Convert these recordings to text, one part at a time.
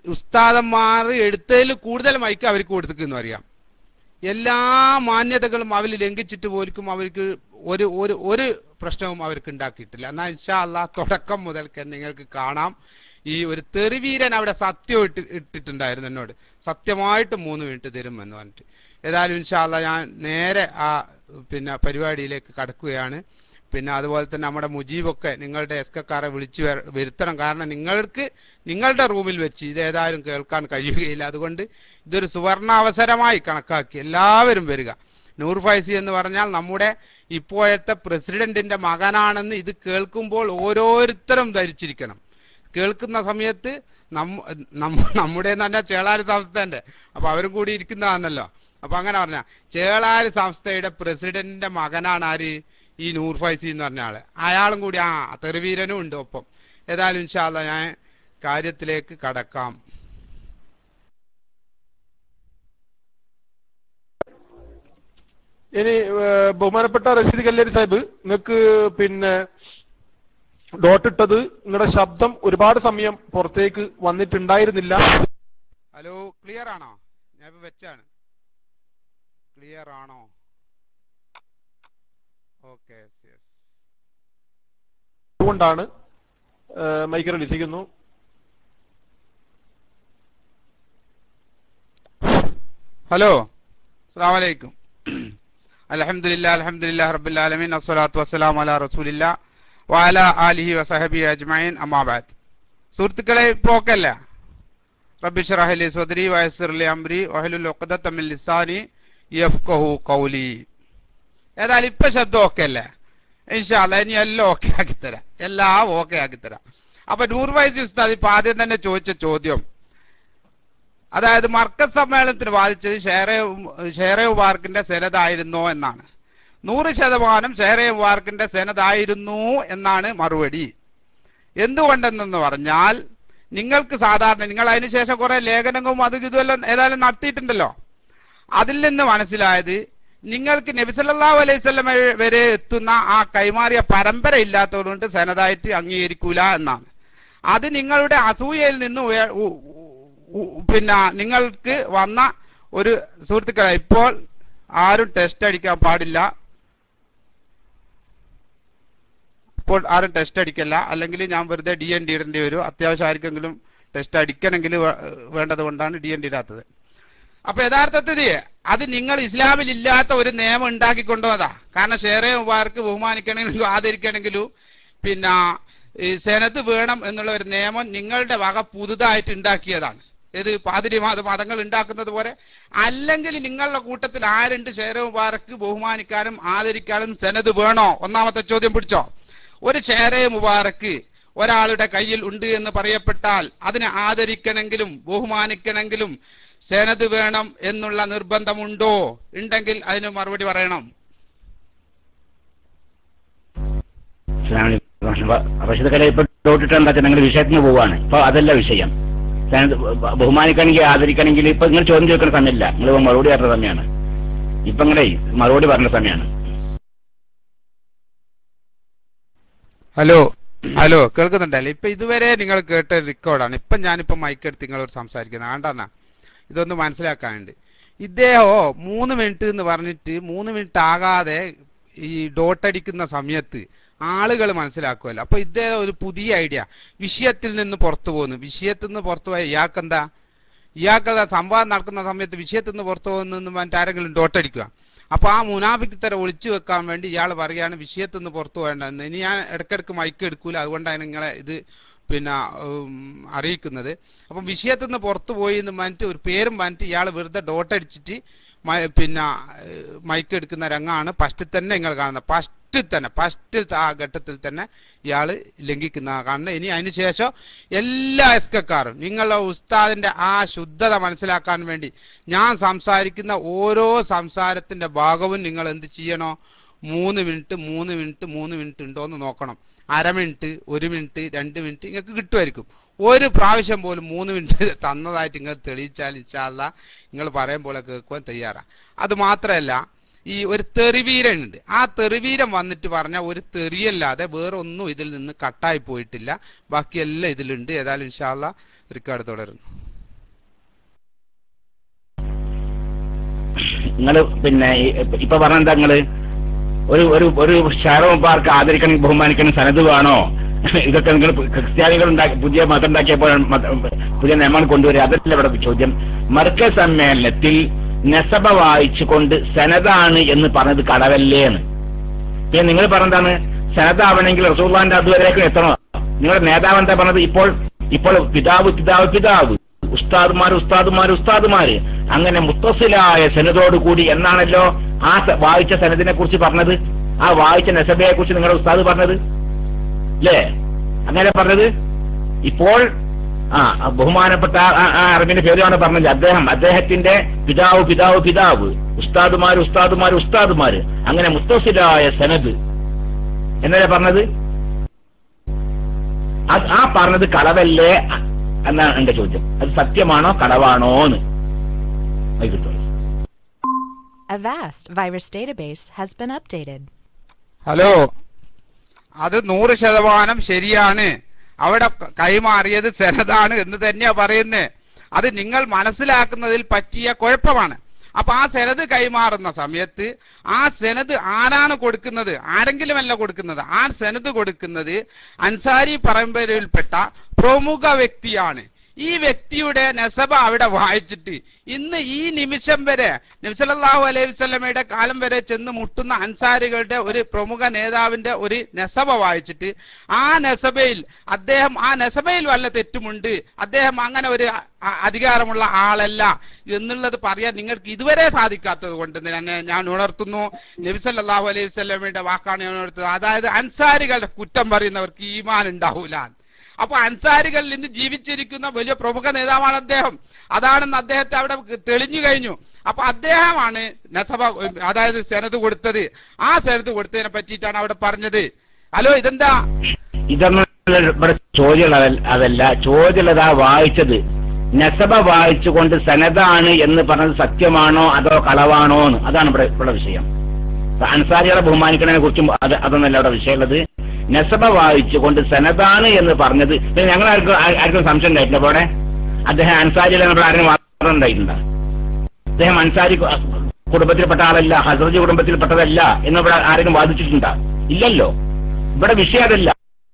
ഉസ്താദന്മാർ എടുത്തതിൽ കൂടുതൽ മൈക്ക് അവർക്ക് കൊടുത്തിരിക്കുന്നു അറിയാം എല്ലാ മാന്യതകളും അവര് ലംഘിച്ചിട്ട് പോലും അവർക്ക് ഒരു ഒരു ഒരു പ്രശ്നവും അവർക്ക് ഉണ്ടാക്കിയിട്ടില്ല എന്നാൽ ഇൻഷാ അല്ലാ തുടക്കം മുതൽക്ക് നിങ്ങൾക്ക് കാണാം ഈ ഒരു തെറിവീരൻ അവിടെ സത്യം ഇട്ട് ഇട്ടിട്ടുണ്ടായിരുന്നു എന്നോട് സത്യമായിട്ട് മൂന്ന് മിനിറ്റ് തരും എന്ന് പറഞ്ഞിട്ട് ഏതായാലും ഇൻഷാ അല്ലാ ഞാൻ നേരെ ആ പിന്നെ പരിപാടിയിലേക്ക് കടക്കുകയാണ് പിന്നെ അതുപോലെ തന്നെ നമ്മുടെ മുജീബൊക്കെ നിങ്ങളുടെ എസ്കക്കാരെ വിളിച്ചു വര- വരുത്തണം കാരണം നിങ്ങൾക്ക് നിങ്ങളുടെ റൂമിൽ വെച്ച് ഇത് ഏതായാലും കേൾക്കാൻ കഴിയുകയില്ല അതുകൊണ്ട് ഇതൊരു സുവർണാവസരമായി കണക്കാക്കി എല്ലാവരും വരിക നൂർ ഫൈസി എന്ന് പറഞ്ഞാൽ നമ്മുടെ ഇപ്പോഴത്തെ പ്രസിഡന്റിന്റെ മകനാണെന്ന് ഇത് കേൾക്കുമ്പോൾ ഓരോരുത്തരും ധരിച്ചിരിക്കണം കേൾക്കുന്ന സമയത്ത് നമ്മ നമ്മ- നമ്മുടെ എന്ന് പറഞ്ഞാൽ ചേളാരി സംസ്ഥന്റെ അപ്പൊ അവരും കൂടി ഇരിക്കുന്നതാണല്ലോ അപ്പൊ അങ്ങനെ പറഞ്ഞ ചേളാരി സംസ്ഥയുടെ പ്രസിഡന്റിന്റെ മകനാണ് ആര് ഈ നൂർ ഫൈസി എന്ന് പറഞ്ഞ ആള് അയാളും കൂടി ആ തെറിവീരനും ഉണ്ട് ഒപ്പം ഏതായാലും ഇൻഷാല്ല ഞാൻ കാര്യത്തിലേക്ക് കടക്കാം ഇനി ഏഹ്, ബഹുമാനപ്പെട്ട റഷീദ് കല്ലേരി സാഹിബ് നിങ്ങൾക്ക് പിന്നെ ഡോട്ട് ഇട്ടത് നിങ്ങളുടെ ശബ്ദം ഒരുപാട് സമയം പുറത്തേക്ക് വന്നിട്ടുണ്ടായിരുന്നില്ല ഹലോ ക്ലിയർ ആണോ ഞാൻ ഇപ്പൊ വെച്ചാണ് ക്ലിയർ ആണോ ഓക്കെ യെസ് അതുകൊണ്ടാണ് ഏഹ്, മൈക്ക് റിലീസ് ചെയ്യുന്നു ഹലോ അസ്സാം വലൈക്കും അലഹമില്ല അലഹമില്ല റബ്ബിൽ ആലമീൻ അസ്സലാത്തു വസ്സലാം അല റസൂലില്ല വാല ആലിഹി വസഹബി അജ്മൈൻ അമ്മാബാദ് സുഹൃത്തുക്കളെ ഇപ്പൊ ഓക്കെ അല്ല റബ്ബി ഷറഹലി സ്വദരി വയസ്സിർലി അംരി വഹലുൽ ഉഖ്ദത മിൻ ലിസാനി യഫ്ഖഹു ഖൗലി ഏതായാലും ഇപ്പൊ ശബ്ദം ഓക്കെ അല്ലേ ഇൻഷാല്ല ഇനി എല്ലാം ഓക്കെ ആക്കി തരാം എല്ലാം ഓക്കെ ആക്കി തരാം അപ്പൊ നൂർ വയസ്സ് ഉസ്താദ് ഇപ്പൊ ആദ്യം തന്നെ ചോദിച്ച ചോദ്യം അതായത് മർക്കസ് സമ്മേളനത്തിന് വാദിച്ചത് ഷെയറെ ഷെയറെ മുബാർക്കിന്റെ സെനതായിരുന്നോ എന്നാണ് നൂറ് ശതമാനം ഷെയറെ മുബാർക്കിന്റെ സെനതായിരുന്നു എന്നാണ് മറുപടി എന്തുകൊണ്ടെന്ന് പറഞ്ഞാൽ നിങ്ങൾക്ക് സാധാരണ നിങ്ങൾ അതിനുശേഷം കുറെ ലേഖനങ്ങളും അതും ഇതുമെല്ലാം ഏതായാലും നടത്തിയിട്ടുണ്ടല്ലോ അതിൽ നിന്ന് മനസ്സിലായത് നിങ്ങൾക്ക് നബിസല്ലാഹു അലൈഹി സ്വലം വരെ എത്തുന്ന ആ കൈമാറിയ പരമ്പര ഇല്ലാത്തതുകൊണ്ട് സെനതായിട്ട് അംഗീകരിക്കൂല എന്നാണ് അത് നിങ്ങളുടെ അസൂയയിൽ നിന്ന് ഉയ- ഉ- ഉ- പിന്നെ നിങ്ങൾക്ക് വന്ന ഒരു സുഹൃത്തുക്കളെ ഇപ്പോൾ ആരും ടെസ്റ്റ് അടിക്കാൻ പാടില്ല ഇപ്പോൾ ആരും ടെസ്റ്റ് അടിക്കല്ല അല്ലെങ്കിൽ ഞാൻ വെറുതെ ഡി എൻ ഡി ഇടേണ്ടി വരും അത്യാവശ്യം ആർക്കെങ്കിലും ടെസ്റ്റ് അടിക്കണമെങ്കിൽ വേ- വേണ്ടത് കൊണ്ടാണ് ഡി എൻ ഡി ഇടാത്തത് അപ്പൊ യഥാർത്ഥത്തിൽ അത് നിങ്ങൾ ഇസ്ലാമിൽ ഇല്ലാത്ത ഒരു നിയമം ഉണ്ടാക്കി കൊണ്ടുവന്നതാ കാരണം ഷെയറെ മുബാർക്ക് ബഹുമാനിക്കണമെങ്കിലും ആദരിക്കണമെങ്കിലും പിന്നെ ഈ സെനത് വേണം എന്നുള്ള ഒരു നിയമം നിങ്ങളുടെ വക പുതുതായിട്ട് ഉണ്ടാക്കിയതാണ് ഇത് പാതിരി മത മതങ്ങൾ ഉണ്ടാക്കുന്നത് പോലെ അല്ലെങ്കിൽ നിങ്ങളുടെ കൂട്ടത്തിൽ ആരുണ്ട് ഷെയറെ മുബാറക്ക് ബഹുമാനിക്കാനും ആദരിക്കാനും സെനത് വേണോ ഒന്നാമത്തെ ചോദ്യം പിടിച്ചോ ഒരു ഷെയറെ മുബാറക്ക് ഒരാളുടെ കയ്യിൽ ഉണ്ട് എന്ന് പറയപ്പെട്ടാൽ അതിനെ ആദരിക്കണമെങ്കിലും ബഹുമാനിക്കണമെങ്കിലും സെനത് വേണം എന്നുള്ള നിർബന്ധമുണ്ടോ ഉണ്ടെങ്കിൽ അതിന് മറുപടി പറയണം റഷീദ് കല ഇപ്പൊ ഡോട്ടിട്ട് എന്താ വെച്ചാൽ നിങ്ങൾ വിഷയത്തിന് പോവാണ് ഇപ്പൊ അതല്ല വിഷയം സേന- ബ- ബഹുമാനിക്കണമെങ്കിൽ ആദരിക്കണമെങ്കിൽ ഇപ്പൊ നിങ്ങൾ ചോദ്യം ചോദിക്കുന്ന സമയമില്ല നിങ്ങൾ ഇപ്പൊ മറുപടി പറഞ്ഞ സമയമാണ് ഇപ്പൊ നിങ്ങളെ മറുപടി പറഞ്ഞ സമയമാണ് ഹലോ ഹലോ കേൾക്കുന്നുണ്ടല്ലേ ഇപ്പൊ ഇതുവരെ നിങ്ങൾ കേട്ട റെക്കോർഡാണ് ഇപ്പൊ ഞാനിപ്പോ മൈക്ക് എടുത്ത് നിങ്ങളോട് സംസാരിക്കുന്നത് ആണ്ടാന്നാ ഇതൊന്ന് മനസ്സിലാക്കാനുണ്ട് ഇദ്ദേഹോ മൂന്ന് മിനിറ്റ് എന്ന് പറഞ്ഞിട്ട് മൂന്ന് മിനിറ്റ് ആകാതെ ഈ ഡോട്ട് അടിക്കുന്ന സമയത്ത് ആളുകൾ മനസ്സിലാക്കുമല്ലോ അപ്പൊ ഇദ്ദേഹം ഒരു പുതിയ ഐഡിയ വിഷയത്തിൽ നിന്ന് പുറത്തു പോകുന്നു വിഷയത്തിൽ നിന്ന് പുറത്തു പോയ ഇയാൾക്കെന്താ ഇയാൾക്കുള്ള സംവാദം നടക്കുന്ന സമയത്ത് വിഷയത്തിൽ നിന്ന് പുറത്തു പോകുന്നു പറഞ്ഞിട്ട് ആരെങ്കിലും ഡോട്ട് അടിക്കുക അപ്പൊ ആ മുനാഫിക്ക് തരം ഒളിച്ചു വെക്കാൻ വേണ്ടി ഇയാൾ പറയാണ് വിഷയത്തിൽ നിന്ന് പുറത്തു പോകേണ്ടതെന്ന് ഇനി ഞാൻ ഇടയ്ക്കിടയ്ക്ക് മൈക്ക് എടുക്കൂല അതുകൊണ്ടാണ് നിങ്ങളെ ഇത് പിന്നെ ഉം, അറിയിക്കുന്നത് അപ്പം വിഷയത്തിൽ നിന്ന് പുറത്തു പോയി എന്ന് പറഞ്ഞിട്ട് ഒരു പേരും പറഞ്ഞിട്ട് ഇയാൾ വെറുതെ ഡോട്ട് അടിച്ചിട്ട് മ- പിന്നെ ഏഹ്, മൈക്ക് എടുക്കുന്ന രംഗമാണ് ഫസ്റ്റിൽ തന്നെ നിങ്ങൾ കാണുന്നത് ഫസ്റ്റിൽ തന്നെ ഫസ്റ്റ് ആ ഘട്ടത്തിൽ തന്നെ ഇയാൾ ലംഘിക്കുന്ന കാണുന്നത് ഇനി അതിന് ശേഷം എല്ലാ എസ്കക്കാരും നിങ്ങളുടെ ഉസ്താദിന്റെ ആ ശുദ്ധത മനസ്സിലാക്കാൻ വേണ്ടി ഞാൻ സംസാരിക്കുന്ന ഓരോ സംസാരത്തിന്റെ ഭാഗവും നിങ്ങൾ എന്ത് ചെയ്യണോ മൂന്ന് മിനിറ്റ് മൂന്ന് മിനിറ്റ് മൂന്ന് മിനിറ്റ് ഉണ്ടോ എന്ന് നോക്കണം അര മിനിറ്റ് ഒരു മിനിറ്റ് രണ്ട് മിനിറ്റ് നിങ്ങൾക്ക് കിട്ടുമായിരിക്കും ഒരു പ്രാവശ്യം പോലും മൂന്ന് മിനിറ്റ് തന്നതായിട്ട് നിങ്ങൾ തെളിയിച്ചാൽ ഇൻഷാല്ല നിങ്ങൾ പറയും പോലെ കേൾക്കുവാൻ തയ്യാറാ അത് മാത്രമല്ല ഈ ഒരു തെറിവീരൻ ഉണ്ട് ആ തെറിവീരൻ വന്നിട്ട് പറഞ്ഞ ഒരു തെറിയല്ലാതെ വേറെ ഒന്നും ഇതിൽ നിന്ന് കട്ടായി പോയിട്ടില്ല ബാക്കിയെല്ലാം ഇതിലുണ്ട് ഏതായാലും ഇൻഷാല്ല റിക്കാർഡ് തുടരുന്നു നിങ്ങൾ പിന്നെ ഈ- ഇപ്പൊ പറഞ്ഞ എന്താ നിങ്ങള് ഒരു ഒരു ഒരു ഷാരോ പാർക്ക് ആദരിക്കണം ബഹുമാനിക്കണം സനത് വേണോ ഇതൊക്കെ നിങ്ങൾ ക്രിസ്ത്യാനികൾ ഉണ്ടാക്കി പുതിയ മതം ഉണ്ടാക്കിയപ്പോൾ മത- പുതിയ നിയമങ്ങൾ കൊണ്ടുവരിക അതല്ല ഇവിടെ ചോദ്യം മർക്ക സമ്മേളനത്തിൽ നെസബ വായിച്ചുകൊണ്ട് സനതാണ് എന്ന് പറഞ്ഞത് കടവല്ലേന്ന് പിന്നെ നിങ്ങൾ പറഞ്ഞതാണ് സനതാവണമെങ്കിൽ റസൂള്ളാന്റെ അതുവരേക്കും എത്തണോ നിങ്ങളുടെ നേതാവ് എന്താ പറഞ്ഞത് ഇപ്പോൾ ഇപ്പോൾ പിതാവ് പിതാവ് പിതാവ് ഉസ്താദുമാർ ഉസ്താദുമാർ ഉസ്താദുമാര് അങ്ങനെ മുത്തസിലായ സനതോട് കൂടി എന്നാണല്ലോ ആ സ- വായിച്ച സനദിനെ കുറിച്ച് പറഞ്ഞത് ആ വായിച്ച നസബയെ കുറിച്ച് നിങ്ങളുടെ ഉസ്താദ് പറഞ്ഞത് അല്ലേ അങ്ങനെ പറഞ്ഞത് ഇപ്പോൾ ആ ആ ബഹുമാനപ്പെട്ട ആ- ആ- ആ അറിവിന്റെ പേരാണ് പറഞ്ഞത് അദ്ദേഹം അദ്ദേഹത്തിന്റെ പിതാവ് പിതാവ് പിതാവ് ഉസ്താദുമാര് ഉസ്താദുമാര് ഉസ്താദുമാര് അങ്ങനെ മുത്തസിലായ സനദ് എന്നല്ലേ പറഞ്ഞത് അത് ആ പറഞ്ഞത് കളവല്ലേ എന്നാണ് എന്റെ ചോദ്യം അത് സത്യമാണോ കളവാണോ എന്ന് വൈകിട്ടോളൂ Avast virus database has been updated. Hello അത് നൂറ് ശതമാനം ശരിയാണ് അവിടെ കൈമാറിയത് സെനതാണ് എന്ന് തന്നെയാ പറയുന്നത് അത് നിങ്ങൾ മനസ്സിലാക്കുന്നതിൽ പറ്റിയ കുഴപ്പമാണ് അപ്പൊ ആ സെനത് കൈമാറുന്ന സമയത്ത് ആ സെനത് ആരാണ് കൊടുക്കുന്നത് ആരെങ്കിലുമല്ല കൊടുക്കുന്നത് ആ സെനത് കൊടുക്കുന്നത് അൻസാരി പരമ്പരയിൽപ്പെട്ട പ്രമുഖ വ്യക്തിയാണ് ഈ വ്യക്തിയുടെ നെസബ അവിടെ വായിച്ചിട്ട് ഇന്ന് ഈ നിമിഷം വരെ നബ്സലല്ലാഹു അലൈഹി വസല്ലമയുടെ കാലം വരെ ചെന്ന് മുട്ടുന്ന അൻസാരികളുടെ ഒരു പ്രമുഖ നേതാവിന്റെ ഒരു നെസബ വായിച്ചിട്ട് ആ നെസബയിൽ അദ്ദേഹം ആ നെസബയിൽ വല്ല തെറ്റുമുണ്ട് അദ്ദേഹം അങ്ങനെ ഒരു അ- അധികാരമുള്ള ആളല്ല എന്നുള്ളത് പറയാൻ നിങ്ങൾക്ക് ഇതുവരെ സാധിക്കാത്തത് കൊണ്ട് തന്നെ ഞാൻ ഉണർത്തുന്നു നബിസല്ലാഹു അലൈഹി വസല്ലമയുടെ വാക്കാണ് ഞാൻ ഉണർത്തുന്നത് അതായത് അൻസാരികളുടെ കുറ്റം പറയുന്നവർക്ക് ഈമാൻ ഉണ്ടാവൂല അപ്പൊ അൻസാരികളിൽ ഇന്ന് ജീവിച്ചിരിക്കുന്ന വലിയ പ്രമുഖ നേതാവാണ് അദ്ദേഹം അതാണെന്ന് അദ്ദേഹത്തെ അവിടെ തെളിഞ്ഞു കഴിഞ്ഞു അപ്പൊ അദ്ദേഹമാണ് നസബ അതായത് സെനത് കൊടുത്തത് ആ സെനത് കൊടുത്തതിനെ പറ്റിയിട്ടാണ് അവിടെ പറഞ്ഞത് ഹലോ ഇതെന്താ ഇതൊന്നും ഇവിടെ ചോദ്യം അതല്ല ചോദ്യമുള്ളത് ആ വായിച്ചത് നസബ വായിച്ചുകൊണ്ട് സനതാണ് എന്ന് പറഞ്ഞത് സത്യമാണോ അതോ കളവാണോ എന്ന് അതാണ് ഇവിടെ ഇവിടെ വിഷയം അപ്പൊ അൻസാരികളെ ബഹുമാനിക്കുന്നതിനെ കുറിച്ചും അത് അതൊന്നല്ല ഇവിടെ വിഷയമുള്ളത് നസബ വായിച്ചുകൊണ്ട് സനതാണ് എന്ന് പറഞ്ഞത് പിന്നെ ഞങ്ങൾ ആർക്കും ആ- ആർക്കും സംശയം ഉണ്ടായിട്ടില്ല അപ്പൊ അവിടെ അദ്ദേഹം അൻസാരികളെ നമ്മൾ ആരും മാത്രം ഉണ്ടായിട്ടുണ്ട് അദ്ദേഹം അൻസാരി കു- കുടുംബത്തിൽപ്പെട്ട ആളല്ല ഹസറജ് കുടുംബത്തിൽപ്പെട്ടതല്ല എന്ന് ഇവിടെ ആരെങ്കിലും വാദിച്ചിട്ടുണ്ടോ ഇല്ലല്ലോ ഇവിടെ വിഷയം അതല്ല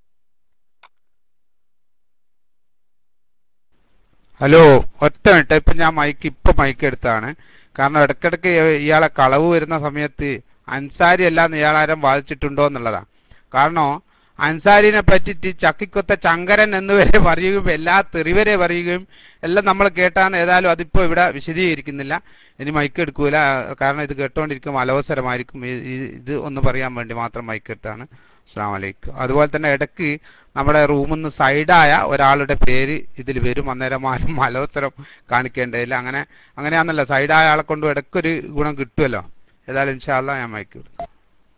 ഹലോ ഒറ്റ മിനിറ്റ് ഇപ്പൊ ഞാൻ മൈക്ക് ഇപ്പൊ മൈക്ക് എടുത്താണ് കാരണം ഇടക്കിടക്ക് ഇയാളെ കളവ് വരുന്ന സമയത്ത് അൻസാരി അല്ലാന്ന് ഇയാളാരും വാദിച്ചിട്ടുണ്ടോ എന്നുള്ളതാ കാരണം അൻസാരിനെ പറ്റിയിട്ട് ചക്കിക്കൊത്ത ചങ്കരൻ എന്ന് വരെ പറയുകയും എല്ലാ തെറിവരെ പറയുകയും എല്ലാം നമ്മൾ കേട്ടാണ് ഏതായാലും അതിപ്പോ ഇവിടെ വിശദീകരിക്കുന്നില്ല ഇനി മൈക്ക് എടുക്കൂല കാരണം ഇത് കേട്ടോണ്ടിരിക്കും അലോസരമായിരിക്കും ഈ- ഈ- ഇത് ഒന്ന് പറയാൻ വേണ്ടി മാത്രം മൈക്ക് എടുത്താണ് അസ്സാം വലൈക്കും അതുപോലെ തന്നെ ഇടയ്ക്ക് നമ്മുടെ റൂമിൽ നിന്ന് സൈഡായ ഒരാളുടെ പേര് ഇതിൽ വരും അന്നേരം ആരും മലോത്സരം കാണിക്കേണ്ടതില്ല അങ്ങനെ അങ്ങനെയാണല്ലോ സൈഡായ ആളെ കൊണ്ട് ഇടയ്ക്കൊരു ഗുണം കിട്ടുമല്ലോ ഏതായാലും ഇൻഷാല്ല ഞാൻ മയക്കി കൊടുക്കും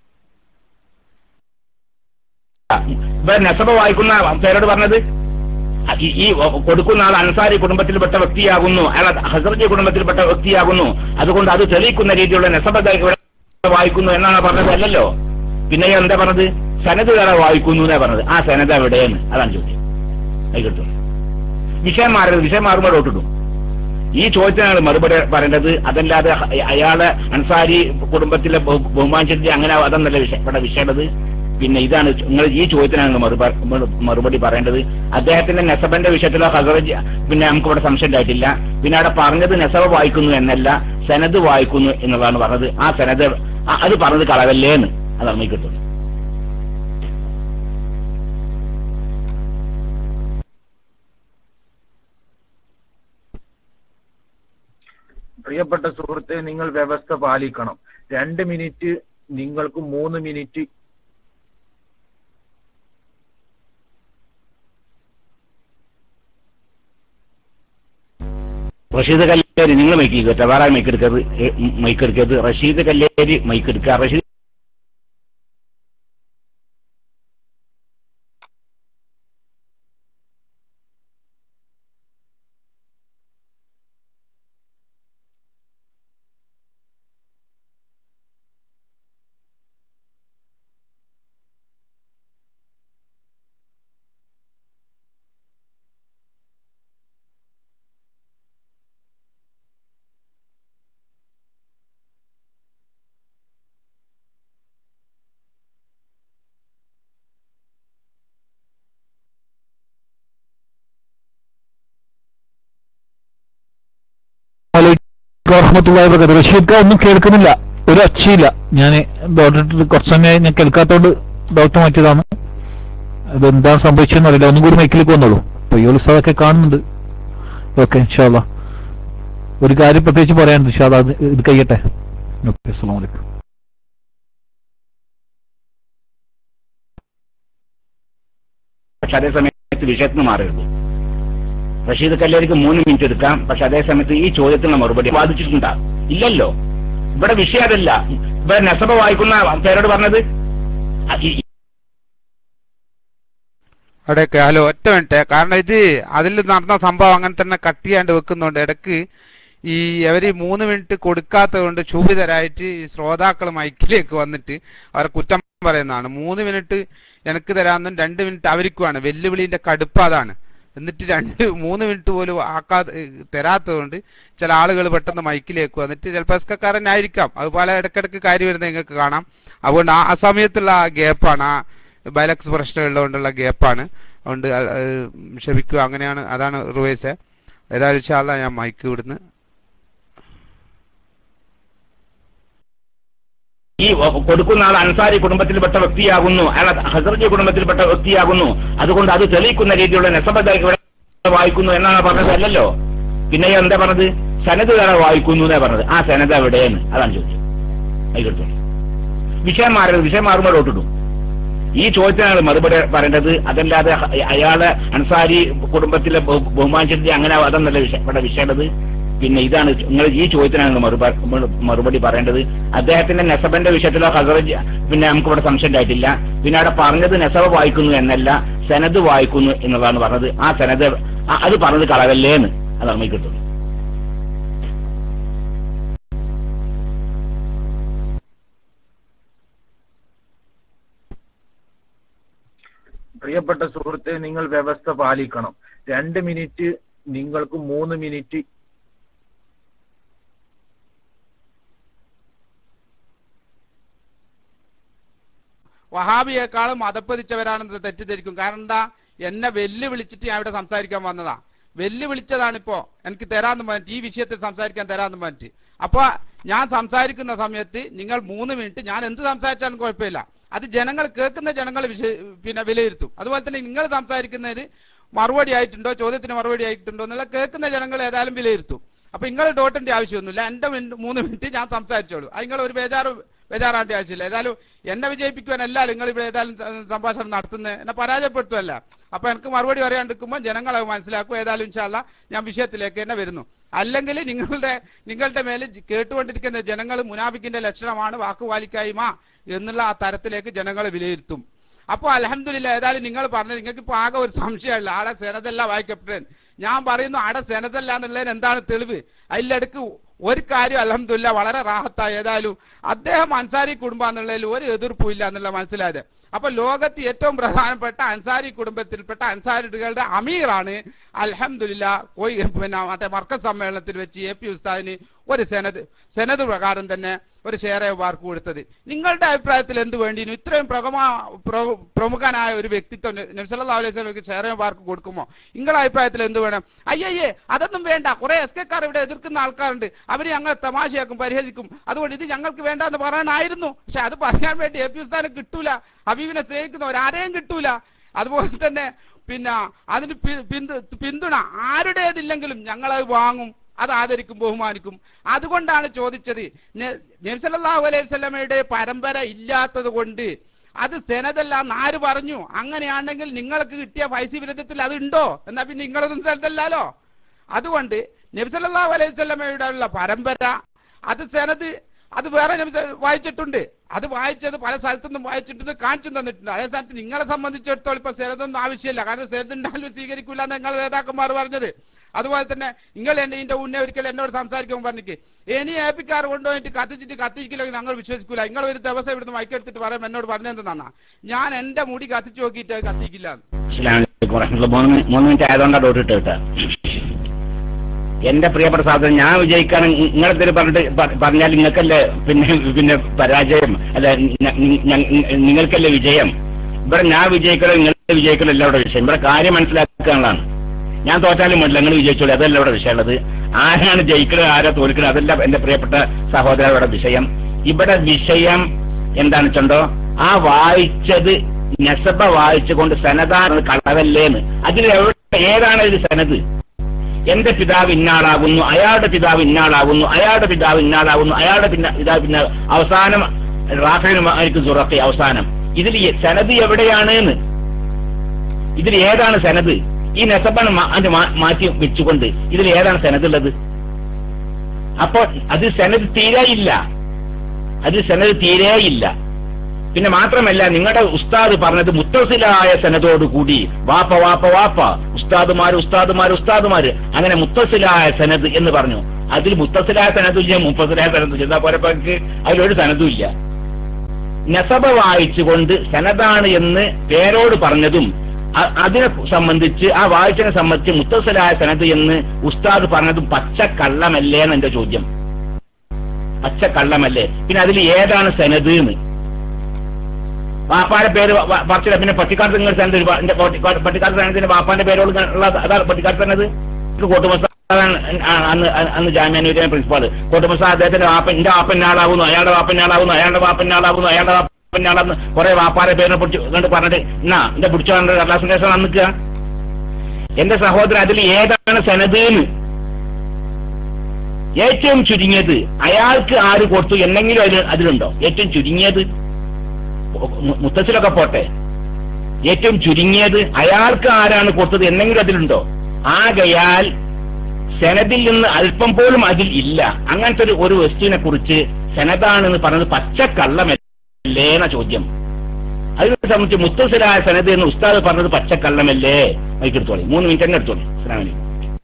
ഇവിടെ നെസബ വായിക്കുന്ന പേരോട് പറഞ്ഞത് ഈ- ഈ കൊടുക്കുന്ന ആൾ അൻസാരി കുടുംബത്തിൽപ്പെട്ട വ്യക്തിയാകുന്നു അയാൾ ഹസറജി കുടുംബത്തിൽപ്പെട്ട വ്യക്തിയാകുന്നു അതുകൊണ്ട് അത് തെളിയിക്കുന്ന രീതിയിലുള്ള നെസബ ദ ഇവിടെ വായിക്കുന്നു എന്നാണ് പറഞ്ഞത് അല്ലല്ലോ പിന്നെ എന്താ പറഞ്ഞത് സനത് വേറെ വായിക്കുന്നു എന്നാ പറഞ്ഞത് ആ സനത് എവിടെയെന്ന് അതാണ് ചോദ്യം ആയിക്കോട്ടെ വിഷയം മാറരുത് വിഷയം മാറുമ്പോൾ ഡോട്ടിടും ഈ ചോദ്യത്തിനാണ് മറുപടി പറയേണ്ടത് അതല്ലാതെ ഹ- അയാളെ അൻസാരി കുടുംബത്തിലെ ബഹു- ബഹുമാനിച്ചിട്ട് അങ്ങനെ അതൊന്നല്ല വിഷയം ഇവിടെ വിഷയമുള്ളത് പിന്നെ ഇതാണ് നിങ്ങൾ ഈ ചോദ്യത്തിനാണ് നിങ്ങൾ മറുപ- മറു- മറുപടി പറയേണ്ടത് അദ്ദേഹത്തിന്റെ നെസബന്റെ വിഷയത്തിലോ ഹസറജ് പിന്നെ നമുക്ക് ഇവിടെ സംശയം ഉണ്ടായിട്ടില്ല പിന്നെ അവിടെ പറഞ്ഞത് നെസബ വായിക്കുന്നു എന്നല്ല സനത് വായിക്കുന്നു എന്നുള്ളതാണ് പറഞ്ഞത് ആ സനത് ആ- അത് പറഞ്ഞത് കളവല്ലേ എന്ന് അതാണ് നമുക്ക് കിട്ടുന്നത് പ്രിയപ്പെട്ട സുഹൃത്തെ നിങ്ങൾ വ്യവസ്ഥ പാലിക്കണം രണ്ട് മിനിറ്റ് നിങ്ങൾക്ക് മൂന്ന് മിനിറ്റ് റഷീദ് കല്ലേരി നിങ്ങൾ മൈക്ക് കേട്ടോ വേറെ മൈക്ക് എടുക്കരുത് ഏ, മൈക്ക് എടുക്കരുത് റഷീദ് കല്ലേരി മൈക്ക് എടുക്കുക റഷീദ് റഹ്മത്തുള്ളാഹി വബറകാതുഹു റഷീദ് ഒന്നും കേൾക്കുന്നില്ല ഒരു ഒച്ചയില്ല ഞാൻ ഡോക്ടർ കുറച്ച് സമയം ഞാൻ കേൾക്കാത്തോണ്ട് ഡോക്ടർ മാറ്റിയതാണ് അതെന്താണ് സംഭവിച്ചതെന്ന് അറിയില്ല ഒന്നും കൂടി മൈക്കിലേക്ക് വന്നോളൂ അപ്പൊ ഈ ഉത്സവമൊക്കെ കാണുന്നുണ്ട് ഓക്കെ ഇൻഷാല്ല ഒരു കാര്യം പ്രത്യേകിച്ച് പറയാനുണ്ട് ഇൻഷാല്ല അത് ഇത് കഴിയട്ടെ ഓക്കെ അസ്സാം വലൈക്കും പക്ഷെ അതേ സമയത്ത് വിഷയത്തിൽ നിന്ന് മാറരുത് റഷീദ് കല്ലേരിക്ക് മൂന്ന് മിനിറ്റ് എടുക്കാം പക്ഷെ അതേ സമയത്ത് ഈ ചോദ്യത്തിനുള്ള മറുപടി വാദിച്ചിട്ടുണ്ടാ ഇല്ലല്ലോ ഇവിടെ വിഷയം അതല്ല ഇവിടെ നെസബ വായിക്കുന്ന പേരോട് പറഞ്ഞത് അ- ഈ- അവിടെയൊക്കെ ഹലോ ഒറ്റ മിനിറ്റ് കാരണം ഇത് അതിൽ നടന്ന സംഭവം അങ്ങനെ തന്നെ കട്ട് ചെയ്യാണ്ട് വെക്കുന്നുണ്ട് ഇടക്ക് ഈ അവര് മൂന്ന് മിനിറ്റ് കൊടുക്കാത്തത് കൊണ്ട് ക്ഷുഭിതരായിട്ട് ഈ ശ്രോതാക്കൾ മൈക്കിലേക്ക് വന്നിട്ട് അവരെ കുറ്റം പറയുന്നതാണ് മൂന്ന് മിനിറ്റ് എനിക്ക് തരാമെന്നും രണ്ട് മിനിറ്റ് അവർക്കുമാണ് വെല്ലുവിളിന്റെ കടുപ്പ് അതാണ് എന്നിട്ട് രണ്ട് മൂന്ന് മിനിറ്റ് പോലും ആക്കാതെ തരാത്തത് കൊണ്ട് ചില ആളുകൾ പെട്ടെന്ന് മൈക്കിലേക്ക് വന്നിട്ട് ചിലപ്പോൾ എസ്കക്കാരനായിരിക്കാം അതുപോലെ ഇടയ്ക്കിടയ്ക്ക് കാര്യം വരുന്നത് നിങ്ങൾക്ക് കാണാം അതുകൊണ്ട് ആ ആ സമയത്തുള്ള ആ ഗ്യാപ്പാണ് ആ ബയലക്സ് പ്രശ്നമുള്ളതുകൊണ്ടുള്ള ഗ്യാപ്പാണ് അതുകൊണ്ട് അ- ഏഹ് ക്ഷമിക്കുക അങ്ങനെയാണ് അതാണ് റുവേസെ ഏതായാലും ഇൻഷാല്ലാ ഞാൻ മൈക്ക് വിടുന്നു ഈ കൊടുക്കുന്ന ആൾ അൻസാരി കുടുംബത്തിൽപ്പെട്ട വ്യക്തിയാകുന്നു അയാൾ ഹസർജി കുടുംബത്തിൽപ്പെട്ട വ്യക്തിയാകുന്നു അതുകൊണ്ട് അത് തെളിയിക്കുന്ന രീതിയിലുള്ള നെസബദ ഇവിടെ വായിക്കുന്നു എന്നാണ് പറഞ്ഞത് അല്ലല്ലോ പിന്നെ എന്താ പറഞ്ഞത് സനത് വേറെ വായിക്കുന്നു എന്നാ പറഞ്ഞത് ആ സനത് എവിടെയെന്ന് അതാണ് ചോദ്യം ആയിക്കോട്ടെ വിഷയം മാറരുത് വിഷയം മാറുമ്പോൾ ഡോട്ടിടും ഈ ചോദ്യത്തിനാണ് മറുപടി പറയേണ്ടത് അതല്ലാതെ ഹ- അയാളെ അൻസാരി കുടുംബത്തിലെ ബഹു- ബഹുമാനിച്ചിട്ട് അങ്ങനെ അതൊന്നല്ല വിഷയം ഇവിടെ വിഷയമുള്ളത് പിന്നെ ഇതാണ് നിങ്ങൾ ഈ ചോദ്യത്തിനാണ് മറുപ- മറു- മറുപടി പറയേണ്ടത് അദ്ദേഹത്തിന്റെ നെസബന്റെ വിഷയത്തിലോ ഹസറജ് പിന്നെ നമുക്ക് ഇവിടെ സംശയം ഉണ്ടായിട്ടില്ല പിന്നെ അവിടെ പറഞ്ഞത് നെസബ വായിക്കുന്നു എന്നല്ല സനത് വായിക്കുന്നു എന്നുള്ളതാണ് പറഞ്ഞത് ആ സനത് ആ- അത് പറഞ്ഞത് കളവല്ലേന്ന് അതാണ് നമുക്ക് കിട്ടുന്നത് പ്രിയപ്പെട്ട സുഹൃത്തെ നിങ്ങൾ വ്യവസ്ഥ പാലിക്കണം രണ്ട് മിനിറ്റ് നിങ്ങൾക്ക് മൂന്ന് മിനിറ്റ് വഹാബിയേക്കാളും മതപ്പതിച്ചവരാണെന്ന് തെറ്റിദ്ധരിക്കും കാരണം എന്താ എന്നെ വെല്ലുവിളിച്ചിട്ട് ഞാൻ ഇവിടെ സംസാരിക്കാൻ വന്നതാ വെല്ലുവിളിച്ചതാണിപ്പോ എനിക്ക് തരാന്ന് പറഞ്ഞിട്ട് ഈ വിഷയത്തിൽ സംസാരിക്കാൻ തരാന്ന് പറഞ്ഞിട്ട് അപ്പൊ ഞാൻ സംസാരിക്കുന്ന സമയത്ത് നിങ്ങൾ മൂന്ന് മിനിറ്റ് ഞാൻ എന്ത് സംസാരിച്ചാലും കുഴപ്പമില്ല അത് ജനങ്ങൾ കേൾക്കുന്ന ജനങ്ങൾ വിഷയ പിന്നെ വിലയിരുത്തും അതുപോലെ തന്നെ നിങ്ങൾ സംസാരിക്കുന്നതിന് മറുപടി ആയിട്ടുണ്ടോ ചോദ്യത്തിന് മറുപടി ആയിട്ടുണ്ടോ എന്നുള്ള കേൾക്കുന്ന ജനങ്ങൾ ഏതായാലും വിലയിരുത്തും അപ്പൊ നിങ്ങൾ ഡോട്ടിന്റെ ആവശ്യമൊന്നുമില്ല എന്റെ മിനിറ്റ് മൂന്ന് മിനിറ്റ് ഞാൻ സംസാരിച്ചോളൂ അത് നിങ്ങൾ ഒരു ബേജാറ് ബേജാറാണ്ട് ആവശ്യമില്ല ഏതായാലും എന്നെ വിജയിപ്പിക്കുവാനല്ല നിങ്ങൾ ഇവിടെ ഏതായാലും സ- സംഭാഷണം നടത്തുന്നത് എന്നെ പരാജയപ്പെടുത്തുമല്ല അപ്പൊ എനിക്ക് മറുപടി പറയാണ്ടിരിക്കുമ്പോൾ ജനങ്ങൾ അത് മനസ്സിലാക്കും ഏതായാലും ഇൻഷാല്ല ഞാൻ വിഷയത്തിലേക്ക് തന്നെ വരുന്നു അല്ലെങ്കിൽ നിങ്ങളുടെ നിങ്ങളുടെ മേലെ ജി- കേട്ടുകൊണ്ടിരിക്കുന്ന ജനങ്ങൾ മുനാഫിക്കിന്റെ ലക്ഷണമാണ് വാക്കുപാലിക്കായ്മ എന്നുള്ള ആ തരത്തിലേക്ക് ജനങ്ങൾ വിലയിരുത്തും അപ്പൊ അലഹമില്ല ഏതായാലും നിങ്ങൾ പറഞ്ഞത് നിങ്ങൾക്ക് ഇപ്പൊ ആകെ ഒരു സംശയമില്ല ആടെ സെനതല്ല വായിക്കപ്പെട്ടത് ഞാൻ പറയുന്നു ആടെ സെനതല്ല എന്നുള്ളതിന് എന്താണ് തെളിവ് അതിലെടുക്ക് ഒരു കാര്യം അലഹമില്ല വളരെ റാഹത്തായി ഏതായാലും അദ്ദേഹം അൻസാരി കുടുംബാന്നുള്ളതിൽ ഒരു എതിർപ്പും ഇല്ല എന്നുള്ള മനസ്സിലായത് അപ്പൊ ലോകത്ത് ഏറ്റവും പ്രധാനപ്പെട്ട അൻസാരി കുടുംബത്തിൽപ്പെട്ട അൻസാരികളുടെ അമീറാണ് അൽഹംദുലില്ല പോയി പിന്നെ മറ്റേ മർക്കസ് സമ്മേളനത്തിൽ വെച്ച് എ പി ഉസ്താദിന് ഒരു സെനത് സെനത് പ്രകാരം തന്നെ ഒരു ഷെയർ വാർക്ക് കൊടുത്തത് നിങ്ങളുടെ അഭിപ്രായത്തിൽ എന്ത് വേണ്ടിയിരുന്നു ഇത്രയും പ്രഗമാ പ്ര- പ്രമുഖനായ ഒരു വ്യക്തിത്വം നബ്സല്ലാ അലൈഹി സ്വലമിക്ക് ഷെയർ വാർക്ക് കൊടുക്കുമോ നിങ്ങളുടെ അഭിപ്രായത്തിൽ എന്ത് വേണം അയ്യയ്യേ അതൊന്നും വേണ്ട കുറെ എസ് കെക്കാർ ഇവിടെ എതിർക്കുന്ന ആൾക്കാരുണ്ട് അവര് ഞങ്ങൾ തമാശയാക്കും പരിഹസിക്കും അതുകൊണ്ട് ഇത് ഞങ്ങൾക്ക് വേണ്ട എന്ന് പറയാനായിരുന്നു പക്ഷെ അത് പറയാൻ വേണ്ടി എ പി ഉസ്താനെ കിട്ടൂല ഹബീബിനെ സ്നേഹിക്കുന്നവർ ആരെയും കിട്ടൂല അതുപോലെ തന്നെ പിന്നെ അതിന് പി- പിന്തു- പിന്തുണ ആരുടേതില്ലെങ്കിലും ഞങ്ങൾ അത് വാങ്ങും അത് ആദരിക്കും ബഹുമാനിക്കും അതുകൊണ്ടാണ് ചോദിച്ചത് നബ്സല്ലാഹു അലൈഹി സ്വലമയുടെ പരമ്പര ഇല്ലാത്തത് കൊണ്ട് അത് സെനതല്ല ആര് പറഞ്ഞു അങ്ങനെയാണെങ്കിൽ നിങ്ങൾക്ക് കിട്ടിയ ഫൈസി വിരുദ്ധത്തിൽ അത് ഉണ്ടോ എന്നാ പിന്നെ നിങ്ങളൊന്നും സെനതല്ലോ അതുകൊണ്ട് നബ്സല്ലാഹു അലൈഹി സ്വലമയുടെ ഉള്ള പരമ്പര അത് സെനത് അത് വേറെ നബി സ- വായിച്ചിട്ടുണ്ട് അത് വായിച്ചത് പല സ്ഥലത്തുനിന്നും വായിച്ചിട്ടുണ്ട് കാണിച്ചു തന്നിട്ടുണ്ട് അതേ സ്ഥാനത്ത് നിങ്ങളെ സംബന്ധിച്ചിടത്തോളം ഇപ്പൊ സെനതൊന്നും ആവശ്യമില്ല കാരണം സെനത് ഉണ്ടായാലും സ്വീകരിക്കില്ല എന്ന് നിങ്ങൾ നേതാക്കന്മാർ പറഞ്ഞത് അതുപോലെ തന്നെ നിങ്ങൾ എന്നെ ഇതിന്റെ മുന്നേ ഒരിക്കൽ എന്നോട് സംസാരിക്കുമ്പോൾ പറഞ്ഞിക്ക് ഇനി ഏപ്പിക്കാർ കൊണ്ടുപോയിട്ട് കത്തിച്ചിട്ട് കത്തിക്കില്ലെങ്കിൽ ഞങ്ങൾ വിശ്വസിക്കൂല നിങ്ങൾ ഒരു ദിവസം ഇവിടുന്ന് മൈക്കെടുത്തിട്ട് പറയാം എന്നോട് പറഞ്ഞെന്താ ഞാൻ എന്റെ മുടി കത്തിച്ചു നോക്കിയിട്ട് അത് കത്തിക്കില്ല അസ്സലാമു അലൈക്കും വറഹ്മത്തുള്ളാഹി. മൂന്ന് മിനി- മൂന്ന് മിനിറ്റ് ആയതുകൊണ്ടാണ് ഡോട്ട് ഇട്ട് കേട്ടോ എന്റെ പ്രിയപ്പെട്ട സാധനം ഞാൻ വിജയിക്കാൻ നിങ്ങളെന്തെങ്കിലും പറഞ്ഞിട്ട് പ- പറഞ്ഞാൽ നിങ്ങൾക്കല്ലേ പിന്നെ പിന്നെ പരാജയം അല്ല ഞ- ഞ- ഞ- നിങ്ങൾക്കല്ലേ വിജയം ഇവിടെ ഞാൻ വിജയിക്കലോ നിങ്ങൾ വിജയിക്കലോ അല്ല ഇവിടെ വിഷയം ഇവിടെ കാര്യം മനസ്സിലാക്കാനുള്ളതാണ് ഞാൻ തോറ്റാലും വേണ്ടില്ല നിങ്ങൾ വിജയിച്ചോളൂ അതല്ല ഇവിടെ വിഷയമുള്ളത് ആരാണ് ജയിക്കുന്നത് ആരാ തോൽക്കുന്നത് അതല്ല എന്റെ പ്രിയപ്പെട്ട സഹോദരരുടെ വിഷയം ഇവിടെ വിഷയം എന്താണ് വെച്ചോ ആ വായിച്ചത് നെസബ വായിച്ചുകൊണ്ട് സനതാണ് കളവല്ലേന്ന് അതിൽ എവിടെ ഏതാണ് ഇത് സനത് എന്റെ പിതാവ് ഇന്നാളാകുന്നു അയാളുടെ പിതാവ് ഇന്നാളാകുന്നു അയാളുടെ പിതാവ് ഇന്നാളാകുന്നു അയാളുടെ പിന്ന- പിതാവ് പിന്നെ അവസാനം റാഫേനും സുറത്തെ അവസാനം ഇതിൽ ഈ സനത് എവിടെയാണ് എന്ന് ഇതിൽ ഏതാണ് സനത് ഈ നെസബാണ് മാ- അത് മാ- മാറ്റി വെച്ചുകൊണ്ട് ഇതിൽ ഏതാണ് സനത് ഉള്ളത് അപ്പോൾ അത് സനത് തീരെയില്ല അത് സനത് തീരെയില്ല പിന്നെ മാത്രമല്ല നിങ്ങളുടെ ഉസ്താദ് പറഞ്ഞത് മുത്തസിലായ സനതോട് കൂടി വാപ്പ വാപ്പ വാപ്പ ഉസ്താദുമാര് ഉസ്താദുമാര് ഉസ്താദുമാര് അങ്ങനെ മുത്തസിലായ സനത് എന്ന് പറഞ്ഞു അതിൽ മുത്തസിലായ സനതും ഇല്ല മുഫസിലായ സനതും ഇല്ല എന്താ പോരപ്പക്ക് അതിലൊരു സനതും ഇല്ല നസബ വായിച്ചുകൊണ്ട് സനതാണ് എന്ന് പേരോട് പറഞ്ഞതും അ- അതിനെ സംബന്ധിച്ച് ആ വായിച്ചതിനെ സംബന്ധിച്ച് മുത്തസലായ സനത് എന്ന് ഉസ്താദ് പറഞ്ഞതും പച്ചക്കള്ളമല്ലേ എന്ന് എന്റെ ചോദ്യം പച്ചക്കള്ളമല്ലേ പിന്നെ അതിൽ ഏതാണ് സനത് എന്ന് വാപ്പാന്റെ പേര് വ- വ- പറിച്ചില്ല പിന്നെ പട്ടിക്കാട് നിങ്ങൾ സനത് ഒരു പ- എന്റെ പട്ടിക്കാട് പട്ടിക്കാട് സനത്തിന്റെ വാപ്പാന്റെ പേരോട് ഉള്ള അതാണ് പട്ടിക്കാട് സനത് കോട്ടുമസ അന്ന് അന്ന് ജാമ്യാനുവിന്റെ പ്രിൻസിപ്പാള് കോട്ടുമസ അദ്ദേഹത്തിന്റെ വാപ്പൻ എന്റെ വാപ്പൻ ആളാവുന്നു അയാളുടെ വാപ്പൻ ആളാവുന്നു അയാളുടെ വാപ്പൻ ആളാവുന്നു അയാളുടെ വാപ്പൻ ആളാവുന്നു കുറെ വാപ്പാരെ പേരിനെ പിടിച്ച് കണ്ട് പറഞ്ഞിട്ട് എന്നാ എന്റെ പിടിച്ചോ കടലാസിന്റെ ശേഷം അന്നിക്കുക എന്റെ സഹോദരൻ അതിൽ ഏതാണ് സനത് എന്ന് ഏറ്റവും ചുരുങ്ങിയത് അയാൾക്ക് ആര് കൊടുത്തു എന്നെങ്കിലും അതിൽ അതിലുണ്ടോ ഏറ്റവും ചുരുങ്ങിയത് മു- മുത്തശ്ശിലൊക്കെ പോട്ടെ ഏറ്റവും ചുരുങ്ങിയത് അയാൾക്ക് ആരാണ് കൊടുത്തത് എന്നെങ്കിലും അതിലുണ്ടോ ആകയാൽ സെനദിൽ നിന്ന് അല്പം പോലും അതിൽ ഇല്ല അങ്ങനത്തെ ഒരു ഒരു വസ്തുവിനെ കുറിച്ച് സെനദാണെന്ന് പറഞ്ഞത് പച്ചക്കള്ളമല്ലേ എന്ന ചോദ്യം അതിനെ സംബന്ധിച്ച് മുത്തസിലായ സനത് എന്ന് ഉസ്താദ് പറഞ്ഞത് പച്ചക്കള്ളമല്ലേ എടുത്തോളി മൂന്ന് മിനിറ്റ് തന്നെ എടുത്തോളി അസ്സലാമു അലൈക്കും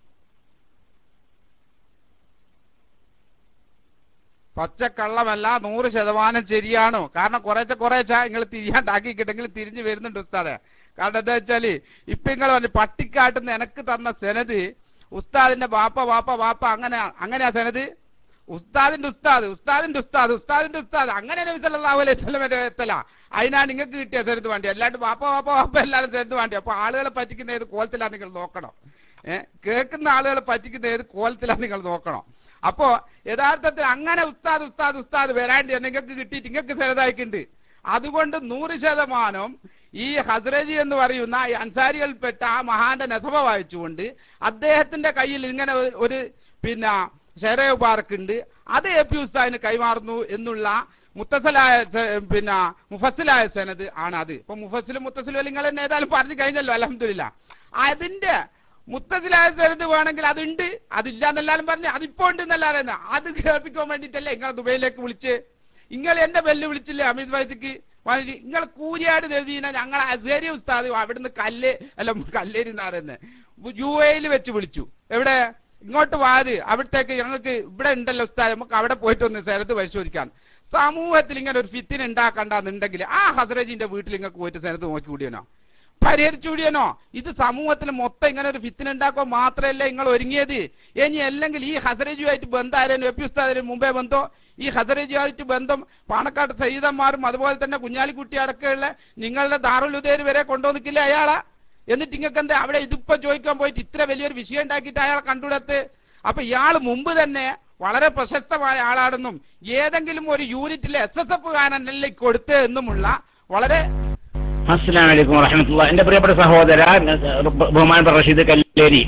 പച്ചക്കള്ളമല്ല നൂറ് ശതമാനം ശരിയാണോ കാരണം കുറേശ്ശെ കുറേശ്ശെ നിങ്ങൾ തിരിയാണ്ടാക്കിക്കിട്ടെങ്കിൽ തിരിഞ്ഞു വരുന്നുണ്ട് ഉസ്താദെ കാരണം എന്താ വെച്ചാല് ഇപ്പൊ നിങ്ങൾ പറഞ്ഞു പട്ടിക്കാട്ടുന്ന എനക്ക് തന്ന സെനത് ഉസ്താദിന്റെ വാപ്പ വാപ്പ വാപ്പ അങ്ങനെ അങ്ങനെയാ സെനത് ഉസ്താദിന്റെ ഉസ്താദ് ഉസ്താദിന്റെ ഉസ്താദ് ഉസ്താദിന്റെ ഉസ്താദ് അങ്ങനെ നബി സല്ലല്ലാഹു അലൈഹി വസല്ലമയുടെ എത്തല അതിനാണ് നിങ്ങൾക്ക് കിട്ടിയ സെനത് വേണ്ടി അല്ലാണ്ട് വാപ്പ വാപ്പ വാപ്പ എല്ലാവരും സെനത് വേണ്ടി അപ്പൊ ആളുകളെ പറ്റിക്കുന്ന ഏത് കോലത്തിലാണ് നിങ്ങൾ നോക്കണം ഏഹ് കേൾക്കുന്ന ആളുകളെ പറ്റിക്കുന്ന ഏത് കോലത്തിലാണ് നിങ്ങൾ നോക്കണം അപ്പോ യഥാർത്ഥത്തിൽ അങ്ങനെ ഉസ്താദ് ഉസ്താദ് ഉസ്താദ് വരാണ്ട് നിങ്ങൾക്ക് കിട്ടിയിട്ട് നിങ്ങൾക്ക് ചെറുതായിട്ടുണ്ട് അതുകൊണ്ട് നൂറ് ശതമാനം ഈ ഹസ്രജി എന്ന് പറയുന്ന ഈ അൻസാരികളിൽപ്പെട്ട ആ മഹാന്റെ നെസഭ വായിച്ചുകൊണ്ട് അദ്ദേഹത്തിന്റെ കയ്യിൽ ഇങ്ങനെ ഒരു- ഒരു പിന്നെ ഷെറേ മുബാറക്ക് ഉണ്ട് അത് എ പി ഉസ്താദിന് കൈമാറുന്നു എന്നുള്ള മുത്തസലായ സ- പിന്നെ മുഫസ്സിലായ സനത് ആണ് അത് ഇപ്പൊ മുഫസ്സിലും മുത്തസിലും നിങ്ങൾ തന്നെ ഏതായാലും പറഞ്ഞു കഴിഞ്ഞല്ലോ അലഹമില്ല അതിന്റെ മുത്തസിലായ സനത് വേണമെങ്കിൽ അതുണ്ട് അതില്ല എന്നെല്ലാരും പറഞ്ഞു അതിപ്പോ ഉണ്ട് എന്നല്ല പറയുന്നത് അത് കേൾപ്പിക്കാൻ വേണ്ടിട്ടല്ലേ നിങ്ങൾ ദുബൈയിലേക്ക് വിളിച്ച് നിങ്ങൾ എന്റെ ബെല്ല് വിളിച്ചില്ലേ അമിത് വൈസിക്ക് നിങ്ങൾ കൂരിയാട് ദേവീനെ ഞങ്ങൾ അസേരി ഉസ്താദ് അവിടുന്ന് കല്ല് അല്ല കല്ലേരി എന്ന് പറയുന്നത് യു എയിൽ വെച്ച് വിളിച്ചു എവിടെ ഇങ്ങോട്ട് വാത് അവിടത്തേക്ക് ഞങ്ങൾക്ക് ഇവിടെ ഉണ്ടല്ലോ ഉസ്താദ് നമുക്ക് അവിടെ പോയിട്ട് ഒന്ന് സ്ഥലത്ത് പരിശോധിക്കാം സമൂഹത്തിൽ ഇങ്ങനെ ഒരു ഫിത്തിന് ഉണ്ടാക്കണ്ടെന്നുണ്ടെങ്കിൽ ആ ഹസറജിന്റെ വീട്ടിൽ നിങ്ങൾക്ക് പോയിട്ട് സ്ഥലത്ത് നോക്കി കൂടിയനോ പരിഹരിച്ചു കൂടിയനോ ഇത് സമൂഹത്തിൽ മൊത്തം ഇങ്ങനെ ഒരു ഫിത്തിന് ഉണ്ടാക്കുക മാത്രമല്ല നിങ്ങൾ ഒരുങ്ങിയത് ഇനി അല്ലെങ്കിൽ ഈ ഹസറജുമായിട്ട് ബന്ധം ആരെയും എപ്പി ഉസ്താദിനും മുമ്പേ ബന്ധോ ഈ ഹസറജുമായിട്ട് ബന്ധം പാണക്കാട് സയ്യിദന്മാരും അതുപോലെ തന്നെ കുഞ്ഞാലിക്കുട്ടി അടക്കമുള്ള നിങ്ങളുടെ ദാറുലുദേര് വരെ കൊണ്ടുവന്നിക്കില്ലേ അയാളെ എന്നിട്ട് നിങ്ങൾക്ക് എന്താ അവിടെ ഇതിപ്പോ ചോദിക്കാൻ പോയിട്ട് ഇത്ര വലിയൊരു വിഷയം ഉണ്ടാക്കിയിട്ട് അയാളെ കണ്ടുകൂടത്ത് അപ്പൊ ഇയാൾ മുമ്പ് തന്നെ വളരെ പ്രശസ്തമായ ആളാണെന്നും ഏതെങ്കിലും ഒരു യൂണിറ്റിലെ എസ് എസ് എഫ് കാരനല്ലേ കൊടുത്ത് എന്നുമുള്ള വളരെ അസ്സലാമു അലൈക്കും വറഹമത്തുള്ള എന്റെ പ്രിയപ്പെട്ട സഹോദര ബ- ബഹുമാനപ്പെട്ട റഷീദ് കല്ലേരി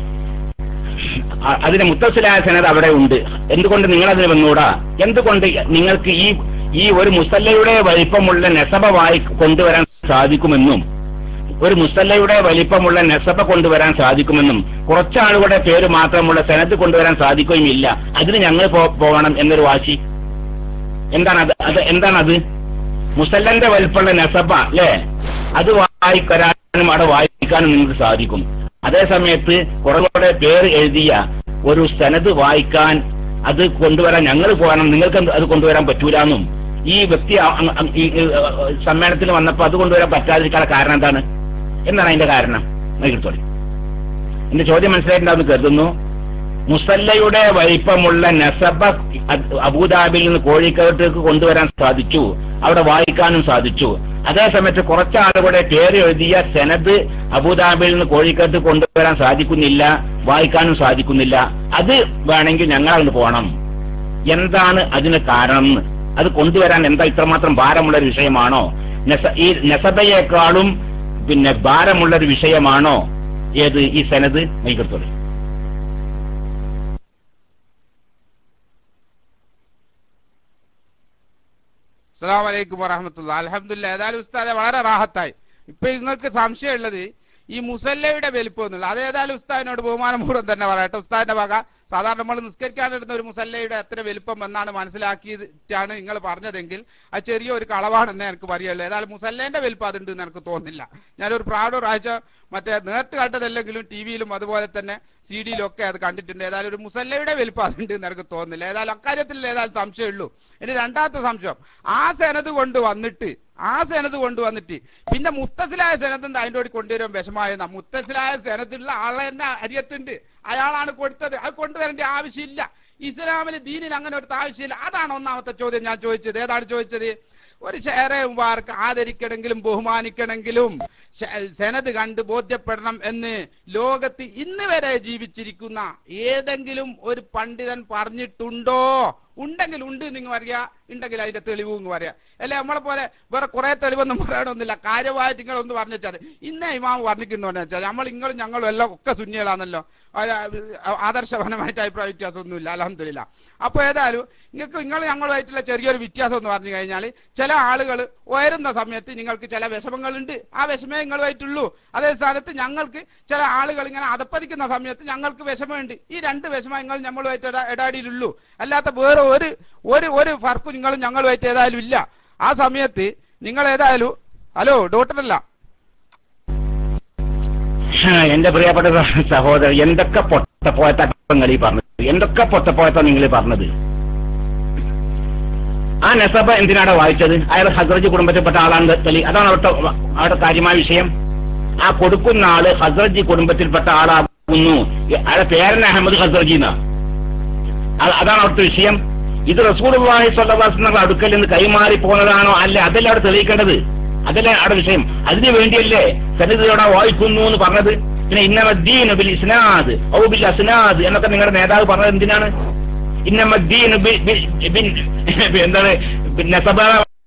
അ- അതിന് മുത്തസിലായ സനത് അവിടെ ഉണ്ട് എന്തുകൊണ്ട് നിങ്ങൾ അതിന് വന്നൂടാ എന്തുകൊണ്ട് നിങ്ങൾക്ക് ഈ ഈ ഒരു മുസല്ലയുടെ വലിപ്പമുള്ള നെസബ വായി കൊണ്ടുവരാൻ സാധിക്കുമെന്നും ഒരു മുസല്ലയുടെ വലിപ്പമുള്ള നെസബ കൊണ്ടുവരാൻ സാധിക്കുമെന്നും കുറച്ചാളുകളുടെ പേര് മാത്രമുള്ള സനത് കൊണ്ടുവരാൻ സാധിക്കുകയും ഇല്ല അതിന് ഞങ്ങൾ പോ- പോകണം എന്നൊരു വാശി എന്താണ് അത് അത് എന്താണ് അത് മുസല്ലന്റെ വലിപ്പമുള്ള നെസബ അല്ലേ അത് വായിക്കരാനും അവിടെ വായിക്കാനും നിങ്ങൾക്ക് സാധിക്കും അതേ സമയത്ത് കുറവുകളുടെ പേര് എഴുതിയ ഒരു സനത് വായിക്കാൻ അത് കൊണ്ടുവരാൻ ഞങ്ങൾ പോകണം നിങ്ങൾക്ക് അത് കൊണ്ടുവരാൻ പറ്റൂലെന്നും ഈ വ്യക്തി അ- അ- അ- ഈ ഈ, അ, അ, സമ്മേളനത്തിൽ വന്നപ്പോ അത് കൊണ്ടുവരാൻ പറ്റാതിരിക്കാനുള്ള കാരണം എന്താണ് എന്താണ് അതിന്റെ കാരണം എടുത്തോളി എന്റെ ചോദ്യം മനസ്സിലായിട്ടുണ്ടാവും കരുതുന്നു മുസല്ലയുടെ വലിപ്പമുള്ള നസബ അ- അബൂദാബിയിൽ നിന്ന് കോഴിക്കോട്ടേക്ക് കൊണ്ടുവരാൻ സാധിച്ചു അവിടെ വായിക്കാനും സാധിച്ചു അതേ സമയത്ത് കുറച്ച് ആളുകളുടെ പേര് എഴുതിയ സെനത് അബൂദാബിയിൽ നിന്ന് കോഴിക്കോട്ട് കൊണ്ടുവരാൻ സാധിക്കുന്നില്ല വായിക്കാനും സാധിക്കുന്നില്ല അത് വേണമെങ്കിൽ ഞങ്ങൾ അങ്ങ് പോകണം എന്താണ് അതിന് കാരണം എന്ന്? അത് കൊണ്ടുവരാൻ എന്താ ഇത്രമാത്രം ഭാരമുള്ള ഒരു വിഷയമാണോ നെസ- ഈ നെസബയേക്കാളും പിന്നെ ഭാരമുള്ള ഒരു വിഷയമാണോ ഏത് ഈ സനത് മൈക്കെടുത്തോളൂ അസ്സാം വലൈക്കും വറഹമത്തുള്ള അലഹമില്ല ഏതായാലും ഉസ്താദെ വളരെ റാഹത്തായി ഇപ്പൊ നിങ്ങൾക്ക് സംശയമുള്ളത് ഈ മുസല്ലയുടെ വലിപ്പം എന്നുള്ള അത് ഏതായാലും ഉസ്താദിനോട് ബഹുമാനപൂർവ്വം തന്നെ പറയട്ടെ ഉസ്താദിന്റെ വക സാധാരണ നമ്മൾ നിസ്കരിക്കാനിരുന്ന ഒരു മുസല്ലയുടെ എത്ര വലിപ്പം എന്നാണ് മനസ്സിലാക്കിയിട്ടാണ് നിങ്ങൾ പറഞ്ഞതെങ്കിൽ അത് ചെറിയ ഒരു കളവാണെന്ന് എനിക്ക് പറയുള്ളൂ ഏതായാലും മുസല്ലേന്റെ വലിപ്പം അതുണ്ട് എന്ന് എനിക്ക് തോന്നുന്നില്ല ഞാനൊരു പ്രാട് ഒരാഴ്ച മറ്റേ നേരിട്ട് കണ്ടതല്ലെങ്കിലും ടി വിയിലും അതുപോലെ തന്നെ സി ഡിയിലും ഒക്കെ അത് കണ്ടിട്ടുണ്ട് ഏതായാലും ഒരു മുസല്ലയുടെ വലിപ്പം അതുണ്ട് എന്ന് എനിക്ക് തോന്നുന്നില്ല ഏതായാലും അക്കാര്യത്തിൽ ഏതായാലും സംശയമുള്ളൂ ഇനി രണ്ടാമത്തെ സംശയം ആ സെനത് കൊണ്ട് വന്നിട്ട് ആ സെനത് കൊണ്ടുവന്നിട്ട് പിന്നെ മുത്തസിലായ സെനത്തിന്റെ അതിൻ്റെ കൂടി കൊണ്ടുവരാൻ വിഷമായെന്ന മുത്തസിലായ സെനത്തുള്ള ആളെ തന്നെ അരിയത്തുണ്ട് അയാളാണ് കൊടുത്തത് അത് കൊണ്ടുവരേണ്ട ആവശ്യമില്ല ഇസ്ലാമിൽ ദീനിൽ അങ്ങനെ ഒരു ആവശ്യമില്ല അതാണ് ഒന്നാമത്തെ ചോദ്യം ഞാൻ ചോദിച്ചത് ഏതാണ് ചോദിച്ചത് ഒരു ഷെയറെ മുബാർക്ക് ആദരിക്കണമെങ്കിലും ബഹുമാനിക്കണമെങ്കിലും ശ- സെനത് കണ്ട് ബോധ്യപ്പെടണം എന്ന് ലോകത്ത് ഇന്ന് വരെ ജീവിച്ചിരിക്കുന്ന ഏതെങ്കിലും ഒരു പണ്ഡിതൻ പറഞ്ഞിട്ടുണ്ടോ ഉണ്ടെങ്കിൽ ഉണ്ട് നിങ്ങൾ പറയാ ഉണ്ടെങ്കിൽ അതിന്റെ തെളിവ് എന്ന് പറയാ അല്ലെ നമ്മളെ പോലെ വേറെ കുറെ തെളിവൊന്നും പറയണമെന്നില്ല കാര്യമായിട്ട് നിങ്ങൾ ഒന്ന് പറഞ്ഞു വെച്ചാൽ ഇന്നേ ഇമാം വർണ്ണിക്കുന്നുണ്ടെന്ന് വെച്ചാൽ നമ്മൾ നിങ്ങളും ഞങ്ങളും എല്ലാം ഒക്കെ സുന്നികളാണല്ലോ ഒരു, ആ- ആദർശപരമായിട്ട് അഭിപ്രായ വ്യത്യാസമൊന്നുമില്ല അലഹമില്ല അപ്പൊ ഏതായാലും നിങ്ങൾക്ക് നിങ്ങൾ ഞങ്ങളുമായിട്ടുള്ള ചെറിയൊരു വ്യത്യാസം എന്ന് പറഞ്ഞു കഴിഞ്ഞാൽ ചില ആളുകൾ ഉയരുന്ന സമയത്ത് നിങ്ങൾക്ക് ചില വിഷമങ്ങളുണ്ട് ആ വിഷമേ നിങ്ങളുമായിട്ടുള്ളൂ അതേ സ്ഥാനത്ത് ഞങ്ങൾക്ക് ചില ആളുകൾ ഇങ്ങനെ അതപ്പതിക്കുന്ന സമയത്ത് ഞങ്ങൾക്ക് വിഷമമുണ്ട് ഈ രണ്ട് വിഷമം നിങ്ങൾ നമ്മളുമായിട്ട് ഇട- ഇടപെടിയിലുള്ളൂ അല്ലാത്ത വേറെ ഒരു ഒരു ഒരു ഫർക്കും നിങ്ങളും ഞങ്ങളുമായിട്ട് ഏതായാലും ഇല്ല ആ സമയത്ത് നിങ്ങൾ ഏതായാലും ഹലോ ഡോക്ടറല്ല ഹാ, എന്റെ പ്രിയപ്പെട്ട സഹ- സഹോദരൻ എന്തൊക്കെ പൊട്ടപ്പോയത്ത നിങ്ങൾ ഈ പറഞ്ഞത് എന്തൊക്കെ പൊട്ടപ്പോയത്ത നിങ്ങൾ ഈ പറഞ്ഞത് ആ നസബ എന്തിനാണ് വായിച്ചത് അയാൾ ഹസ്രജ് കുടുംബത്തിൽപ്പെട്ട ആളാണ് തെളി അതാണ് അവിടുത്തെ അവിടെ കാര്യമായ വിഷയം ആ കൊടുക്കുന്ന ആള് ഹസ്രജ് കുടുംബത്തിൽപ്പെട്ട ആളാകുന്നു അയാളുടെ പേരൻ അഹമ്മദ് ഹസ്രജി എന്നാ അത് അതാണ് അവിടുത്തെ വിഷയം ഇത് റസൂൽ സ്വല്ലാസ്ങ്ങളുടെ അടുക്കൽ നിന്ന് കൈമാറി പോകുന്നതാണോ അല്ല അതല്ല അവിടെ തെളിയിക്കേണ്ടത് അതല്ല അവിടെ വിഷയം അതിനു വേണ്ടിയല്ലേ സന്നിധിയോടെ വായിക്കുന്നു എന്ന് പറഞ്ഞത് പിന്നെ ഇന്നമദ്ദീൻ ബിൽ ഇസ്നാദ് ഔ ബിൽ അസ്നാദ് എന്നൊക്കെ നിങ്ങളുടെ നേതാവ് പറഞ്ഞത് എന്തിനാണ് ഇന്നമദ്ദീൻ ബി- ബി- ബിൻ- എന്താണ് നസബ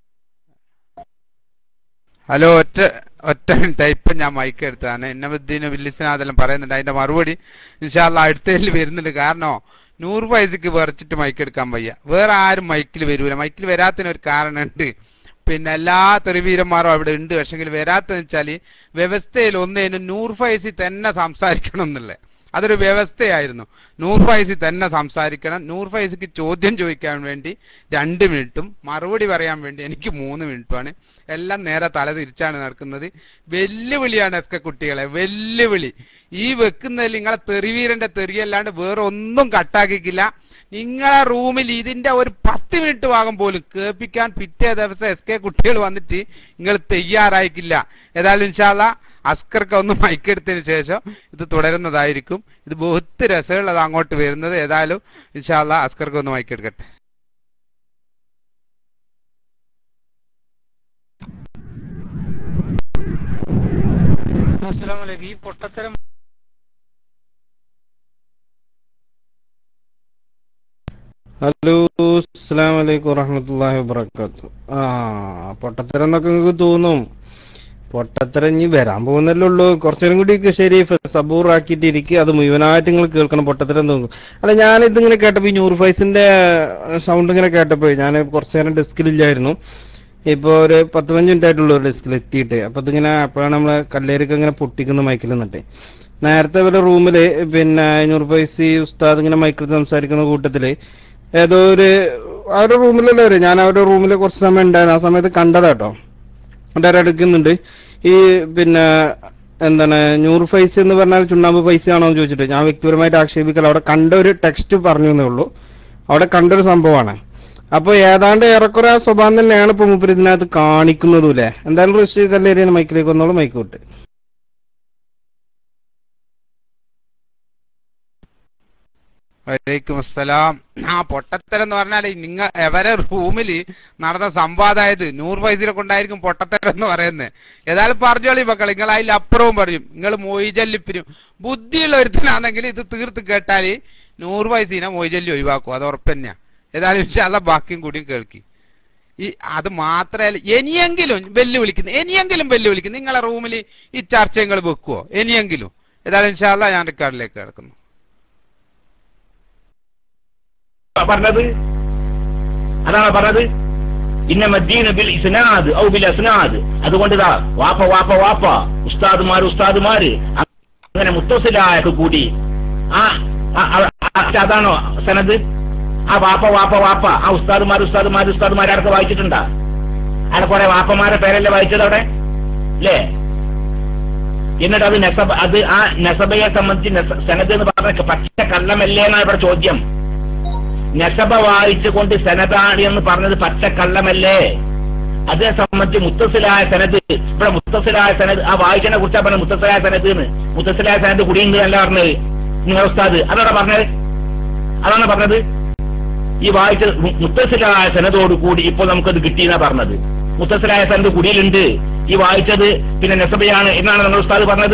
ഹലോ ഒറ്റ ഒറ്റ മിനിറ്റ് ഇപ്പൊ ഞാൻ മൈക്ക് എടുത്തതാണ് എന്നബുദ്ദീന് വില്ലിസിനാതെല്ലാം പറയുന്നുണ്ട് അതിന്റെ മറുപടി ഇൻഷാല്ല അടുത്തതിൽ വരുന്നുണ്ട് കാരണം നൂറ് പൈസക്ക് വിറച്ചിട്ട് മൈക്ക് എടുക്കാൻ വയ്യ വേറെ ആരും മൈക്കിൽ വരൂല മൈക്കിൽ വരാത്തതിന് ഒരു കാരണമുണ്ട് പിന്നെ എല്ലാ തെറിവീരന്മാരും അവിടെ ഉണ്ട് പക്ഷെങ്കിൽ വരാത്തെന്ന് വെച്ചാല് വ്യവസ്ഥയിൽ ഒന്നേനും നൂറ് പൈസ തന്നെ സംസാരിക്കണം എന്നുള്ളത് അതൊരു വ്യവസ്ഥയായിരുന്നു നൂറ് ഫൈസി തന്നെ സംസാരിക്കണം നൂറ് ഫൈസിക്ക് ചോദ്യം ചോദിക്കാൻ വേണ്ടി രണ്ട് മിനിറ്റും മറുപടി പറയാൻ വേണ്ടി എനിക്ക് മൂന്ന് മിനിറ്റുമാണ് എല്ലാം നേരെ തല തിരിച്ചാണ് നടക്കുന്നത് വെല്ലുവിളിയാണ് എസ് കെ കുട്ടികളെ വെല്ലുവിളി ഈ വെക്കുന്നതിൽ നിങ്ങളെ തെറിവീരന്റെ തെറിയല്ലാണ്ട് വേറെ ഒന്നും കട്ടാക്കിക്കില്ല നിങ്ങളെ റൂമിൽ ഇതിന്റെ ഒരു പത്ത് മിനിറ്റ് ഭാഗം പോലും കേൾപ്പിക്കാൻ പിറ്റേ ദിവസം എസ് കെ കുട്ടികൾ വന്നിട്ട് നിങ്ങൾ തയ്യാറായിക്കില്ല ഏതായാലും ഇൻഷാല്ല അസ്കർക്ക് ഒന്ന് മൈക്കെടുത്തതിന് ശേഷം ഇത് തുടരുന്നതായിരിക്കും ഇത് ബഹുത്ത് രസമുള്ളത് അങ്ങോട്ട് വരുന്നത് ഏതായാലും ഇൻഷാല്ല അസ്കർക്ക് ഒന്ന് മൈക്കെടുക്കട്ടെ അസ്സലാമലൈക്കും ഈ പൊട്ടത്തരം ഹലോ അസ്സാം വലൈക്കും വറഹമത്തല്ലാഹി വബർക്കാത്തു ആ പൊട്ടത്തരം എന്നൊക്കെ നിങ്ങൾക്ക് തോന്നും പൊട്ടത്തരം ഇനി വരാൻ പോകുന്നല്ലേ ഉള്ളൂ കുറച്ചേരം കൂടി ശരി സബൂർ ആക്കിയിട്ട് ഇരിക്കുക അത് മുഴുവനായിട്ട് നിങ്ങൾ കേൾക്കണം പൊട്ടത്തരം തോന്നും അല്ല ഞാൻ ഇതിങ്ങനെ കേട്ടപ്പോ ഈ ന്യൂർ ഫൈസിന്റെ സൗണ്ട് ഇങ്ങനെ കേട്ടപ്പോ ഞാൻ കുറച്ചു നേരം ഡെസ്കിലില്ലായിരുന്നു ഇപ്പൊ ഒരു പത്ത് പതിനഞ്ച് മിനിറ്റ് ആയിട്ടുള്ളൂ ഒരു ഡെസ്കിൽ എത്തിയിട്ട് അപ്പൊ ഇതിങ്ങനെ അപ്പോഴാണ് നമ്മളെ കല്ലേരൊക്കെ ഇങ്ങനെ പൊട്ടിക്കുന്ന മൈക്കിൽ നിന്നിട്ട് നേരത്തെ വല്ല റൂമില് പിന്നെ നൂർ ഫൈസി ഉസ്താദ് ഇങ്ങനെ മൈക്കിൽ സംസാരിക്കുന്ന കൂട്ടത്തില് ഏതോ ഒരു അവരുടെ റൂമിലല്ലേ വരെ ഞാൻ അവരുടെ റൂമിൽ കുറച്ച് സമയം ഉണ്ടായിരുന്നു ആ സമയത്ത് കണ്ടതാട്ടോ എന്നിട്ട് എടുക്കുന്നുണ്ട് ഈ പിന്നെ എന്താണ് നൂറ് പൈസ എന്ന് പറഞ്ഞാൽ ചുണ്ണാമ്പ് പൈസ ആണോ എന്ന് ചോദിച്ചിട്ട് ഞാൻ വ്യക്തിപരമായിട്ട് ആക്ഷേപിക്കൽ അവിടെ കണ്ട ഒരു ടെക്സ്റ്റ് പറഞ്ഞു എന്നേ ഉള്ളൂ അവിടെ കണ്ടൊരു സംഭവമാണ് അപ്പൊ ഏതാണ്ട് ഏറെക്കുറെ ആ സ്വഭാവം തന്നെയാണ് ഇപ്പൊ മൂപ്പര് ഇതിനകത്ത് കാണിക്കുന്നതും അല്ലേ എന്തായാലും ഋഷി കല്ലേരിയാണ് മൈക്കിലേക്ക് വന്നോളൂ മൈക്ക് വിട്ട് വലൈക്കും അസ്സലാം ആ പൊട്ടത്തരം എന്ന് പറഞ്ഞാൽ നിങ്ങൾ എവരെ റൂമിൽ നടന്ന സംവാദമായത് നൂറ് പൈസയിലെ കൊണ്ടായിരിക്കും പൊട്ടത്തരം എന്ന് പറയുന്നത് ഏതായാലും പറഞ്ഞോളി മക്കൾ നിങ്ങൾ അതിൽ അപ്പുറവും പറയും നിങ്ങൾ മൊയ്ജല്ലിപ്പിനും ബുദ്ധിയുള്ള ഒരുത്തനാണെങ്കിൽ ഇത് തീർത്ത് കേട്ടാൽ നൂറ് പൈസീനെ മൊയ്ജല്ലി ഒഴിവാക്കും അത് ഉറപ്പ് തന്നെയാ ഏതായാലും ഇൻഷാല്ല ബാക്കിയും കൂടിയും കേൾക്കി ഈ അത് മാത്രമല്ല ഇനിയെങ്കിലും വെല്ലുവിളിക്കുന്നു ഇനിയെങ്കിലും വെല്ലുവിളിക്കുന്നു നിങ്ങളെ റൂമിൽ ഈ ചർച്ച നിങ്ങൾ വെക്കുവോ ഇനിയെങ്കിലും ഏതായാലും ഇൻഷാല്ല ഞാൻ റെക്കാർഡിലേക്ക് കിടക്കുന്നു പറഞ്ഞത് അതാണ് പറഞ്ഞത് ഇന്ന മദ്ദീന ബിൽ ഇസ്നാദ് ഔ ബിൽ അസ്നാദ് അതുകൊണ്ട് ഇതാ വാപ്പ വാപ്പ വാപ്പ ഉസ്താദുമാര് ഉസ്താദുമാര് അങ്ങനെ മുത്തസിലായ കൂടി ആ ആ- ആ- ആ- അതാണോ സനത് ആ വാപ്പ വാപ്പ വാപ്പ ആ ഉസ്താദുമാർ ഉസ്താദുമാർ ഉസ്താദുമാർ ആരൊക്കെ വായിച്ചിട്ടുണ്ടാ അവിടെ കുറെ വാപ്പമാരെ പേരല്ലേ വായിച്ചത് അവിടെ അല്ലേ എന്നിട്ട് അത് നെസബ അത് ആ നെസബയെ സംബന്ധിച്ച് നെസ- സനത് എന്ന് പറഞ്ഞ പച്ച കള്ളമല്ലേ എന്നാണ് ഇവിടെ ചോദ്യം നെസബ വായിച്ചുകൊണ്ട് സനതാണ് എന്ന് പറഞ്ഞത് പച്ച കള്ളമല്ലേ അതേ സംബന്ധിച്ച് മുത്തസിലായ സനത് ഇവിടെ മുത്തസിലായ സനത് ആ വായിച്ചതിനെ കുറിച്ചാ പറഞ്ഞത് മുത്തസിലായ സനത് എന്ന് മുത്തസിലായ സനത് കുടിയുണ്ട് അല്ല പറഞ്ഞത് നിങ്ങൾ ഉസ്താദ് അതാണ് പറഞ്ഞത് അതാണ് പറഞ്ഞത് ഈ വായിച്ച മു- മുത്തസിലായ സനതോട് കൂടി ഇപ്പോൾ നമുക്കത് കിട്ടിയെന്നാ പറഞ്ഞത് മുത്തസിലായ സനത് കുടിയിലുണ്ട് ഈ വായിച്ചത് പിന്നെ നെസബയാണ് എന്നാണ് നിങ്ങൾ ഉസ്താദ് പറഞ്ഞത്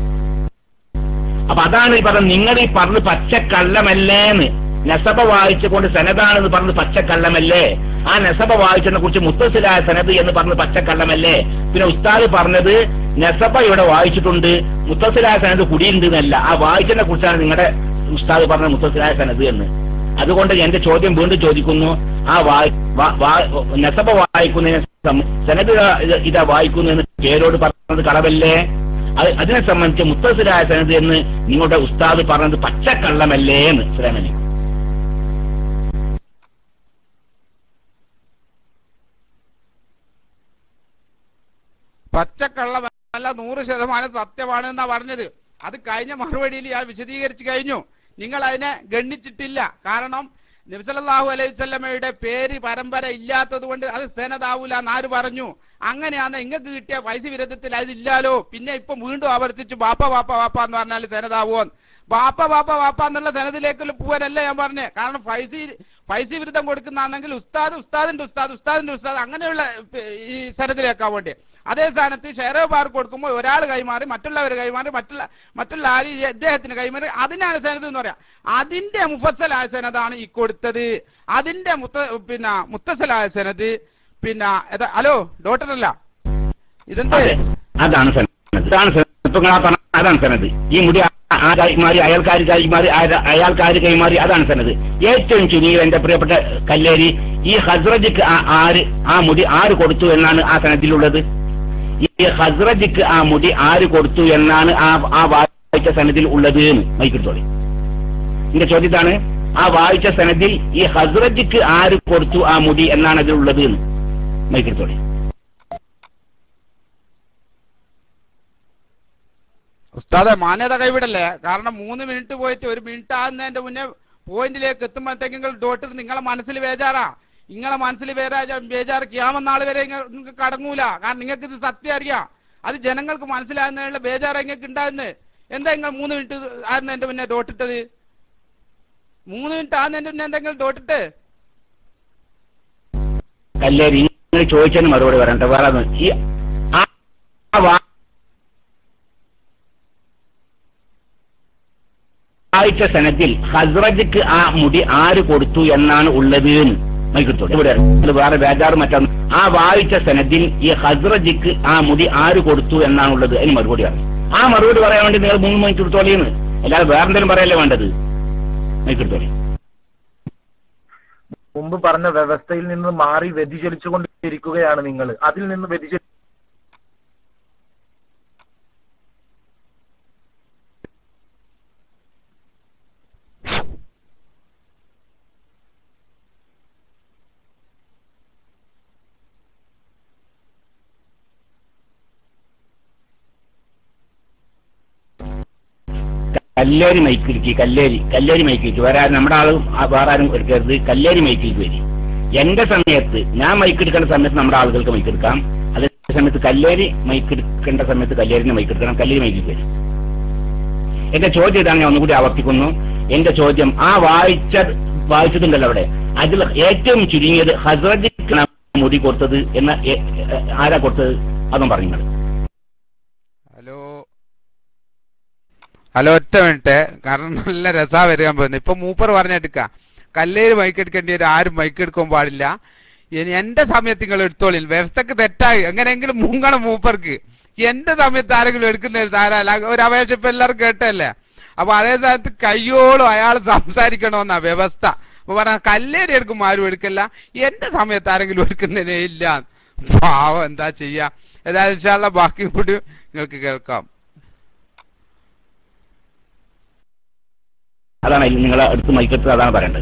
അപ്പൊ അതാണ് ഈ പറഞ്ഞത് നിങ്ങൾ ഈ പറഞ്ഞത് പച്ചക്കള്ളമല്ലേന്ന് നെസബ വായിച്ചുകൊണ്ട് സനതാണെന്ന് പറഞ്ഞത് പച്ചക്കള്ളമല്ലേ ആ നെസബ വായിച്ചതിനെ കുറിച്ച് മുത്തസിലായ സനത് എന്ന് പറഞ്ഞത് പച്ചക്കള്ളമല്ലേ പിന്നെ ഉസ്താദ് പറഞ്ഞത് നെസബ ഇവിടെ വായിച്ചിട്ടുണ്ട് മുത്തസിലായ സനത് കുടിയുണ്ട് എന്നല്ല ആ വായിച്ചതിനെ കുറിച്ചാണ് നിങ്ങളുടെ ഉസ്താദ് പറഞ്ഞത് മുത്തസിലായ സനത് എന്ന് അതുകൊണ്ട് എന്റെ ചോദ്യം വീണ്ടും ചോദിക്കുന്നു ആ വായി വാ- വാ- നെസബ വായിക്കുന്നതിനെ സം- സനത് ഇത- ഇതാ വായിക്കുന്നു എന്ന് പേരോട് പറഞ്ഞത് കളവല്ലേ അത് അതിനെ സംബന്ധിച്ച് മുത്തസിലായ സനത് എന്ന് നിങ്ങളുടെ ഉസ്താദ് പറഞ്ഞത് പച്ചക്കള്ളമല്ലേ എന്ന് ഇസ്ലാമലി പച്ചക്കള്ളമല്ല നൂറ് ശതമാനം സത്യമാണ് എന്നാ പറഞ്ഞത് അത് കഴിഞ്ഞ മറുപടിയിൽ ഞാൻ വിശദീകരിച്ചു കഴിഞ്ഞു നിങ്ങൾ അതിനെ ഗണ്ണിച്ചിട്ടില്ല കാരണം നബ്സലല്ലാഹു അലൈഹി സ്വല്ലമയുടെ പേര് പരമ്പര ഇല്ലാത്തത് കൊണ്ട് അത് സേനതാവൂല എന്നാര് പറഞ്ഞു അങ്ങനെയാണ് നിങ്ങൾക്ക് കിട്ടിയ പൈസ വിരുദ്ധത്തിൽ അതില്ലാലോ പിന്നെ ഇപ്പൊ വീണ്ടും ആവർത്തിച്ചു ബാപ്പ ബാപ്പ ബാപ്പ എന്ന് പറഞ്ഞാൽ സേനതാവോ ബാപ്പ ബാപ്പ ബാപ്പ എന്നുള്ള സനത്തിലേക്ക് പോകാനല്ല ഞാൻ പറഞ്ഞേ കാരണം പൈസ പൈസ വിരുദ്ധം കൊടുക്കുന്നതാണെങ്കിൽ ഉസ്താദ് ഉസ്താദിന്റെ ഉസ്താദ് ഉസ്താദിന്റെ ഉസ്താദ് അങ്ങനെയുള്ള പ് ഈ സനത്തിലേക്കാൻ വേണ്ടി അതേ സ്ഥാനത്ത് ഷെയർ ബാർക്ക് കൊടുക്കുമ്പോൾ ഒരാൾ കൈമാറി മറ്റുള്ളവർ കൈമാറി മറ്റുള്ള മറ്റുള്ള ആര് ഈ ഇദ്ദേഹത്തിന് കൈമാറി അതിനാണ് സനത് എന്ന് പറയാം അതിന്റെ മുഫസലായ സനതാണ് ഈ കൊടുത്തത് അതിന്റെ മുത്ത പിന്നെ മുത്തസലായ സനത് പിന്നെ ഇത് ഹലോ ഡോക്ടർ അല്ല ഇതെന്ത് അതെ അതാണ് സനത് ഇതാണ് സനത് ഇപ്പൊ നിങ്ങൾ ആ പറഞ്ഞ അതാണ് സനത് ഈ മുടി ആ- ആ കൈമാറി അയാൾക്കാർ കൈമാറി ആ- അയാൾക്കാർ കൈമാറി അതാണ് സനത് ഏറ്റവും ചുരുങ്ങിയത് എന്റെ പ്രിയപ്പെട്ട കല്ലേരി ഈ ഹസ്രജിക്ക് ആ ആര് ആ മുടി ആര് കൊടുത്തു എന്നാണ് ആ സനത്തിലുള്ളത് ഈ ഹസ്രജിക്ക് ആ മുടി ആര് കൊടുത്തു എന്നാണ് ആ ആ വായിച്ച സനത്തിൽ ഉള്ളത് എന്ന് മൈക്കിട്ടോളി എന്റെ ചോദ്യത്താണ് ആ വായിച്ച സനത്തിൽ ഈ ഹസ്രജിക്ക് ആര് കൊടുത്തു ആ മുടി എന്നാണ് അതിലുള്ളത് എന്ന് മൈക്കിട്ടോളി ഉസ്താദെ മാന്യത കൈവിടല്ലേ കാരണം മൂന്ന് മിനിറ്റ് പോയിട്ട് ഒരു മിനിറ്റ് ആകുന്നതിന്റെ മുന്നേ പോയിന്റിലേക്ക് എത്തുമ്പോഴത്തേക്ക് നിങ്ങൾ ഡോക്ടർ നിങ്ങളെ മനസ്സിൽ ബേജാറാ നിങ്ങളെ മനസ്സിൽ ബേജാ ബേജാറ് ക്യാമെന്നാൾ വരെ നിങ്ങൾക്ക് കടങ്ങൂല കാരണം നിങ്ങൾക്ക് ഇത് സത്യം അറിയാം അത് ജനങ്ങൾക്ക് മനസ്സിലാകുന്നതിനുള്ള ബേജാറ് നിങ്ങൾക്ക് ഉണ്ടാകുന്നത് എന്താ നിങ്ങൾ മൂന്ന് മിനിറ്റ് ആകുന്നതിന്റെ മുന്നേ ഡോട്ടിട്ടത് മൂന്ന് മിനിറ്റ് ആകുന്നതിന്റെ മുന്നേ എന്തെങ്കിലും ഡോട്ടിട്ട് കല്ലേരി നിങ്ങൾ ചോദിച്ചതിന് മറുപടി പറയണ്ട വേറെ ഒന്നും. ഈ ആ- ആ വാ- വായിച്ച സനത്തിൽ ഹസ്രജക്ക് ആ മുടി ആര് കൊടുത്തു എന്നാണ് ഉള്ളത് എന്ന് മൈക്കിട്ടോട്ടെ ഇവിടെ അത് വേറെ ബേജാറ് മറ്റൊന്ന് ആ വായിച്ച സനത്തിൽ ഈ ഹസ്രജിക്ക് ആ മുടി ആര് കൊടുത്തു എന്നാണ് ഉള്ളത് അതിന് മറുപടി പറയും ആ മറുപടി പറയാൻ വേണ്ടി നിങ്ങൾ മൂന്ന് മണിക്ക് എടുത്തോളിയെന്ന് അല്ലാതെ വേറെന്തെങ്കിലും പറയല്ലേ വേണ്ടത് മൈക്കിട്ടോളി മുമ്പ് പറഞ്ഞ വ്യവസ്ഥയിൽ നിന്ന് മാറി വ്യതിചലിച്ചുകൊണ്ടിരിക്കുകയാണ് നിങ്ങൾ അതിൽ നിന്ന് വ്യതിചലി കല്ലേരി മൈക്കിലേക്ക് കല്ലേരി കല്ലേരി മൈക്കിലേക്ക് വേറെ ആരും നമ്മുടെ ആളും ആ വേറെ ആരും എടുക്കരുത് കല്ലേരി മൈക്കിലേക്ക് വരി എന്റെ സമയത്ത് ഞാൻ മൈക്ക് എടുക്കേണ്ട സമയത്ത് നമ്മുടെ ആളുകൾക്ക് മൈക്ക് എടുക്കാം അതേ സമയത്ത് കല്ലേരി മൈക്ക് എടുക്കേണ്ട സമയത്ത് കല്ലേരിന് മൈക്ക് എടുക്കണം കല്ലേരി മൈക്കിലേക്ക് വരും എന്റെ ചോദ്യം ഇതാണ് ഞാൻ ഒന്നുകൂടി ആവർത്തിക്കുന്നു എന്റെ ചോദ്യം ആ വായിച്ച വായിച്ചതുണ്ടല്ലോ അവിടെ അതിൽ ഏറ്റവും ചുരുങ്ങിയത് ഹസ്രജിക്കാണ് മുടി കൊടുത്തത് എന്ന എ- എ- ആരാ കൊടുത്തത് അതും പറഞ്ഞു നിങ്ങൾ ഹലോ ഹലോ ഒറ്റ മിനിറ്റ് കാരണം നല്ല രസാ വരികയാൻ പോകുന്നത് ഇപ്പൊ മൂപ്പർ പറഞ്ഞെടുക്ക കല്ലേര് മൈക്ക് എടുക്കേണ്ടി വരും ആരും മൈക്ക് എടുക്കാൻ പാടില്ല ഇനി എന്റെ സമയത്ത് നിങ്ങൾ എടുത്തോളിൽ വ്യവസ്ഥക്ക് തെറ്റായി എങ്ങനെയെങ്കിലും മുങ്ങണം മൂപ്പർക്ക് എന്റെ സമയത്ത് ആരെങ്കിലും എടുക്കുന്ന താരല്ല ഒരു അപേക്ഷ ഇപ്പൊ എല്ലാവരും കേട്ടല്ലേ അപ്പൊ അതേ സ്ഥാനത്ത് കയ്യോളം അയാൾ സംസാരിക്കണമെന്നാ വ്യവസ്ഥ അപ്പൊ പറഞ്ഞ കല്ലേരി എടുക്കുമ്പോ ആരും എടുക്കല്ല എന്റെ സമയത്ത് ആരെങ്കിലും എടുക്കുന്നതിനേ ഇല്ല പാവം എന്താ ചെയ്യാ ഏതായാലും ഇൻഷാല്ലാ ബാക്കി കൂടി നിങ്ങൾക്ക് കേൾക്കാം അതാണ് നിങ്ങൾ അടുത്ത് മൈക്കെടുത്തത് അതാണ് പറയേണ്ടത്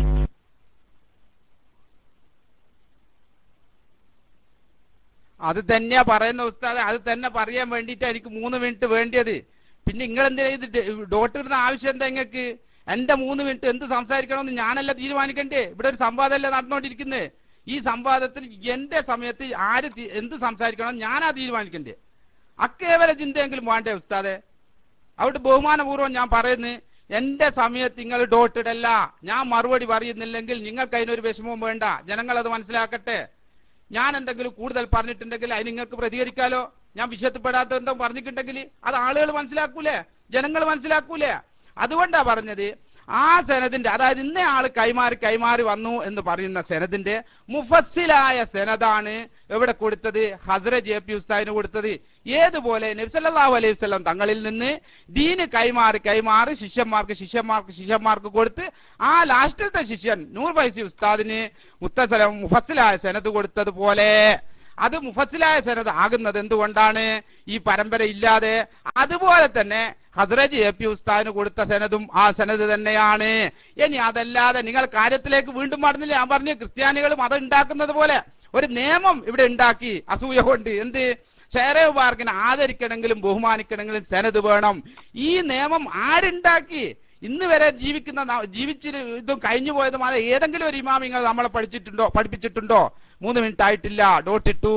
അത് തന്നെയാ പറയുന്ന ഉസ്താദ് അത് തന്നെ പറയാൻ വേണ്ടിയിട്ടാ എനിക്ക് മൂന്ന് മിനിറ്റ് വേണ്ടിയത് പിന്നെ നിങ്ങൾ എന്തിനാ ഇത് ഡോട്ട് ഇടുന്ന ആവശ്യം എന്താ നിങ്ങൾക്ക് എന്റെ മൂന്ന് മിനിറ്റ് എന്ത് സംസാരിക്കണമെന്ന് ഞാനല്ല തീരുമാനിക്കണ്ടേ ഇവിടെ ഒരു സംവാദമല്ലേ നടന്നുകൊണ്ടിരിക്കുന്നത് ഈ സംവാദത്തിൽ എന്റെ സമയത്ത് ആര് തി- എന്ത് സംസാരിക്കണം ഞാനാ തീരുമാനിക്കണ്ടേ അക്കേവല ചിന്തയെങ്കിലും വേണ്ടേ ഉസ്താദെ അവിടെ ബഹുമാനപൂർവ്വം ഞാൻ പറയുന്നു എന്റെ സമയത്ത് നിങ്ങൾ ഡോട്ട് ഇടല്ല ഞാൻ മറുപടി പറയുന്നില്ലെങ്കിൽ നിങ്ങൾക്ക് അതിനൊരു വിഷമവും വേണ്ട ജനങ്ങൾ അത് മനസ്സിലാക്കട്ടെ ഞാൻ എന്തെങ്കിലും കൂടുതൽ പറഞ്ഞിട്ടുണ്ടെങ്കിൽ അതിന് നിങ്ങൾക്ക് പ്രതികരിക്കാലോ ഞാൻ വിഷയത്തിൽപ്പെടാത്ത എന്തോ പറഞ്ഞിട്ടുണ്ടെങ്കിൽ അത് ആളുകൾ മനസ്സിലാക്കൂലേ ജനങ്ങൾ മനസ്സിലാക്കൂലേ അതുകൊണ്ടാ പറഞ്ഞത് ആ സെനദിന്റെ അതായത് ഇന്ന ആള് കൈമാറി കൈമാറി വന്നു എന്ന് പറയുന്ന സെനദിന്റെ മുഫസ്സിലായ സെനദാണ് എവിടെ കൊടുത്തത് ഹസ്ര ജെ പി ഉസ്താദിന് കൊടുത്തത് ഏതുപോലെ നബ്സല്ലാഹു അലൈഹി വസല്ലം തങ്ങളിൽ നിന്ന് ദീന് കൈമാറി കൈമാറി ശിഷ്യന്മാർക്ക് ശിഷ്യന്മാർക്ക് ശിഷ്യന്മാർക്ക് കൊടുത്ത് ആ ലാസ്റ്റിലത്തെ ശിഷ്യൻ നൂർ ഫൈസി ഉസ്താദിന് മുത്തസലം മുഫസ്സിലായ സെനത് കൊടുത്തതുപോലെ അത് മുഫസ്സിലായ സെനത് ആകുന്നത് എന്തുകൊണ്ടാണ് ഈ പരമ്പര ഇല്ലാതെ അതുപോലെ തന്നെ ഹസ്രജ് എ പി ഉസ്താദിന് കൊടുത്ത സെനതും ആ സെനത് തന്നെയാണ് ഇനി അതല്ലാതെ നിങ്ങൾ കാര്യത്തിലേക്ക് വീണ്ടും മടന്നില്ല ഞാൻ പറഞ്ഞു ക്രിസ്ത്യാനികൾ മതം ഉണ്ടാക്കുന്നത് പോലെ ഒരു നിയമം ഇവിടെ ഉണ്ടാക്കി അസൂയ കൊണ്ട് എന്ത് ഷെയറേവ് പാർക്കിനെ ആദരിക്കണമെങ്കിലും ബഹുമാനിക്കണമെങ്കിലും സെനത് വേണം ഈ നിയമം ആരുണ്ടാക്കി ഇന്ന് വരെ ജീവിക്കുന്ന ന- ജീവിച്ചിട്ട് ഇതും കഴിഞ്ഞു പോയത് മാതിരി ഏതെങ്കിലും ഒരു ഇമാം നിങ്ങൾ നമ്മളെ പഠിച്ചിട്ടുണ്ടോ പഠിപ്പിച്ചിട്ടുണ്ടോ മൂന്ന് മിനിറ്റ് ആയിട്ടില്ല ഡോട്ട് ഇട്ടു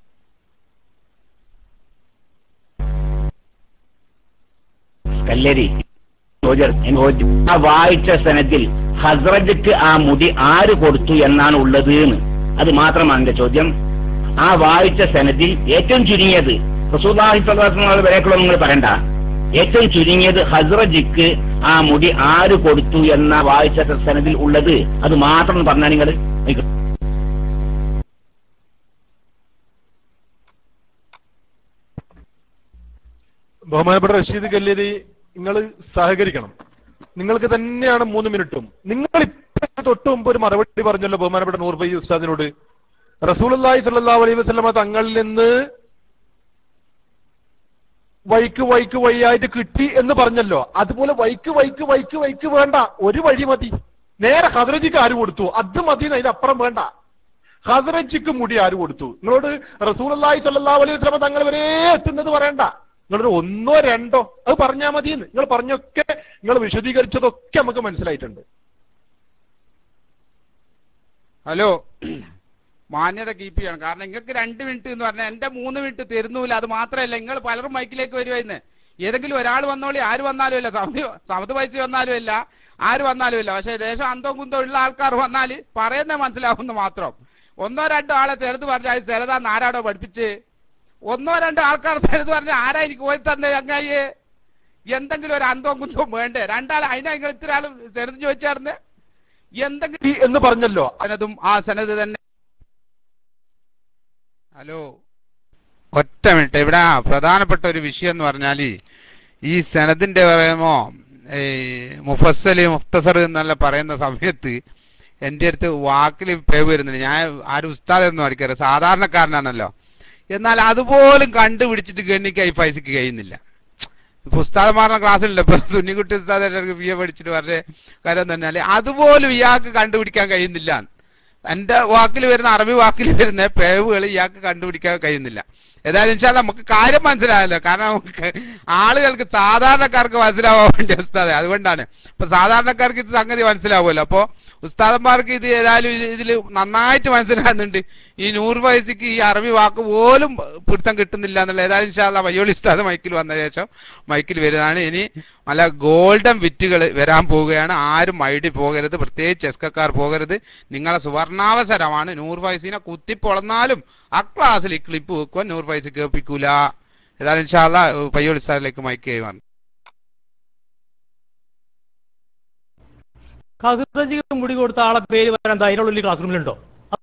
കല്ലേരി ചോദ്യം എനിക്ക് ചോദ്യം. ആ വായിച്ച സനത്തിൽ ഹസ്രജക്ക് ആ മുടി ആര് കൊടുത്തു എന്നാണ് ഉള്ളത് എന്ന് അത് മാത്രമാണ് എന്റെ ചോദ്യം ആ വായിച്ച സനത്തിൽ ഏറ്റവും ചുരുങ്ങിയത് റസൂല്ലാഹി സ്വലാസ്മങ്ങൾ വരേക്കുള്ള നിങ്ങൾ പറയണ്ട ഏറ്റവും ചുരുങ്ങിയത് ഹസ്രജിക്ക് ആ മുടി ആര് കൊടുത്തു എന്ന വായിച്ച സനത്തിൽ ഉള്ളത് അത് മാത്രം ഒന്ന് പറഞ്ഞാൽ നിങ്ങൾ ബഹുമാനപ്പെട്ട റഷീദ് കല്ലേരി നിങ്ങൾ സഹകരിക്കണം നിങ്ങൾക്ക് തന്നെയാണ് മൂന്ന് മിനിറ്റും നിങ്ങൾ ഇപ്പൊ തൊട്ട് മുമ്പ് ഒരു മറുപടി പറഞ്ഞല്ലോ ബഹുമാനപ്പെട്ട നൂർബൈ ഉസ്താദിനോട് റസൂലി സല്ലാ അലൈഹി വസ്ലമ തങ്ങളിൽ നിന്ന് വൈക്ക് വൈക്ക് വഴിയായിട്ട് കിട്ടി എന്ന് പറഞ്ഞല്ലോ അതുപോലെ വൈക്ക് വൈക്ക് വൈക്ക് വൈക്ക് വേണ്ട ഒരു വഴി മതി നേരെ ഹദ്രജിക്ക് ആര് കൊടുത്തു അത് മതി അതിന്റെ അപ്പുറം വേണ്ട ഹദ്രജിക്ക് മുടി ആര് കൊടുത്തു നിങ്ങളോട് റസൂൽ അള്ളാഹി സല്ലാ അലൈഹി വസ്ലമ തങ്ങൾ വരെ എത്തുന്നത് പറയണ്ട നിങ്ങളൊരു ഒന്നോ രണ്ടോ അത് പറഞ്ഞാൽ മതിയെന്ന് നിങ്ങൾ പറഞ്ഞൊക്കെ നിങ്ങൾ വിശദീകരിച്ചതൊക്കെ നമുക്ക് മനസ്സിലായിട്ടുണ്ട് ഹലോ മാന്യത കീപ്പ് ചെയ്യണം കാരണം നിങ്ങൾക്ക് രണ്ട് മിനിറ്റ് എന്ന് പറഞ്ഞാൽ എന്റെ മൂന്ന് മിനിറ്റ് തരുന്നില്ല അത് മാത്രമല്ല നിങ്ങൾ പലരും മൈക്കിലേക്ക് വരുവായിരുന്നു ഏതെങ്കിലും ഒരാൾ വന്നോളി ആര് വന്നാലും ഇല്ല സമിതി സമത് പൈസ വന്നാലും ഇല്ല ആര് വന്നാലും ഇല്ല പക്ഷെ ദേശം അന്തോ കുന്തോ ഉള്ള ആൾക്കാർ വന്നാല് പറയുന്നത് മനസ്സിലാവുന്ന മാത്രം ഒന്നോ രണ്ടോ ആളെ തെരത് പറഞ്ഞാൽ അത് ചെറുതാന്ന് ആരാടോ പഠിപ്പിച്ച് ഒന്നോ രണ്ടോ ആൾക്കാർ തെരത് പറഞ്ഞാൽ ആരാ എനിക്ക് പോയി തന്നെ ചങ്ങായി എന്തെങ്കിലും ഒരു അന്തവും കുന്തവും വേണ്ടേ രണ്ടാൾ അതിനാ നിങ്ങൾ ഇത്ര ആൾ ചെറുത് ചോദിച്ചായിരുന്നു എന്തെങ്കിലും ഈ എന്ന് പറഞ്ഞല്ലോ സനതും ആ സനത് തന്നെ ഹലോ ഒറ്റ മിനിറ്റ് ഇവിടെ ആ പ്രധാനപ്പെട്ട ഒരു വിഷയം എന്ന് പറഞ്ഞാല് ഈ സനദിന്റെ പറയുമോ ഈ മുഫസ്സല് മുഖ്തസർ എന്നല്ല പറയുന്ന സമയത്ത് എൻ്റെ അടുത്ത് വാക്കിൽ പേവ് വരുന്നുണ്ട് ഞാൻ ആരും ഉസ്താദ് ഒന്നും അടിക്കരുത് സാധാരണക്കാരനാണല്ലോ എന്നാൽ അതുപോലും കണ്ടുപിടിച്ചിട്ട് ഗണ്ണിക്കാൻ ഈ പൈസക്ക് കഴിയുന്നില്ല ഇപ്പൊ ഉസ്താദന്മാരുടെ ക്ലാസ്സിലുണ്ട് ഇപ്പൊ സുന്നിക്കുട്ടി ഉസ്താദ് ബി എ പഠിച്ചിട്ട് പറഞ്ഞ കാര്യം തന്നെയല്ലേ അതുപോലും ഇയാൾക്ക് കണ്ടുപിടിക്കാൻ കഴിയുന്നില്ല എന്റെ വാക്കിൽ വരുന്ന അറബി വാക്കിൽ വരുന്ന പിഴവുകൾ ഇയാൾക്ക് കണ്ടുപിടിക്കാൻ കഴിയുന്നില്ല ഏതായാലും ഇൻഷാല്ല നമുക്ക് കാര്യം മനസ്സിലായല്ലോ കാരണം നമുക്ക് ആളുകൾക്ക് സാധാരണക്കാർക്ക് മനസ്സിലാവാൻ വേണ്ടി ഉസ്താദ് അതുകൊണ്ടാണ് ഇപ്പൊ സാധാരണക്കാർക്ക് ഇത് സംഗതി മനസ്സിലാവുമല്ലോ അപ്പോ ഉസ്താദന്മാർക്ക് ഇത് ഏതായാലും ഇതിൽ നന്നായിട്ട് മനസ്സിലാകുന്നുണ്ട് ഈ നൂറ് വയസ്സിക്ക് ഈ അറബി വാക്ക് പോലും പിടുത്തം കിട്ടുന്നില്ല എന്നുള്ള ഏതായാലും ഇൻഷാല്ല മയ്യോളി ഉസ്താദ് മൈക്കിൽ വന്ന ശേഷം മൈക്കിൽ വരുന്നതാണ് ഇനി നല്ല ഗോൾഡൻ വിറ്റുകൾ വരാൻ പോവുകയാണ് ആരും മൈഡി പോകരുത് പ്രത്യേകിച്ച് എസ്കക്കാർ പോകരുത് നിങ്ങളെ സുവർണാവസരമാണ് നൂർ ഫൈസിനെ കുത്തിപ്പൊളന്നാലും ആ ക്ലാസ്സിൽ ഈ ക്ലിപ്പ് വെക്കുവാൻ നൂർ ഫൈസ് കേൾപ്പിക്കൂല ഏതായാലും ഇൻഷാല്ല പയ്യോളി സാറിലേക്ക് മൈക്ക് കൈമാറും ഖസറജിക്ക് മുടി കൊടുത്ത ആളെ പേര് വരാൻ ധൈര്യമുള്ള ക്ലാസ് റൂമിലുണ്ടോ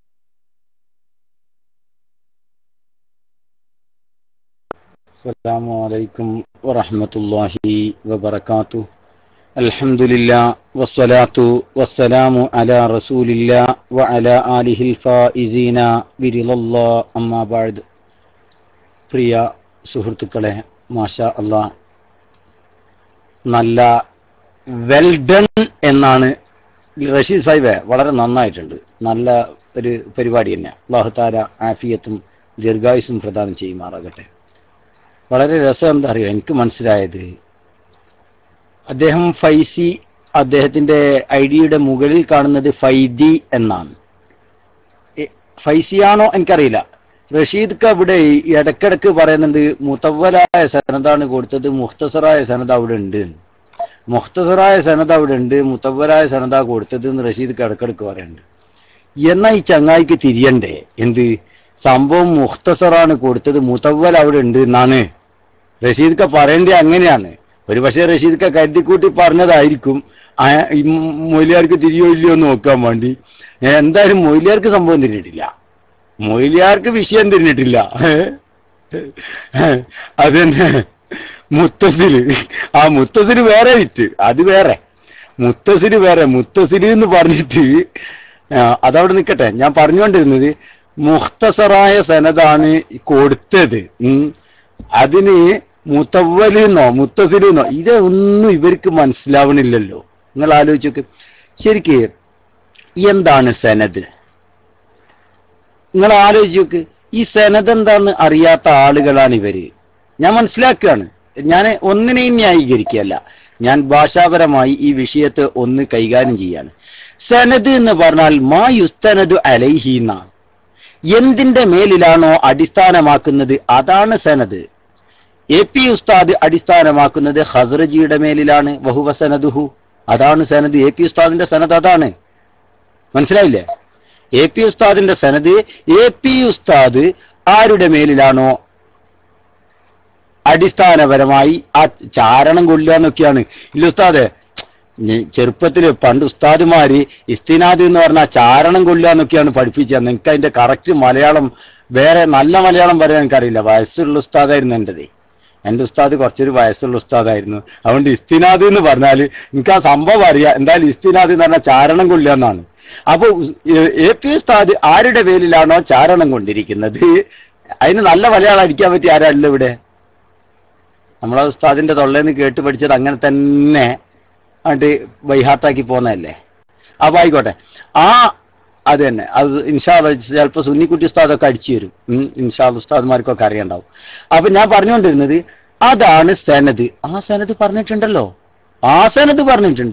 السلام عليكم ورحمة الله وبركاته الحمد لله والصلاة والسلام على رسول الله وعلى آله الفائزين برضا الله أما بعد പ്രിയ സുഹൃത്തുക്കളെ മാഷാ അള്ളാ നല്ല വെൽ ഡൺ എന്നാണ് റഷീദ് സാഹിബ് വളരെ നന്നായിട്ടുണ്ട് നല്ല ഒരു പരിപാടി തന്നെ അള്ളാഹുത്താര ആഫിയത്തും ദീർഘായുസും പ്രദാനം ചെയ്യുമാറാകട്ടെ വളരെ രസം എന്താ അറിയോ എനിക്ക് മനസ്സിലായത് അദ്ദേഹം ഫൈസി അദ്ദേഹത്തിന്റെ ഐ ഡിയുടെ മുകളിൽ കാണുന്നത് ഫൈദി എന്നാണ് എ- ഫൈസിയാണോ എനിക്കറിയില്ല റഷീദ് അവിടെ ഇടക്കിടക്ക് പറയുന്നുണ്ട് മുത്തവലായ സനതാണ് കൊടുത്തത് മുഖ്തസറായ സനത് അവിടെ ഉണ്ട് എന്ന്. മുഖ്തസറായ സനത് അവിടെ ഉണ്ട് മുത്തവലായ സനത കൊടുത്തത് എന്ന് റഷീദ് ഇടക്കിടക്ക് പറയുന്നുണ്ട് എന്നാ ഈ ചങ്ങായിക്ക് തിരിയണ്ടേ എന്ത് സംഭവം മുഖ്തസറാണ് കൊടുത്തത് മുത്തവൽ അവിടെ ഉണ്ട് എന്നാണ് റഷീദ്ക്ക പറയേണ്ടത് അങ്ങനെയാണ് ഒരു പക്ഷേ റഷീദ്ക്ക കരുതിക്കൂട്ടി പറഞ്ഞതായിരിക്കും ആ, ഈ മൊയിലിയാർക്ക് തിരിയോ ഇല്ലയോ എന്ന് നോക്കാൻ വേണ്ടി ഏ, എന്തായാലും മൊയിലിയാർക്ക് സംഭവം തിരിഞ്ഞിട്ടില്ല മൊയിലിയാർക്ക് വിഷയം തിരിഞ്ഞിട്ടില്ല അതന്നെ മുത്തസില് ആ മുത്തസില് വേറെ വിറ്റ് അത് വേറെ മുത്തസില് വേറെ മുത്തസില് എന്ന് പറഞ്ഞിട്ട് ആ, അതവിടെ നിൽക്കട്ടെ ഞാൻ പറഞ്ഞുകൊണ്ടിരുന്നത് മുഖ്തസറായ സനതാണ് കൊടുത്തത് ഉം. അതിന് മുത്തവലെന്നോ മുത്തസിലെന്നോ ഇതൊന്നും ഇവർക്ക് മനസ്സിലാവണില്ലല്ലോ നിങ്ങൾ ആലോചിച്ചോക്ക് ശരിക്ക് എന്താണ് സനത് നിങ്ങൾ ആലോചിച്ച് നോക്ക് ഈ സനത് എന്താന്ന് അറിയാത്ത ആളുകളാണ് ഇവര് ഞാൻ മനസ്സിലാക്കുകയാണ് ഞാൻ ഒന്നിനെയും ന്യായീകരിക്കുകയല്ല ഞാൻ ഭാഷാപരമായി ഈ വിഷയത്തെ ഒന്ന് കൈകാര്യം ചെയ്യാണ് സനത് എന്ന് പറഞ്ഞാൽ മാ യുസ്തനദു അലൈഹി എന്നാണ് എന്തിന്റെ മേലിലാണോ അടിസ്ഥാനമാക്കുന്നത് അതാണ് സനത് എ പി ഉസ്താദ് അടിസ്ഥാനമാക്കുന്നത് ഹസ്രജിയുടെ മേലിലാണ് വഹുവ സനദുഹു അതാണ് സനത് എ പി ഉസ്താദിന്റെ സനത് അതാണ് മനസ്സിലായില്ലേ എ പി ഉസ്താദിന്റെ സനത് എ പി ഉസ്താദ് ആരുടെ മേലിലാണോ അടിസ്ഥാനപരമായി ആ ചാരണം കൊല്ലുക എന്നൊക്കെയാണ് ഇല്ല ഉസ്താദെ ഞ- ചെറുപ്പത്തില് പണ്ട് ഉസ്താദുമാര് ഇസ്തിനാദ് എന്ന് പറഞ്ഞാൽ ചാരണം കൊല്ലുക എന്നൊക്കെയാണ് പഠിപ്പിച്ചത് നിങ്ങൾക്ക് അതിന്റെ കറക്റ്റ് മലയാളം വേറെ നല്ല മലയാളം പറയാൻ എനിക്കറിയില്ല വയസ്സുള്ള ഉസ്താദായിരുന്നു എന്റേത് എന്റെ ഉസ്താദ് കുറച്ചൊരു വയസ്സുള്ള ഉസ്താദായിരുന്നു അതുകൊണ്ട് ഇസ്തിനാദ് എന്ന് പറഞ്ഞാൽ എനിക്ക് ആ സംഭവം അറിയാം എന്തായാലും ഇസ്തിനാദ് എന്ന് പറഞ്ഞാൽ ചാരണം കൊല്ലുക എന്നാണ് അപ്പൊ ഉസ്- എ- എ പി ഉസ്താദ് ആരുടെ പേരിലാണോ ചാരണം കൊണ്ടിരിക്കുന്നത് അതിന് നല്ല മലയാളം അടിക്കാൻ പറ്റിയ ആരല്ല ഇവിടെ നമ്മളെ ഉസ്താദിന്റെ തൊള്ളേന്ന് കേട്ട് പഠിച്ചത് അങ്ങനെ തന്നെ ആണ്ട് ബൈഹാർട്ടാക്കി പോന്നതല്ലേ അപ്പൊ ആയിക്കോട്ടെ ആ അത് തന്നെ അത് ഇൻഷാല്ല ചിലപ്പോ സുന്നിക്കുട്ടി ഉസ്താദൊക്കെ അടിച്ചു തരും ഉം, ഇൻഷാല്ല ഉസ്താദ്മാർക്കൊക്കെ അറിയണ്ടാവും അപ്പൊ ഞാൻ പറഞ്ഞുകൊണ്ടിരുന്നത് അതാണ് സനത് ആ സനത് പറഞ്ഞിട്ടുണ്ടല്ലോ ആ സനത് പറഞ്ഞിട്ടുണ്ട്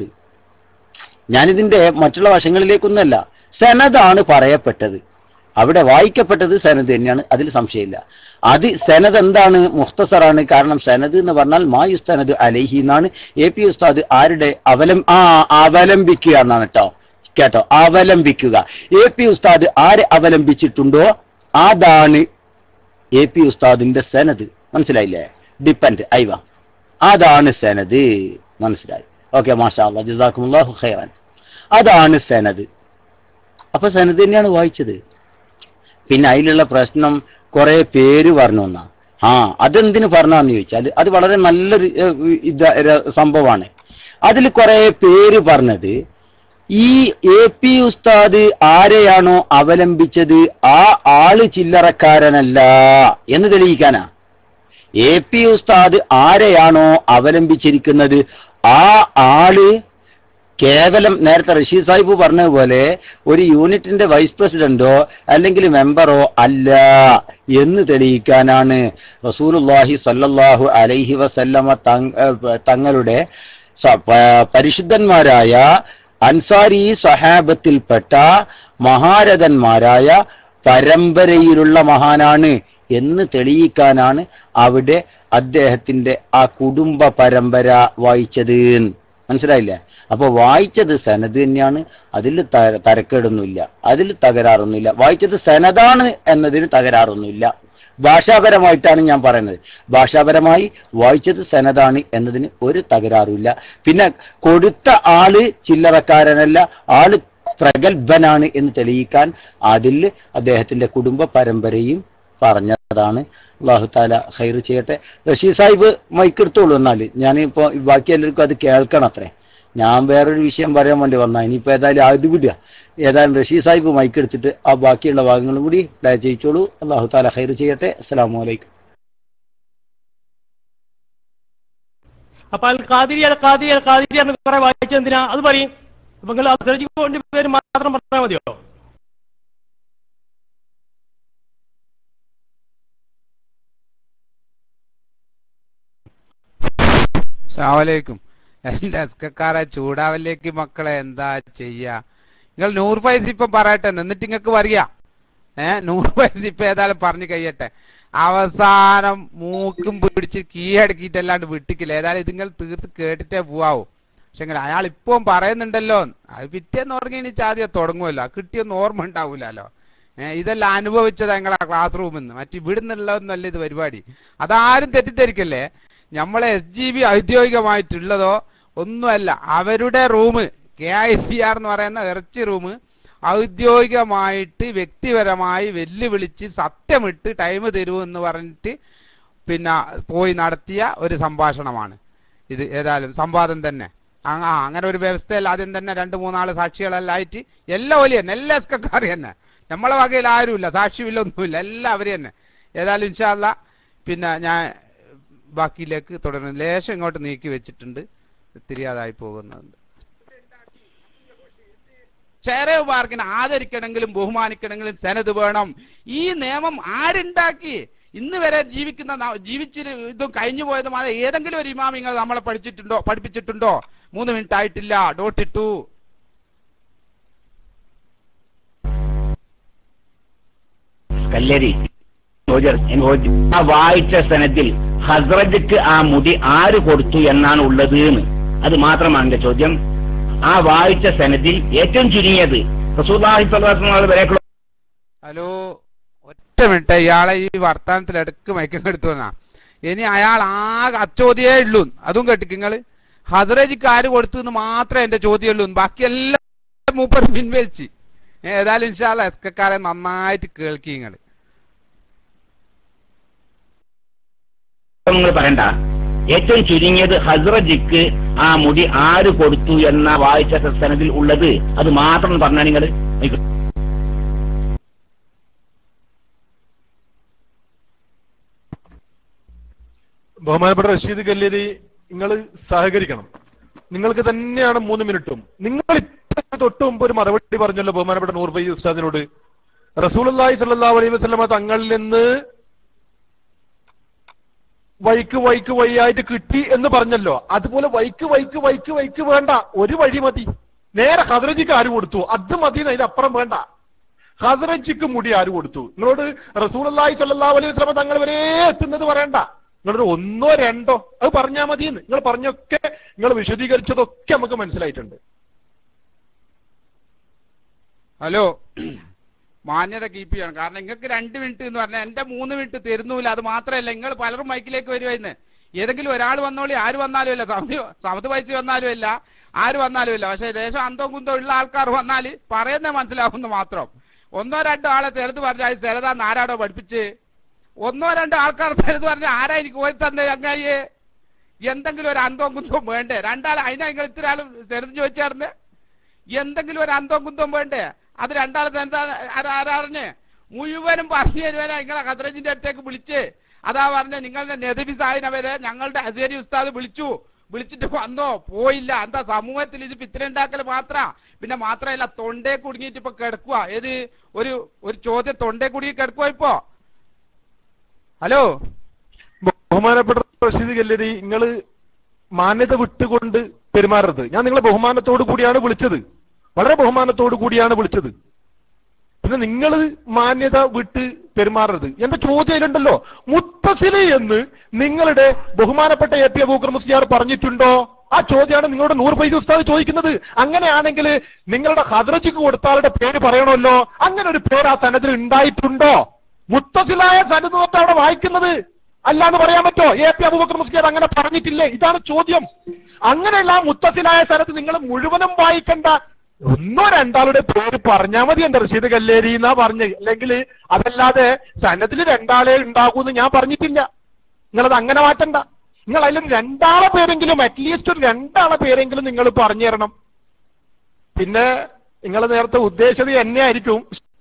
ഞാനിതിന്റെ മറ്റുള്ള വശങ്ങളിലേക്കൊന്നല്ല സനതാണ് പറയപ്പെട്ടത് അവിടെ വായിക്കപ്പെട്ടത് സനത് തന്നെയാണ് അതിൽ സംശയമില്ല അത് സനത് എന്താണ് മുഖ്തസറാണ് കാരണം സനത് എന്ന് പറഞ്ഞാൽ മായുസ്തനത് അലൈഹി എന്നാണ് എ പി ഉസ്താദ് ആരുടെ അവലം ആ അവലംബിക്കുക എന്നാണ് കേട്ടോ കേട്ടോ അവലംബിക്കുക എ പി ഉസ്താദ് ആരെ അവലംബിച്ചിട്ടുണ്ടോ അതാണ് എ പി ഉസ്താദിന്റെ സനത് മനസ്സിലായില്ലേ ഡിപ്പെൻഡ് ഐവ അതാണ് സനത് മനസ്സിലായി ഓക്കെ മാഷാ അല്ലാ ജസാക്കുമുല്ലാഹു ഖൈറാൻ അതാണ് സനത് അപ്പൊ സനത് തന്നെയാണ് വായിച്ചത് പിന്നെ അതിലുള്ള പ്രശ്നം കുറെ പേര് പറഞ്ഞു എന്നാ ആ അതെന്തിനു പറഞ്ഞാന്ന് ചോദിച്ചാൽ അത് വളരെ നല്ലൊരു ഏഹ്, ഇത് ര- സംഭവമാണ് അതിൽ കുറെ പേര് പറഞ്ഞത് ഈ എ പി ഉസ്താദ് ആരെയാണോ അവലംബിച്ചത് ആ ആള് ചില്ലറക്കാരനല്ല എന്ന് തെളിയിക്കാനാ എ പി ഉസ്താദ് ആരെയാണോ അവലംബിച്ചിരിക്കുന്നത് ആ ആള് കേവലം നേരത്തെ റഷീദ് സാഹിബ് പറഞ്ഞതുപോലെ ഒരു യൂണിറ്റിന്റെ വൈസ് പ്രസിഡന്റോ അല്ലെങ്കിൽ മെമ്പറോ അല്ല എന്ന് തെളിയിക്കാനാണ് റസൂലുള്ളാഹി സല്ലല്ലാഹു അലൈഹി വസല്ലമ തങ്- ഏഹ് തങ്ങളുടെ സ- പ- പരിശുദ്ധന്മാരായ അൻസാരി സഹാബത്തിൽപ്പെട്ട മഹാരഥന്മാരായ പരമ്പരയിലുള്ള മഹാനാണ് എന്ന് തെളിയിക്കാനാണ് അവിടെ അദ്ദേഹത്തിന്റെ ആ കുടുംബ പരമ്പര വായിച്ചത് മനസ്സിലായില്ലേ അപ്പൊ വായിച്ചത് സനത് തന്നെയാണ് അതിൽ ത- തരക്കേടൊന്നുമില്ല അതിൽ തകരാറൊന്നുമില്ല വായിച്ചത് സനതാണ് എന്നതിന് തകരാറൊന്നുമില്ല ഭാഷാപരമായിട്ടാണ് ഞാൻ പറയുന്നത് ഭാഷാപരമായി വായിച്ചത് സനതാണ് എന്നതിന് ഒരു തകരാറുമില്ല പിന്നെ കൊടുത്ത ആള് ചില്ലറക്കാരനല്ല ആള് പ്രഗത്ഭനാണ് എന്ന് തെളിയിക്കാൻ അതിൽ അദ്ദേഹത്തിന്റെ കുടുംബ പരമ്പരയും പറഞ്ഞതാണ് അള്ളാഹു താല ഹൈർ ചെയ്യട്ടെ റഷീദ് സാഹിബ് മൈക്കെടുത്തോളൂ എന്നാൽ ഞാനിപ്പോ ബാക്കി എല്ലാവർക്കും അത് കേൾക്കണം അത്രേ ഞാൻ വേറൊരു വിഷയം പറയാൻ വേണ്ടി വന്ന ഇനിയിപ്പോ ഏതായാലും അത് വിടുക ഏതായാലും റഷീദ് സാഹിബ് മൈക്കെടുത്തിട്ട് ആ ബാക്കിയുള്ള ഭാഗങ്ങളും കൂടി പ്ലേ ചെയ്യിച്ചോളൂ അള്ളാഹു താല ഹൈർ ചെയ്യട്ടെ അസ്സലാമു അലൈക്കും അപ്പൊ അൽ ഖാദിരി അൽ ഖാദിരി അൽ ഖാദിരി എന്ന് കുറെ വായിച്ചത് എന്തിനാ അത് പറയും അപ്പൊ നിങ്ങൾ അസർജിക്ക് വേണ്ടി പേര് മാത്രം പറഞ്ഞാൽ മതിയോ അസ്സലാമലൈക്കും എന്റെ അസ്കക്കാരെ ചൂടാവല്ലേക്ക് മക്കളെ എന്താ ചെയ്യാ നിങ്ങൾ നൂറ് പൈസ ഇപ്പം പറയട്ടെ എന്നിട്ട് നിങ്ങൾക്ക് പറയാ ഏ നൂറ് പൈസ ഇപ്പൊ ഏതായാലും പറഞ്ഞു കഴിയട്ടെ അവസാനം മൂക്കും പിടിച്ച് കീഴടക്കിയിട്ടല്ലാണ്ട് വിട്ടിക്കില്ല ഏതായാലും ഇത് നിങ്ങൾ തീർത്ത് കേട്ടിട്ടേ പോവാവൂ പക്ഷെ അയാൾ ഇപ്പം പറയുന്നുണ്ടല്ലോ അത് പിറ്റേന്ന് ഉറങ്ങി എണീച്ച് ആദ്യം തുടങ്ങുമല്ലോ അത് കിട്ടിയൊന്നും ഓർമ്മ ഉണ്ടാവൂലല്ലോ ഏഹ് ഇതെല്ലാം അനുഭവിച്ചത് ഞങ്ങളെ ക്ലാസ് റൂമിൽ നിന്ന് മറ്റു ഇവിടുന്നുള്ളതൊന്നല്ല ഇത് പരിപാടി അതാരും തെറ്റിദ്ധരിക്കല്ലേ നമ്മളെ എസ് ജി ബി ഔദ്യോഗികമായിട്ടുള്ളതോ ഒന്നുമല്ല അവരുടെ room K I C R എന്ന് പറയുന്ന ഇറച്ചി റൂം ഔദ്യോഗികമായിട്ട് വ്യക്തിപരമായി വെല്ലുവിളിച്ച് സത്യമിട്ട് ടൈം തരൂ എന്ന് പറഞ്ഞിട്ട് പിന്നെ പോയി നടത്തിയ ഒരു സംഭാഷണമാണ് ഇത് ഏതായാലും സംവാദം തന്നെ ആ ആ, അങ്ങനെ ഒരു വ്യവസ്ഥയിൽ ആദ്യം തന്നെ രണ്ട് മൂന്നാള് സാക്ഷികളെല്ലാം ആയിട്ട് എല്ലാ ഒലി തന്നെ എല്ലാ എസ്കക്കാർ തന്നെ നമ്മളെ വകയിൽ ആരുമില്ല സാക്ഷിയില്ല ഒന്നുമില്ല എല്ലാവരും തന്നെ ഏതായാലും ഇൻഷാല്ല പിന്നെ ഞാൻ ബാക്കിയിലേക്ക് തുടരുന്നു ലേശം ഇങ്ങോട്ട് നീക്കി വെച്ചിട്ടുണ്ട് തിരിയാതായി പോകുന്നുണ്ട് ഷെയറേവ് പാർക്കിനെ ആദരിക്കണമെങ്കിലും ബഹുമാനിക്കണമെങ്കിലും സെനത് വേണം ഈ നിയമം ആരുണ്ടാക്കി ഇന്ന് വരെ ജീവിക്കുന്ന ന- ജീവിച്ച് ഇതും കഴിഞ്ഞു പോയത് മാതിരി ഏതെങ്കിലും ഒരു ഇമാം നിങ്ങൾ നമ്മളെ പഠിച്ചിട്ടുണ്ടോ പഠിപ്പിച്ചിട്ടുണ്ടോ മൂന്ന് മിനിറ്റ് ആയിട്ടില്ല ഡോട്ട് ഇട്ടു കല്ലരി ചോദ്യം എനിക്ക് ചോദ്യം. ആ വായിച്ച സനത്തിൽ ഹസ്രജക്ക് ആ മുടി ആര് കൊടുത്തു എന്നാണ് ഉള്ളത് എന്ന് അത് മാത്രമാണ് എന്റെ ചോദ്യം ആ വായിച്ച സനത്തിൽ ഏറ്റവും ചുരുങ്ങിയത് റസൂല്ലാഹി സ്വലാസ്മാൾ വരെ ഹലോ ഒറ്റ മിനിറ്റ് ഇയാളെ ഈ വർത്താനത്തിൽ ഇടക്ക് മയക്കം എടുത്തു വന്നാ ഇനി അയാൾ ആകെ അച്ചോദ്യേ ഉള്ളൂ അതും കേട്ടിക്ക് നിങ്ങള് ഹദ്രജിക്ക് ആര് കൊടുത്തു എന്ന് മാത്രമേ എന്റെ ചോദ്യം ഉള്ളൂ ബാക്കിയെല്ലാം മൂപ്പർ പിൻവലിച്ച് ഏതായാലും ഇൻഷാല്ല എസ്കക്കാരെ നന്നായിട്ട് കേൾക്കി നിങ്ങള് നിങ്ങൾ പറയണ്ട ഏറ്റവും ചുരുങ്ങിയത് ഹസ്രജിക്ക് ആ മുടി ആര് കൊടുത്തു എന്ന വായിച്ച സനത്തിൽ ഉള്ളത് അത് മാത്രം പറഞ്ഞാൽ നിങ്ങൾ ബഹുമാനപ്പെട്ട റഷീദ് കല്ലേരി നിങ്ങൾ സഹകരിക്കണം നിങ്ങൾക്ക് തന്നെയാണ് മൂന്ന് മിനിറ്റും നിങ്ങൾ ഇപ്പൊ തൊട്ട് മുമ്പ് ഒരു മറുപടി പറഞ്ഞല്ലോ ബഹുമാനപ്പെട്ട നൂർബൈ ഉസ്താദിനോട് റസൂലി സല്ലാ അലൈഹി വസ്ലമ തങ്ങളിൽ നിന്ന് വൈക്ക് വൈക്ക് വഴിയായിട്ട് കിട്ടി എന്ന് പറഞ്ഞല്ലോ അതുപോലെ വൈക്ക് വൈക്ക് വൈക്ക് വൈക്ക് വേണ്ട ഒരു വഴി മതി നേരെ ഹദ്രജിക്ക് ആര് കൊടുത്തു അത് മതി അതിന്റെ അപ്പുറം വേണ്ട ഹദ്രജിക്ക് മുടി ആര് കൊടുത്തു നിങ്ങളോട് റസൂലി സല്ലാ അലൈഹി വസ്ലമ തങ്ങൾ വരെ എത്തുന്നത് പറയണ്ട നിങ്ങളൊരു ഒന്നോ രണ്ടോ അത് പറഞ്ഞാൽ മതിയെന്ന് നിങ്ങൾ പറഞ്ഞൊക്കെ നിങ്ങൾ വിശദീകരിച്ചതൊക്കെ നമുക്ക് മനസ്സിലായിട്ടുണ്ട് ഹലോ മാന്യത കീപ്പ് ചെയ്യണം കാരണം നിങ്ങൾക്ക് രണ്ട് മിനിറ്റ് എന്ന് പറഞ്ഞാൽ എന്റെ മൂന്ന് മിനിറ്റ് തരുന്നില്ല അത് മാത്രമല്ല നിങ്ങൾ പലരും മൈക്കിലേക്ക് വരുമായിരുന്നു ഏതെങ്കിലും ഒരാൾ വന്നോളി ആര് വന്നാലും ഇല്ല സമത് സമത് പൈസ വന്നാലും ഇല്ല ആര് വന്നാലും ഇല്ല പക്ഷെ ദേശം അന്തോ കുന്തോ ഉള്ള ആൾക്കാർ വന്നാൽ പറയുന്നത് മനസ്സിലാവുന്നു മാത്രം ഒന്നോ രണ്ടോ ആളെ ചെറുത് പറഞ്ഞാൽ ചെറുതാന്ന് ആരാടോ പഠിപ്പിച്ച് ഒന്നോ രണ്ടോ ആൾക്കാർ ചെറുത് പറഞ്ഞാൽ ആരാ എനിക്ക് പോയി തന്നെ ചങ്ങായിയെ എന്തെങ്കിലും ഒരു അന്തവും കുന്തവും വേണ്ടേ രണ്ടാൾ അതിനാ നിങ്ങൾ ഇത്ര ആളും ചെറുത് ചോദിച്ചായിരുന്നു എന്തെങ്കിലും ഒരു അന്തവും കുന്തവും വേണ്ടേ അത് രണ്ടാൾ ആരാറിഞ്ഞ് മുഴുവനും പറഞ്ഞു തരുവാനാ നിങ്ങളെ ഖദ്രജിന്റെ അടുത്തേക്ക് വിളിച്ച് അതാ പറഞ്ഞ നിങ്ങളുടെ നെതബി സാഹിനവരെ ഞങ്ങളുടെ അസേരി ഉസ്താദ് വിളിച്ചു വിളിച്ചിട്ട് വന്നോ പോയില്ല എന്താ സമൂഹത്തിൽ ഇത് പിത്തിര ഉണ്ടാക്കൽ മാത്ര പിന്നെ മാത്രമല്ല തൊണ്ടേ കുടുങ്ങിയിട്ട് ഇപ്പൊ കിടക്കുക ഏത് ഒരു ഒരു ചോദ്യം തൊണ്ടേ കുടുങ്ങി കിടക്കുക ഇപ്പോ ഹലോ ബഹുമാനപ്പെട്ട റഷീദ് കല്ലേരി നിങ്ങൾ മാന്യത വിട്ടുകൊണ്ട് പെരുമാറരുത് ഞാൻ നിങ്ങളെ ബഹുമാനത്തോടു കൂടിയാണ് വിളിച്ചത് വളരെ ബഹുമാനത്തോടു കൂടിയാണ് വിളിച്ചത് പിന്നെ നിങ്ങൾ മാന്യത വിട്ട് പെരുമാറരുത് എന്റെ ചോദ്യത്തിലുണ്ടല്ലോ മുത്തസില് എന്ന് നിങ്ങളുടെ ബഹുമാനപ്പെട്ട എ പി അബൂക്കർ മുസ്ലിയാർ പറഞ്ഞിട്ടുണ്ടോ ആ ചോദ്യമാണ് നിങ്ങളുടെ നൂറ് പൈസ ഉസ്താദ് ചോദിക്കുന്നത് അങ്ങനെയാണെങ്കിൽ നിങ്ങളുടെ ഹദ്രജിക്ക് കൊടുത്ത ആളുടെ പേര് പറയണമല്ലോ അങ്ങനെ ഒരു പേര് ആ സനദിൽ ഉണ്ടായിട്ടുണ്ടോ മുത്തസിലായ സനദ് തൊട്ട് അവിടെ വായിക്കുന്നത് അല്ലാന്ന് പറയാൻ പറ്റോ എ പി അബൂബക്കർ മുസ്ലിയാർ അങ്ങനെ പറഞ്ഞിട്ടില്ലേ ഇതാണ് ചോദ്യം അങ്ങനെയുള്ള ആ മുത്തസിലായ സനദ് നിങ്ങൾ മുഴുവനും വായിക്കണ്ട ഒന്നോ രണ്ടാളുടെ പേര് പറഞ്ഞാൽ മതി എന്റെ റഷീദ് കല്ലേരി എന്നാ പറഞ്ഞ് അല്ലെങ്കിൽ അതല്ലാതെ സനദിൽ രണ്ടാളെ ഉണ്ടാകൂന്ന് ഞാൻ പറഞ്ഞിട്ടില്ല നിങ്ങളത് അങ്ങനെ മാറ്റണ്ട നിങ്ങൾ അതിൽ രണ്ടാളെ പേരെങ്കിലും അറ്റ്ലീസ്റ്റ് ഒരു രണ്ടാളെ പേരെങ്കിലും നിങ്ങൾ പറഞ്ഞു തരണം പിന്നെ നിങ്ങൾ നേരത്തെ ഉദ്ദേശിച്ചത് എന്നെ ആയിരിക്കും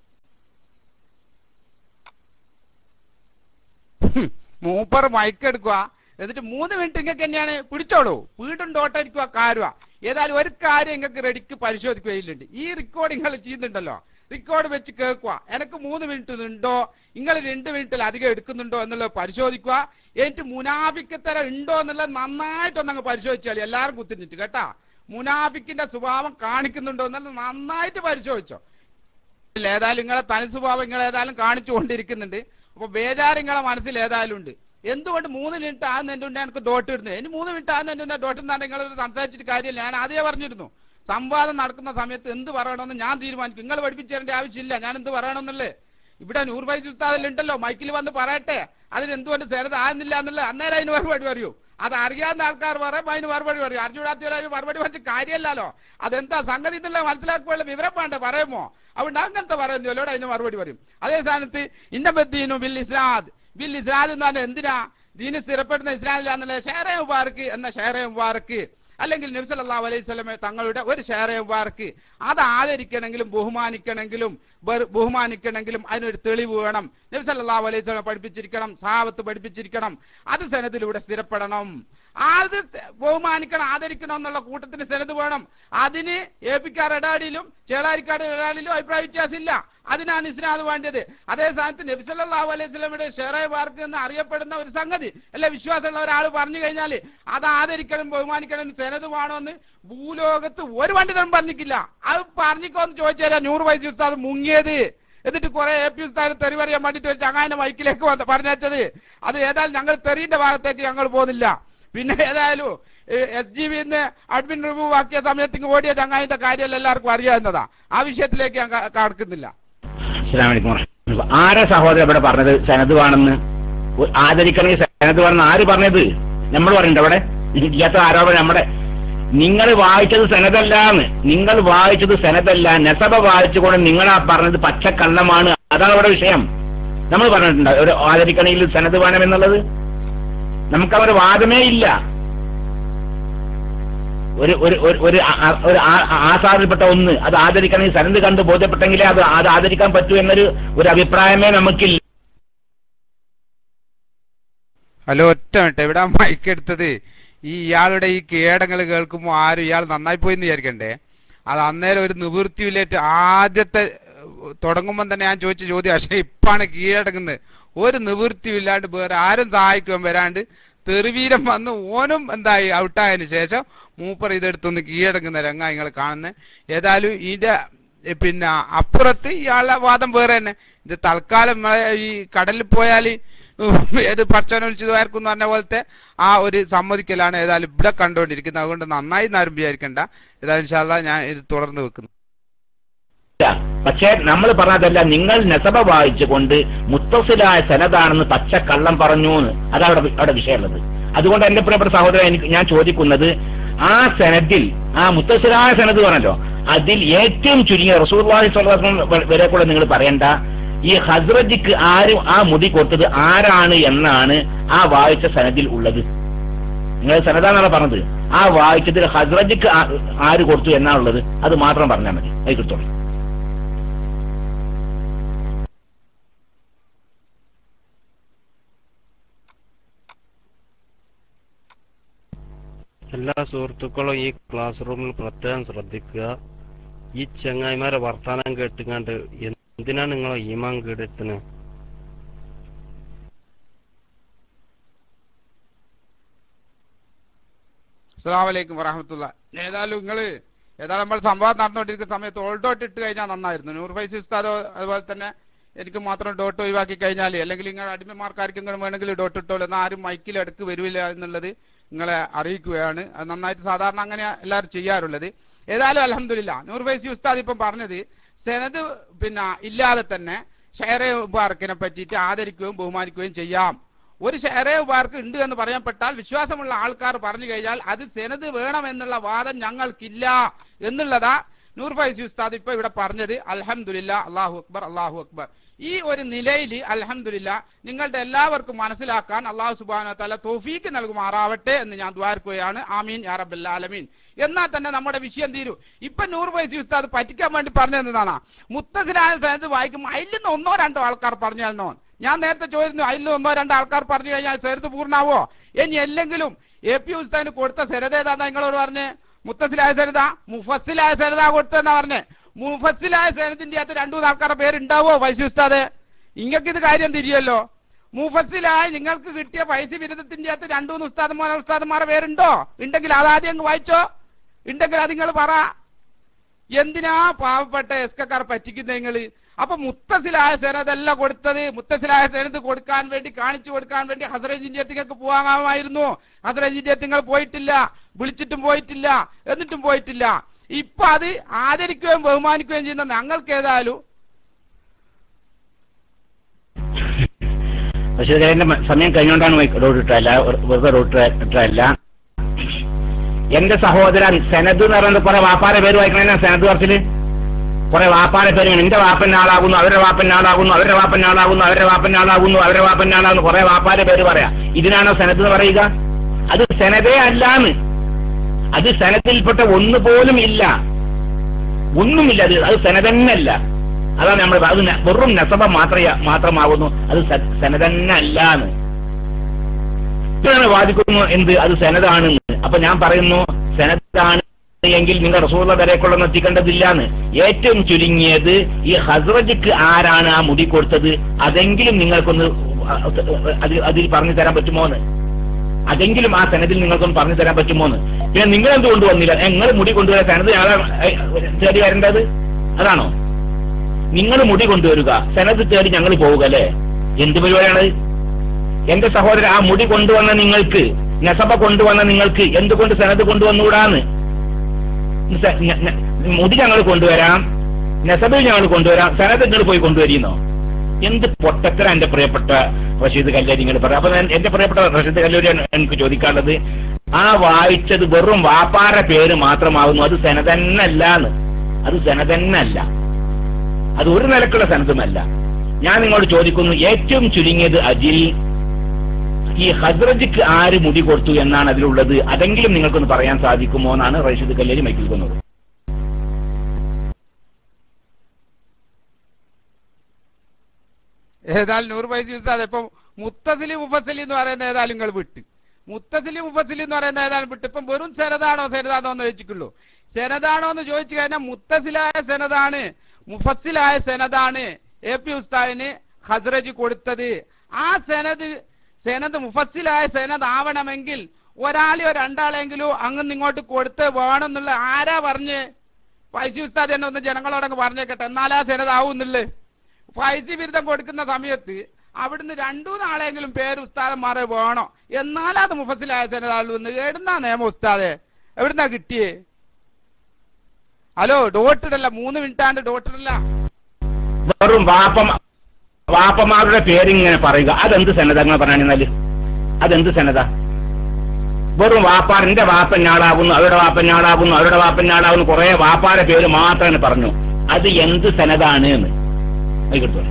മൂപ്പർ മയക്കെടുക്കുക എന്നിട്ട് മൂന്ന് മിനിറ്റ് ഇങ്ങക്ക് തന്നെയാണ് പിടിച്ചോളൂ വീണ്ടും ഡോട്ടടിക്കുക കാരുക ഏതായാലും ഒരു കാര്യം ഇങ്ങക്ക് റെഡിക്ക് പരിശോധിക്കുകയില്ലുണ്ട് ഈ റെക്കോർഡിംഗ് നിങ്ങൾ ചെയ്യുന്നുണ്ടല്ലോ റെക്കോർഡ് വെച്ച് കേൾക്കുക എനിക്ക് മൂന്ന് മിനിറ്റ് ഉണ്ടോ നിങ്ങൾ രണ്ട് മിനിറ്റിൽ അധികം എടുക്കുന്നുണ്ടോ എന്നുള്ളത് പരിശോധിക്കുക എന്നിട്ട് മുനാഫിക്കത്തര ഉണ്ടോ എന്നുള്ളത് നന്നായിട്ടൊന്ന് അങ്ങ് പരിശോധിച്ചാൽ എല്ലാവരും കുത്തിരിഞ്ഞിട്ട് കേട്ടാ മുനാഫിക്കിന്റെ സ്വഭാവം കാണിക്കുന്നുണ്ടോ എന്നുള്ളത് നന്നായിട്ട് പരിശോധിച്ചോ ഇല്ല, ഏതായാലും നിങ്ങളെ തനി സ്വഭാവം നിങ്ങൾ ഏതായാലും കാണിച്ചുകൊണ്ടിരിക്കുന്നുണ്ട് അപ്പൊ ബേജാറ് നിങ്ങളെ മനസ്സിൽ ഏതായാലും ഉണ്ട് എന്തുകൊണ്ട് മൂന്ന് മിനിറ്റ് ആകുന്നതിന്റെ മുന്നേ എനിക്ക് ഡോട്ട് ഇടുന്നത് ഇനി മൂന്ന് മിനിറ്റ് ആകുന്നതിന്റെ മുന്നേ ഡോട്ട് ഇടാണ്ട് നിങ്ങൾ സംസാരിച്ചിട്ട് കാര്യമില്ല ഞാൻ ആദ്യമേ പറഞ്ഞിരുന്നു സംവാദം നടക്കുന്ന സമയത്ത് എന്ത് പറയണമെന്ന് ഞാൻ തീരുമാനിക്കും നിങ്ങൾ പഠിപ്പിച്ചു തരേണ്ട ആവശ്യമില്ല ഞാൻ എന്ത് പറയണമെന്നുള്ളത് ഇവിടെ നൂർ വൈസ് ഉസ്താദിലുണ്ടല്ലോ മൈക്കിൽ വന്ന് പറയട്ടെ അതിന് എന്തുകൊണ്ട് സേനത് ആകുന്നില്ല എന്നുള്ളത് അന്നേരം അതിന് മറുപടി പറയൂ അത് അറിയാവുന്ന ആൾക്കാർ പറയും അതിന് മറുപടി പറയും അറിഞ്ഞുകൂടാത്തവരും മറുപടി പറഞ്ഞിട്ട് കാര്യമല്ലല്ലോ അതെന്താ സംഗതി എന്നുള്ള മനസ്സിലാക്കുള്ള വിവരം വേണ്ട പറയുമോ അതുകൊണ്ട് അങ്ങനത്തെ പറയുന്നല്ലോ അതിന് മറുപടി പറയും അതേ സ്ഥാനത്ത് ഇന്നബദ്ദീനു ബിൽ ഇസ്ലാദ് ബിൽ ഇസ്ലാദ് എന്ന് പറഞ്ഞാൽ എന്തിനാ ദീന് സ്ഥിരപ്പെടുന്ന ഇസ്ലാമില്ല എന്നുള്ള ഷേറെ മുബാർക്ക് എന്ന ഷേറെ മുബാർക്ക് അല്ലെങ്കിൽ നബി സല്ലല്ലാഹു അലൈഹി സ്വലമെ തങ്ങളുടെ ഒരു ഷേറെ മുബാർക്ക് അത് ആദരിക്കണമെങ്കിലും ബഹുമാനിക്കണമെങ്കിലും ബഹു- ബഹുമാനിക്കണമെങ്കിലും അതിനൊരു തെളിവ് വേണം നബി സല്ലല്ലാഹു അലൈഹി സ്വലം പഠിപ്പിച്ചിരിക്കണം സാഹത്ത് പഠിപ്പിച്ചിരിക്കണം അത് സനദിലൂടെ സ്ഥിരപ്പെടണം അത് ബഹുമാനിക്കണം ആദരിക്കണം എന്നുള്ള കൂട്ടത്തിന് സനത് വേണം അതിന് എ പിക്കാർ ഇടാടിയിലും ചേളാരിക്കാട് ഇടാടിയിലും അഭിപ്രായ വ്യത്യാസമില്ല അതിനാണ് ഇസ്ലാം വേണ്ടത് അതേ സ്ഥാനത്ത് നബി സല്ലല്ലാഹു അലൈഹി സ്വലമിയുടെ ഷെറേ വാർക്ക് എന്ന് അറിയപ്പെടുന്ന ഒരു സംഗതി അല്ലെ വിശ്വാസമുള്ള ഒരാൾ പറഞ്ഞു കഴിഞ്ഞാൽ അത് ആദരിക്കണം ബഹുമാനിക്കണം സെനത് വേണമെന്ന് ഭൂലോകത്ത് ഒരു പണ്ഡിതനും പറഞ്ഞിട്ടില്ല അത് പറഞ്ഞിക്കോന്ന് ചോദിച്ചാൽ നൂറ് വയസ്സ് ഉസ്താദ് മുങ്ങിയത് എന്നിട്ട് കുറെ എ പി ഉസ്താദ് തെറി പറയാൻ വേണ്ടിട്ട് ഒരു ചങ്ങാന്റെ മൈക്കിലേക്ക് വന്ന് പറഞ്ഞത് അത് ഏതായാലും ഞങ്ങൾ തെറിന്റെ ഭാഗത്തേക്ക് ഞങ്ങൾ പോകുന്നില്ല പിന്നെ ഏതായാലും എസ് ജി ബിന്ന് അഡ്മിൻ റിവ്യൂ ആക്കിയ സമയത്ത് ഇങ്ങ് ഓടിയ ചങ്ങായിന്റെ കാര്യം എല്ലാവർക്കും അറിയാവുന്നതാ ആ വിഷയത്തിലേക്ക് ഞാൻ ക- കടക്കുന്നില്ല അസ്സലാമു അലൈക്കും വറഹ്മത്തുള്ളാഹി. ആരാ സഹോദരൻ ഇവിടെ പറഞ്ഞത് സനത് വേണമെന്ന് ഒ- ആദരിക്കണമെങ്കിൽ സനത് വേണമെന്ന് ആര് പറഞ്ഞത് നമ്മൾ പറഞ്ഞിട്ടുണ്ട് അവിടെ ഇല്ലാത്ത ആരോപണം നമ്മുടെ നിങ്ങൾ വായിച്ചത് സനതല്ലാന്ന് നിങ്ങൾ വായിച്ചത് സനതല്ല നെസബ വായിച്ചുകൊണ്ട് നിങ്ങൾ ആ പറഞ്ഞത് പച്ചക്കള്ളമാണ് അതാണ് അവിടെ വിഷയം നമ്മൾ പറഞ്ഞിട്ടുണ്ട് ഒരു ആദരിക്കണമെങ്കിൽ സനത് വേണമെന്നുള്ളത് നമുക്ക് അവർ വാദമേ ഇല്ല ഒരു ഒരു ഒരു- ഒരു ആ- ആ- ഒരു ആ- ആ- ആസാറിൽപ്പെട്ട ഒന്ന് അത് ആദരിക്കണമെങ്കിൽ സനത് കണ്ട് ബോധ്യപ്പെട്ടെങ്കിലേ അത് അത് ആദരിക്കാൻ പറ്റൂ എന്നൊരു ഒരു അഭിപ്രായമേ നമുക്കില്ല ഹലോ ഒറ്റ മിനിറ്റ് ഇവിടെ മൈക്ക് എടുത്തത് ഈ ഇയാളുടെ ഈ കീഴടങ്ങൾ കേൾക്കുമ്പോൾ ആരും ഇയാൾ നന്നായി പോയി എന്ന് വിചാരിക്കണ്ടേ അത് അന്നേരം ഒരു നിവൃത്തിയിലേറ്റ് ആദ്യത്തെ ഏഹ്, തുടങ്ങുമ്പോൾ തന്നെ ഞാൻ ചോദിച്ച ചോദ്യം പക്ഷേ ഇപ്പാണ് കീഴടങ്ങുന്നത് ഒരു നിവൃത്തിയും ഇല്ലാണ്ട് വേറെ ആരും സഹായിക്കുവാൻ വരാണ്ട് തെറിവീരം വന്ന് ഓനും എന്തായി ഔട്ടായതിനു ശേഷം മൂപ്പർ ഇതെടുത്തൊന്ന് കീഴടങ്ങുന്ന രംഗ നിങ്ങൾ കാണുന്നത് ഏതായാലും ഇതിന്റെ ഏ, പിന്നെ അപ്പുറത്ത് ഇയാളുടെ വാദം വേറെ തന്നെ ഇത് തൽക്കാലം നമ്മളെ ഈ കടലിൽ പോയാൽ ഏത് പടച്ചോനെ വിളിച്ചതായിരിക്കും എന്ന് പറഞ്ഞ പോലത്തെ ആ ഒരു സമ്മതിക്കലാണ് ഏതായാലും ഇവിടെ കണ്ടുകൊണ്ടിരിക്കുന്നത് അതുകൊണ്ട് നന്നായി എന്നാരും വിചാരിക്കണ്ട ഏതായാലും ഇൻഷാല്ലാ ഞാൻ ഇത് തുടർന്ന് വെക്കുന്നു പക്ഷേ നമ്മൾ പറഞ്ഞതല്ല നിങ്ങൾ നെസബ വായിച്ചുകൊണ്ട് മുത്തസിലായ സനതാണെന്ന് പച്ച കള്ളം പറഞ്ഞു എന്ന് അതാണ് അവിടെ അവിടെ വിഷയമുള്ളത് അതുകൊണ്ട് എന്റെ പ്രിയപ്പെട്ട സഹോദരൻ എനിക്ക് ഞാൻ ചോദിക്കുന്നത് ആ സനദിൽ ആ മുത്തസിലായ സനത് പറഞ്ഞല്ലോ അതിൽ ഏറ്റവും ചുരുങ്ങിയ റസൂർവാഹി വരെ കൂടെ നിങ്ങൾ പറയണ്ട ഈ ഹസ്രജിക്ക് ആരും ആ മുടി കൊടുത്തത് ആരാണ് എന്നാണ് ആ വായിച്ച സനദിൽ ഉള്ളത് നിങ്ങൾ സനതാന്നാണ് പറഞ്ഞത് ആ വായിച്ചതിൽ ഹസ്രജിക്ക് ആ- ആര് കൊടുത്തു എന്നാണുള്ളത് അത് മാത്രം പറഞ്ഞാൽ മതി അത് കിട്ടുള്ളൂ എല്ലാ സുഹൃത്തുക്കളും ഈ ക്ലാസ് റൂമിൽ പ്രത്യേകം ശ്രദ്ധിക്കുക ഈ ചങ്ങായിമാരെ വർത്താനം കേട്ടുകൊണ്ട് എന്തിനാണ് നിങ്ങളെ ഈമാൻ കേടെത്തുന്നത് അസ്സാം വലൈക്കും വറഹമത്തുള്ള ഏതായാലും നിങ്ങള് ഏതായാലും നമ്മൾ സംവാദം നടന്നുകൊണ്ടിരിക്കുന്ന സമയത്ത് ഓൾഡോട്ട് ഇട്ട് കഴിഞ്ഞാൽ നന്നായിരുന്നു നൂർ ഫൈസ് ഉസ്താദോ അതുപോലെ തന്നെ എനിക്ക് മാത്രം ഡോട്ട് ഒഴിവാക്കി കഴിഞ്ഞാൽ അല്ലെങ്കിൽ നിങ്ങൾ അടിമമാർക്കാർക്കെങ്കിലും വേണമെങ്കിൽ ഡോട്ട് ഇട്ടോളൂ എന്നാൽ ആരും മൈക്കിൽ അടുക്ക് വരില്ല എന്നുള്ളത് നിങ്ങളെ അറിയിക്കുകയാണ് അത് നന്നായിട്ട് സാധാരണ അങ്ങനെ എല്ലാവരും ചെയ്യാറുള്ളത് ഏതായാലും അലഹമില്ല നൂർ ഫൈസി ഉസ്താദ് ഇപ്പം പറഞ്ഞത് സെനത് പിന്നെ ഇല്ലാതെ തന്നെ ഷെയറെ മുബാറക്കിനെ പറ്റിയിട്ട് ആദരിക്കുകയും ബഹുമാനിക്കുകയും ചെയ്യാം ഒരു ഷെയറെ മുബാർക്ക് ഉണ്ട് എന്ന് പറയപ്പെട്ടാൽ വിശ്വാസമുള്ള ആൾക്കാർ പറഞ്ഞു കഴിഞ്ഞാൽ അത് സെനത് വേണമെന്നുള്ള വാദം ഞങ്ങൾക്കില്ല എന്നുള്ളതാ നൂർ ഫൈസി ഉസ്താദ് ഇപ്പൊ ഇവിടെ പറഞ്ഞത് അൽഹംദുലില്ല അള്ളാഹു അക്ബർ അള്ളാഹു അക്ബർ ഈ ഒരു നിലയിൽ അൽഹംദുലില്ല നിങ്ങളുടെ എല്ലാവർക്കും മനസ്സിലാക്കാൻ അള്ളാഹു സുബാന തല തോഫീക്ക് നൽകുമാറാവട്ടെ എന്ന് ഞാൻ ദ്വാരക്കുകയാണ് ആമീൻ യാ റബ്ബൽ ആലമീൻ എന്നാൽ തന്നെ നമ്മുടെ വിഷയം തീരൂ ഇപ്പൊ നൂറ് വയസ്സ് ഉസ്താദ് പറ്റിക്കാൻ വേണ്ടി പറഞ്ഞതാണ് മുത്തസിലായ സ്ഥലത്ത് വായിക്കുമ്പോൾ അതിൽ നിന്ന് ഒന്നോ രണ്ടോ ആൾക്കാർ പറഞ്ഞാലോ ഞാൻ നേരത്തെ ചോദിച്ചു അതിൽ നിന്ന് ഒന്നോ രണ്ടോ ആൾക്കാർ പറഞ്ഞു കഴിഞ്ഞാൽ സെരുത്ത് പൂർണ്ണാവോ ഇനി അല്ലെങ്കിലും എ പി ഉസ്താദിന് കൊടുത്ത സെരതേതാ നിങ്ങളോട് പറഞ്ഞേ മുത്തസിലായ സരിത മുഫസ്സിലായ സരിത കൊടുത്തെന്നാ പറഞ്ഞേ മുഫസ്സിലായ സേനത്തിന്റെ അകത്ത് രണ്ടു മൂന്ന് ആൾക്കാരുടെ പേരുണ്ടാവോ വൈസ് ഉസ്താദ് ഇങ്ങക്ക് ഇത് കാര്യം തിരിയല്ലോ മുഫസ്സിലായി നിങ്ങൾക്ക് കിട്ടിയ പൈസ ബിരുദത്തിന്റെ അകത്ത് രണ്ടു മൂന്ന് ഉസ്താദന്മാർ ഉസ്താദന്മാരുടെ പേരുണ്ടോ ഉണ്ടെങ്കിൽ അതാദ്യം അങ്ങ് വായിച്ചോ ഉണ്ടെങ്കിൽ അത് നിങ്ങൾ പറ എന്തിനാ പാവപ്പെട്ട എസ്കക്കാർ പറ്റിക്കുന്ന നിങ്ങള് അപ്പൊ മുത്തസിലായ സേനതല്ല കൊടുത്തത് മുത്തസിലായ സേനത് കൊടുക്കാൻ വേണ്ടി കാണിച്ചു കൊടുക്കാൻ വേണ്ടി ഹസറേജിന്റെ നിങ്ങൾക്ക് പോകാമായിരുന്നു ഹസറേജിന്റെ നിങ്ങൾ പോയിട്ടില്ല വിളിച്ചിട്ടും പോയിട്ടില്ല എന്നിട്ടും പോയിട്ടില്ല ഇപ്പൊ അത് ആദരിക്കുകയും ബഹുമാനിക്കുകയും ചെയ്യുന്ന ഞങ്ങൾക്ക് ഏതായാലും പക്ഷേ എന്റെ സമയം കഴിഞ്ഞുകൊണ്ടാണ് റോഡ് ഇട്ടല്ല വെറുതെ റോഡ് ഇട്ടല്ല എന്റെ സഹോദരൻ സെനദ് എന്ന് പറയുന്നത് കുറെ വാപ്പാരെ പേര് വായിക്കണേ സെനദ് പറച്ചില് കുറെ വാപ്പാരെ പേര് ഇങ്ങനെ, എന്റെ വാപ്പൻ ആളാകുന്നു അവരുടെ വാപ്പൻ ആളാകുന്നു അവരുടെ വാപ്പൻ ആളാകുന്നു അവരുടെ വാപ്പൻ ആളാകുന്നു അവരുടെ വാപ്പൻ ആളാകുന്നു കുറെ വാപ്പാരെ പേര് പറയാ ഇതിനാണോ സെനദ് എന്ന് പറയുക അത് സെനദേ അല്ലാന്ന് അത് സെനദിൽപ്പെട്ട ഒന്ന് പോലും ഇല്ല ഒന്നുമില്ല അത് അത് സെനതന്നല്ല അതാണ് നമ്മൾ അത് ന- വെറും നസബ മാത്ര മാത്രമാകുന്നു അത് സ- സെനതന്നല്ലാന്ന് ഇതാണ് വാദിക്കുന്നു എന്ത് അത് സെനതാണെന്ന് അപ്പൊ ഞാൻ പറയുന്നു സെനതാണ് എങ്കിൽ നിങ്ങൾ റസൂള്ള വരേക്കുള്ളൊന്നും എത്തിക്കേണ്ടതില്ലാന്ന് ഏറ്റവും ചുരുങ്ങിയത് ഈ ഹസ്രജിക്ക് ആരാണ് ആ മുടി കൊടുത്തത് അതെങ്കിലും നിങ്ങൾക്കൊന്ന് അതിൽ അതിൽ പറഞ്ഞു തരാൻ പറ്റുമോന്ന് അതെങ്കിലും ആ സനദിൽ നിങ്ങൾക്കൊന്ന് പറഞ്ഞു തരാൻ പറ്റുമോന്ന് പിന്നെ നിങ്ങൾ എന്ത് കൊണ്ടുവന്നില്ല നിങ്ങൾ മുടി കൊണ്ടുവരാൻ സനത് ഞങ്ങളെ തേടി വരേണ്ടത് അതാണോ നിങ്ങൾ മുടി കൊണ്ടുവരിക സനത് തേടി ഞങ്ങൾ പോവുക അല്ലേ എന്ത് പരിപാടിയാണ് എന്റെ സഹോദരൻ ആ മുടി കൊണ്ടുവന്ന നിങ്ങൾക്ക് നസബ കൊണ്ടുവന്ന നിങ്ങൾക്ക് എന്തുകൊണ്ട് സനത് കൊണ്ടുവന്നുകൂടാന്ന് സ- ന- ന- മുടി ഞങ്ങൾ കൊണ്ടുവരാം നസബിൽ ഞങ്ങൾ കൊണ്ടുവരാം സനത് നിങ്ങൾ പോയി കൊണ്ടുവരീന്നോ എന്ത് പൊട്ടത്തര എന്റെ പ്രിയപ്പെട്ട റഷീദ് കല്ലേരി നിങ്ങൾ പറയാം അപ്പൊ ഞാൻ- എന്റെ പ്രിയപ്പെട്ട റഷീദ് കല്ലേരിയാണ് എനിക്ക് ചോദിക്കാനുള്ളത് ആ വായിച്ചത് വെറും വാപ്പാര പേര് മാത്രമാകുന്നു അത് സെനതന്നല്ലാന്ന് അത് സെനതന്നല്ല അത് ഒരു നിലക്കുള്ള സനതുമല്ല ഞാൻ നിങ്ങളോട് ചോദിക്കുന്നു ഏറ്റവും ചുരുങ്ങിയത് അജിൽ ഈ ഹസ്രജിക്ക് ആര് മുടി കൊടുത്തു എന്നാണ് അതിലുള്ളത് അതെങ്കിലും നിങ്ങൾക്കൊന്ന് പറയാൻ സാധിക്കുമോ എന്നാണ് റഷീദ് കല്ലേരി മൈക്കിൽക്കുന്നത് ഏതായാലും നൂറ് പൈസ ഉസ്താദ് ഇപ്പൊ മുത്തസിലി മുഫസിലി എന്ന് പറയുന്ന ഏതായാലും നിങ്ങൾ വിട്ട് മുത്തസിലി മുഫസിലി എന്ന് പറയുന്ന ഏതായാലും വിട്ട് ഇപ്പം വെറും സെനതാണോ സെനതാണോ എന്ന് ചോദിച്ചിട്ടുള്ളൂ സെനതാണോ എന്ന് ചോദിച്ചു കഴിഞ്ഞാൽ മുത്തസിലായ സെനതാണ് മുഫസ്സിലായ സെനതാണ് എ പി ഉസ്താദിന് ഹസ്രജ് കൊടുത്തത് ആ സെനത് സെനത് മുഫസ്സിലായ സെനത് ആവണമെങ്കിൽ ഒരാളെയോ രണ്ടാളെങ്കിലും അങ്ങ് ഇങ്ങോട്ട് കൊടുത്ത് വേണമെന്നുള്ള ആരാ പറഞ്ഞ് പൈസ ഉസ്താദ് എന്നെ ഒന്ന് ജനങ്ങളോടങ്ങ് പറഞ്ഞേക്കട്ടെ എന്നാലാ സെനത് ആവുന്നുള്ളു ഫൈസി ബിരുദം കൊടുക്കുന്ന സമയത്ത് അവിടുന്ന് രണ്ടു നാളെങ്കിലും പേര് ഉസ്താദന്മാരെ വേണോ എന്നാലാ അത് മുഫസിലായ സെനതാളു എന്ന് എവിടുന്നാ നിയമം ഉസ്താദെ എവിടുന്നാ കിട്ടിയേ ഹലോ ഡോട്ടിടല്ല മൂന്ന് മിനിറ്റാണ്ട് ഡോട്ടിടല്ല വെറും വാപ്പ വാപ്പമാരുടെ പേരിങ്ങനെ പറയുക അതെന്ത് സന്നദ്ധ നിങ്ങൾ പറയാണെന്നാല് അതെന്ത് സന്നദ്ധ വെറും വാപ്പാർ എന്റെ വാപ്പനാളാകുന്നു അവരുടെ വാപ്പനാളാകുന്നു അവരുടെ വാപ്പനാളാകുന്നു കുറെ വാപ്പാരെ പേര് മാത്രം പറഞ്ഞു അത് എന്ത് സനതാണ് എന്ന് ആയിക്കോട്ടെ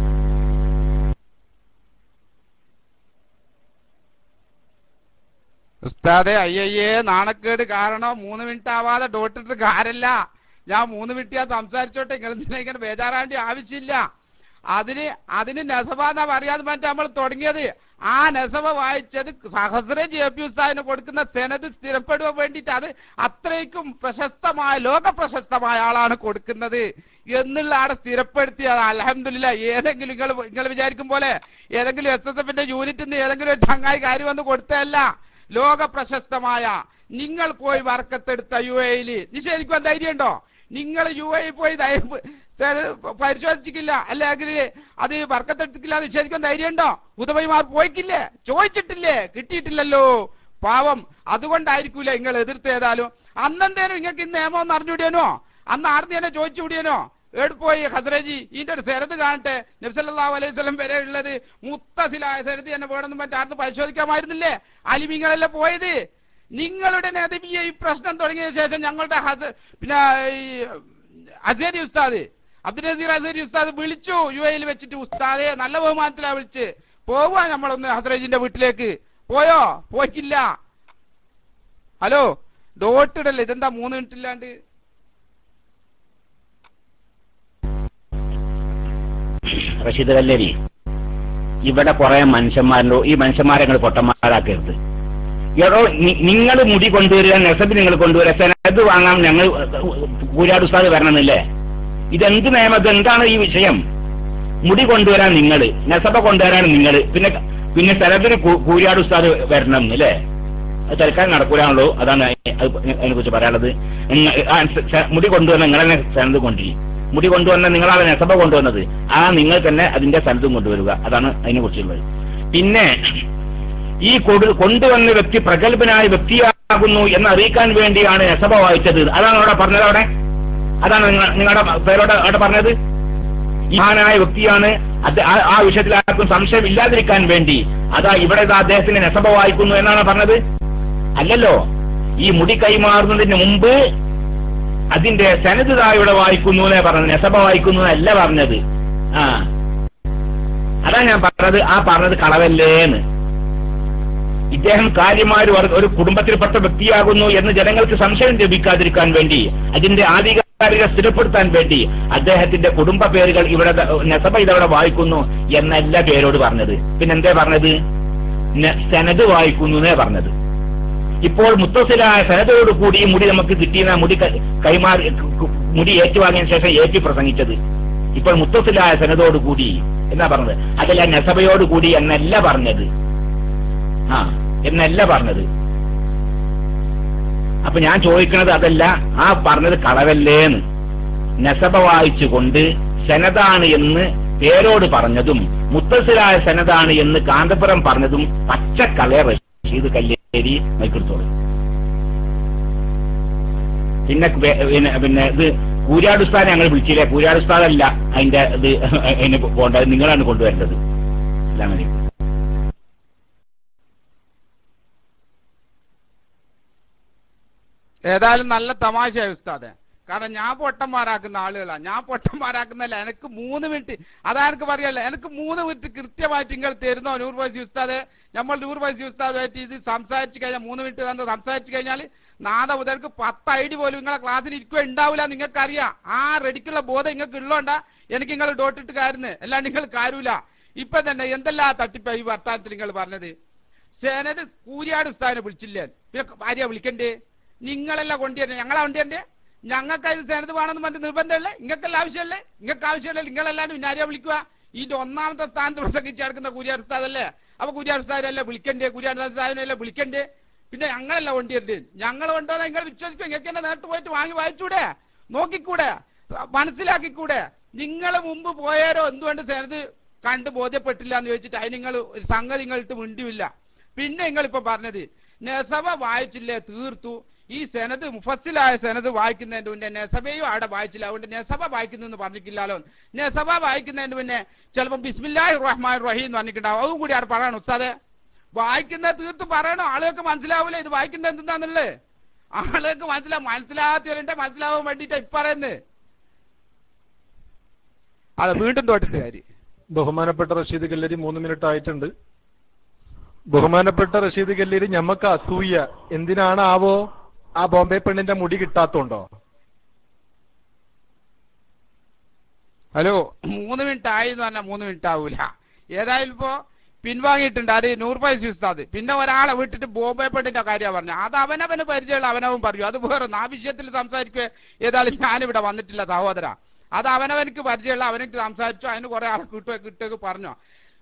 ഉസ്താദെ അയ്യയ്യേ നാണക്കേട് കാരണം മൂന്ന് മിനിറ്റ് ആവാതെ ഡോട്ടിട്ട് കാര്യല്ല ഞാൻ മൂന്ന് മിനിറ്റ് ഞാൻ സംസാരിച്ചോട്ടെ നിങ്ങൾ എന്തിനാ ഇങ്ങനെ ബേജാറാണ്ടി ആവശ്യമില്ല അതിന് അതിന് നെസബ എന്നാ പറയാതെ മറ്റേ നമ്മൾ തുടങ്ങിയത് ആ നെസബ വായിച്ചത് സഹസ്ര ജെ പി ഉസ്താദിന് കൊടുക്കുന്ന സെനത് സ്ഥിരപ്പെടുവാൻ വേണ്ടിയിട്ട് അത് അത്രയ്ക്കും പ്രശസ്തമായ ലോക പ്രശസ്തമായ ആളാണ് കൊടുക്കുന്നത് എന്നുള്ള ആടെ സ്ഥിരപ്പെടുത്തിയത് അലഹമില്ല ഏതെങ്കിലും നിങ്ങൾ നിങ്ങൾ വിചാരിക്കും പോലെ ഏതെങ്കിലും എസ് എസ് എഫിന്റെ യൂണിറ്റിൽ നിന്ന് ഏതെങ്കിലും ഒരു ചങ്ങായി കാര്യം വന്ന് കൊടുത്തതല്ല ലോക പ്രശസ്തമായ നിങ്ങൾ പോയി വർക്കത്തെടുത്ത യു എയിൽ നിഷേധിക്കുവാൻ ധൈര്യമുണ്ടോ നിങ്ങൾ യു എ പോയി ദയ- സെ- പരിശോധിച്ചിട്ടില്ല അല്ലെങ്കിൽ അത് വർക്കത്തെടുത്തില്ല എന്ന് നിഷേധിക്കാൻ ധൈര്യമുണ്ടോ ഉദവൈമാർ പോയിക്കില്ലേ ചോദിച്ചിട്ടില്ലേ കിട്ടിയിട്ടില്ലല്ലോ പാവം അതുകൊണ്ടായിരിക്കൂല നിങ്ങൾ എതിർത്ത് ഏതാലും അന്നെന്തേനും നിങ്ങൾക്ക് ഇന്ന് നിയമം ഒന്ന് അറിഞ്ഞുവിടിയനോ അന്ന് ആർന്ന് തന്നെ ചോദിച്ചു വിടിയനോ ഏട് പോയി ഹസ്രജി ഇതിന്റെ ഒരു സെരത് കാണട്ടെ നബ്സല്ലാഹു അലൈഹി സ്വലം വരെ ഉള്ളത് മുത്തസിലായ സെരത് തന്നെ വേണമെന്ന് മറ്റാർന്ന് പരിശോധിക്കാമായിരുന്നില്ലേ അലിമിങ്ങളല്ലേ പോയത് നിങ്ങളുടെ നദിബിയെ ഈ പ്രശ്നം തുടങ്ങിയ ശേഷം ഞങ്ങളുടെ ഹസ പിന്നെ ഈ അസേരി ഉസ്താദ് അബ്ദുൽ നസീർ അസേരി ഉസ്താദ് വിളിച്ചു യു എയിൽ വെച്ചിട്ട് ഉസ്താദെ നല്ല ബഹുമാനത്തിലാ വിളിച്ച് പോവാ നമ്മളൊന്ന് ഹസ്രജിന്റെ വീട്ടിലേക്ക് പോയോ പോയിക്കില്ല ഹലോ ഡോട്ട് ഇടല്ലേ ഇതെന്താ മൂന്ന് മിനിറ്റ് ഇല്ലാണ്ട് റഷീദ് കല്ലേരി ഇവിടെ കുറെ മനുഷ്യന്മാരുണ്ടോ ഈ മനുഷ്യന്മാരെ നിങ്ങൾ പൊട്ടന്മാരാക്കരുത് എടോ നിങ്ങൾ മുടി കൊണ്ടുവരിക നെസബ് നിങ്ങൾ കൊണ്ടുവരിക സെനത് വാങ്ങാൻ ഞങ്ങൾ കൂരാട് ഉസ്താദ് വരണമെന്നില്ലേ ഇതെന്ത് നിയമം ഇത് എന്താണ് ഈ വിഷയം മുടി കൊണ്ടുവരാൻ നിങ്ങൾ നെസബ കൊണ്ടുവരാൻ നിങ്ങൾ പിന്നെ പിന്നെ സ്ഥലത്തിന് കൂരാട് ഉസ്താദ് വരണം അല്ലേ അത് തൽക്കാലം നടക്കൂലാണല്ലോ അതാണ് അതിനെ കുറിച്ച് പറയാനുള്ളത് നിങ്ങ- ആ സ- സ- മുടി കൊണ്ടുവന്ന നിങ്ങളെ സ്ഥലത്ത് കൊണ്ടുപോയി മുടി കൊണ്ടുവന്ന നിങ്ങളാണ് നെസബ കൊണ്ടുവന്നത് ആ നിങ്ങൾ തന്നെ അതിന്റെ സ്ഥലത്തും കൊണ്ടുവരിക അതാണ് അതിനെ കുറിച്ചുള്ളത് പിന്നെ ഈ കൊടു കൊണ്ടുവന്ന വ്യക്തി പ്രഗത്ഭനായ വ്യക്തിയാകുന്നു എന്ന് അറിയിക്കാൻ വേണ്ടിയാണ് നെസബ വായിച്ചത് അതാണ് അവിടെ പറഞ്ഞത് അവിടെ അതാണ് നിങ്ങൾ നിങ്ങളുടെ പേരോട് അവിടെ പറഞ്ഞത് ഈ മഹാനായ വ്യക്തിയാണ് അത് ആ- ആ വിഷയത്തിൽ ആർക്കും സംശയം ഇല്ലാതിരിക്കാൻ വേണ്ടി അതാ ഇവിടെ ഇതാ അദ്ദേഹത്തിന് നെസബ വായിക്കുന്നു എന്നാണ് പറഞ്ഞത് അല്ലല്ലോ ഈ മുടി കൈമാറുന്നതിന് മുമ്പ് അതിന്റെ സനത് ദാ ഇവിടെ വായിക്കുന്നു എന്നേ പറഞ്ഞത് നെസബ വായിക്കുന്നു എന്നല്ല പറഞ്ഞത് ആ അതാ ഞാൻ പറഞ്ഞത് ആ പറഞ്ഞത് കളവല്ലേന്ന് ഇദ്ദേഹം കാര്യമായ ഒരു വർ- ഒരു കുടുംബത്തിൽപ്പെട്ട വ്യക്തിയാകുന്നു എന്ന് ജനങ്ങൾക്ക് സംശയം ലഭിക്കാതിരിക്കാൻ വേണ്ടി അതിന്റെ ആധികാരിക സ്ഥിരപ്പെടുത്താൻ വേണ്ടി അദ്ദേഹത്തിന്റെ കുടുംബ പേരുകൾ ഇവിടെ ദ- നെസബ ഇതവിടെ വായിക്കുന്നു എന്നല്ല പേരോട് പറഞ്ഞത് പിന്നെന്തേ പറഞ്ഞത് നെ- സനത് വായിക്കുന്നു എന്നേ പറഞ്ഞത് ഇപ്പോൾ മുത്തസിലായ സനതോട് കൂടി ഈ മുടി നമുക്ക് കിട്ടിയ മുടി ക- കൈമാറി കു- കു- മുടി ഏറ്റുവാങ്ങിയ ശേഷം ഏറ്റി പ്രസംഗിച്ചത് ഇപ്പോൾ മുത്തസിലായ സനതോട് കൂടി എന്നാ പറഞ്ഞത് അതല്ല നെസബയോട് കൂടി എന്നല്ല പറഞ്ഞത് ആ എന്നല്ല പറഞ്ഞത് അപ്പൊ ഞാൻ ചോദിക്കുന്നത് അതല്ല ആ പറഞ്ഞത് കളവല്ലേന്ന് നെസബ വായിച്ചുകൊണ്ട് സനതാണ് എന്ന് പേരോട് പറഞ്ഞതും മുത്തസിലായ സനതാണ് എന്ന് കാന്തപുരം പറഞ്ഞതും പച്ചക്കളയ റഷീദ് കല്ലേരി മൈക്കെടുത്തോളൂ പിന്നെ വേ- പിന്നെ പിന്നെ ഇത് കൂരാട് ഉസ്താദെ ഞങ്ങൾ വിളിച്ചില്ലേ കൂരാട് ഉസ്താദല്ല അതിന്റെ ഇത് അതിന് പോകേണ്ടത് നിങ്ങളാണ് കൊണ്ടുവരേണ്ടത് അസ്സലാമു അലൈക്കും ഏതായാലും നല്ല തമാശയായി ഉസ്താദെ കാരണം ഞാൻ പൊട്ടന്മാരാക്കുന്ന ആളുകളാ ഞാൻ പൊട്ടന്മാരാക്കുന്നല്ല എനിക്ക് മൂന്ന് മിനിറ്റ് അതാ എനിക്ക് പറയല്ല എനിക്ക് മൂന്ന് മിനിറ്റ് കൃത്യമായിട്ട് നിങ്ങൾ തരുന്നോ നൂർ വൈസി ഉസ്താദെ നമ്മൾ നൂർ വൈസി ഉസ്താദുമായിട്ട് ഇത് സംസാരിച്ചു കഴിഞ്ഞാൽ മൂന്ന് മിനിറ്റ് തന്നെ സംസാരിച്ചു കഴിഞ്ഞാൽ നാളെ മുതൽക്ക് പത്ത് ഐ ഡി പോലും നിങ്ങളെ ക്ലാസ്സിൽ ഇരിക്കുക ഉണ്ടാവില്ല നിങ്ങൾക്ക് അറിയാം ആ റെഡിക്കുള്ള ബോധം നിങ്ങൾക്ക് ഉള്ളോണ്ടാ എനിക്ക് നിങ്ങൾ ഡോട്ടിട്ട് കാരുന്ന് അല്ലാണ്ട് നിങ്ങൾ കാരൂല ഇപ്പൊ തന്നെ എന്തെല്ലാം തട്ടിപ്പ ഈ വർത്താനത്തിൽ നിങ്ങൾ പറഞ്ഞത് സേനത് കൂരിയാട് ഉസ്താദിനെ വിളിച്ചില്ലേ പിന്നെ ഭാര്യ വിളിക്കണ്ടേ നിങ്ങളെല്ലാം കൊണ്ടുവരണ്ടേ ഞങ്ങളാ കൊണ്ടുവരണ്ടേ ഞങ്ങൾക്ക് ഇത് സേനത് വേണമെന്ന് മറ്റു നിർബന്ധമല്ലേ നിങ്ങൾക്കല്ല ആവശ്യമല്ലേ നിങ്ങൾക്ക് ആവശ്യമല്ലേ നിങ്ങളല്ലാണ്ട് പിന്നെ ആരെയാ വിളിക്കുക ഇതിന്റെ ഒന്നാമത്തെ സ്ഥാനത്ത് പ്രസംഗിച്ച് നടക്കുന്ന കുര്യാർ ഉസ്താദല്ലേ അപ്പൊ കുര്യാർ ഉസ്താദിനല്ലേ വിളിക്കണ്ടേ കുര്യാർ ഉസ്താദിനല്ലേ വിളിക്കണ്ടേ പിന്നെ ഞങ്ങളല്ല കൊണ്ടുവരണ്ടേ ഞങ്ങൾ കൊണ്ടുവന്നാൽ നിങ്ങൾ വിശ്വസിക്കും നിങ്ങൾക്ക് എന്നെ നേരിട്ട് പോയിട്ട് വാങ്ങി വായിച്ചൂടെ നോക്കിക്കൂടെ മനസ്സിലാക്കിക്കൂടെ നിങ്ങൾ മുമ്പ് പോയാരോ എന്തുകൊണ്ട് സേനത് കണ്ട് ബോധ്യപ്പെട്ടില്ല എന്ന് ചോദിച്ചിട്ട് അതിന് നിങ്ങൾ ഒരു സംഗതി നിങ്ങളിട്ട് മിണ്ടിയില്ല പിന്നെ നിങ്ങൾ ഇപ്പൊ പറഞ്ഞത് നെസബ വായിച്ചില്ലേ തീർത്തു ഈ സെനത് മുഫസ്സിലായ സെനത് വായിക്കുന്നതിന്റെ മുന്നേ നെസബയും അവിടെ വായിച്ചില്ല അതുകൊണ്ട് നെസബ വായിക്കുന്നു എന്ന് പറഞ്ഞിട്ടില്ലല്ലോ നെസബ വായിക്കുന്നതിന് മുന്നേ ചിലപ്പോൾ ബിസ്മില്ലാഹി റഹ്മാൻ റഹീം എന്ന് പറഞ്ഞിട്ടുണ്ടാവും അതും കൂടി അവിടെ പറയണം ഉസ്താദെ വായിക്കുന്നത് തീർത്തും പറയണം ആളുകൾക്ക് മനസ്സിലാവൂലേ ഇത് വായിക്കുന്നത് എന്തെന്നാന്നുള്ളത് ആളുകൾക്ക് മനസ്സിലാവും മനസ്സിലാകാത്തവരുണ്ട് മനസ്സിലാവാൻ വേണ്ടിട്ടാ ഇപ്പൊ പറയുന്നത് അതെ വീണ്ടും തോട്ടിട്ട് കാര്യം ബഹുമാനപ്പെട്ട റഷീദ് കല്ലേരി മൂന്ന് മിനിറ്റ് ആയിട്ടുണ്ട് ബഹുമാനപ്പെട്ട റഷീദ് കല്ലേരി ഞമ്മക്ക് അസൂയ എന്തിനാണ് ആവോ ആ ബോംബെ പെണ്ണിന്റെ മുടി കിട്ടാത്തോണ്ടോ ഹലോ മൂന്ന് മിനിറ്റ് ആയി എന്ന് പറഞ്ഞാൽ മൂന്ന് മിനിറ്റ് ആവൂല ഏതായാലും ഇപ്പോ പിൻവാങ്ങിയിട്ടുണ്ട് അത് നൂറ് പൈസ ഉസ്താദ് പിന്നെ ഒരാളെ വിട്ടിട്ട് ബോംബെ പെണ്ണിന്റെ കാര്യമാണ് പറഞ്ഞു അത് അവനവന് പരിചയമുള്ള അവനവൻ പറയൂ അത് വേറെ ആ വിഷയത്തിൽ സംസാരിക്കുക ഏതായാലും ഞാനിവിടെ വന്നിട്ടില്ല സഹോദര അത് അവനവനക്ക് പരിചയമുള്ള അവനക്ക് സംസാരിച്ചു അതിന് കുറെ ആളെ കിട്ടുക കിട്ടുക പറഞ്ഞു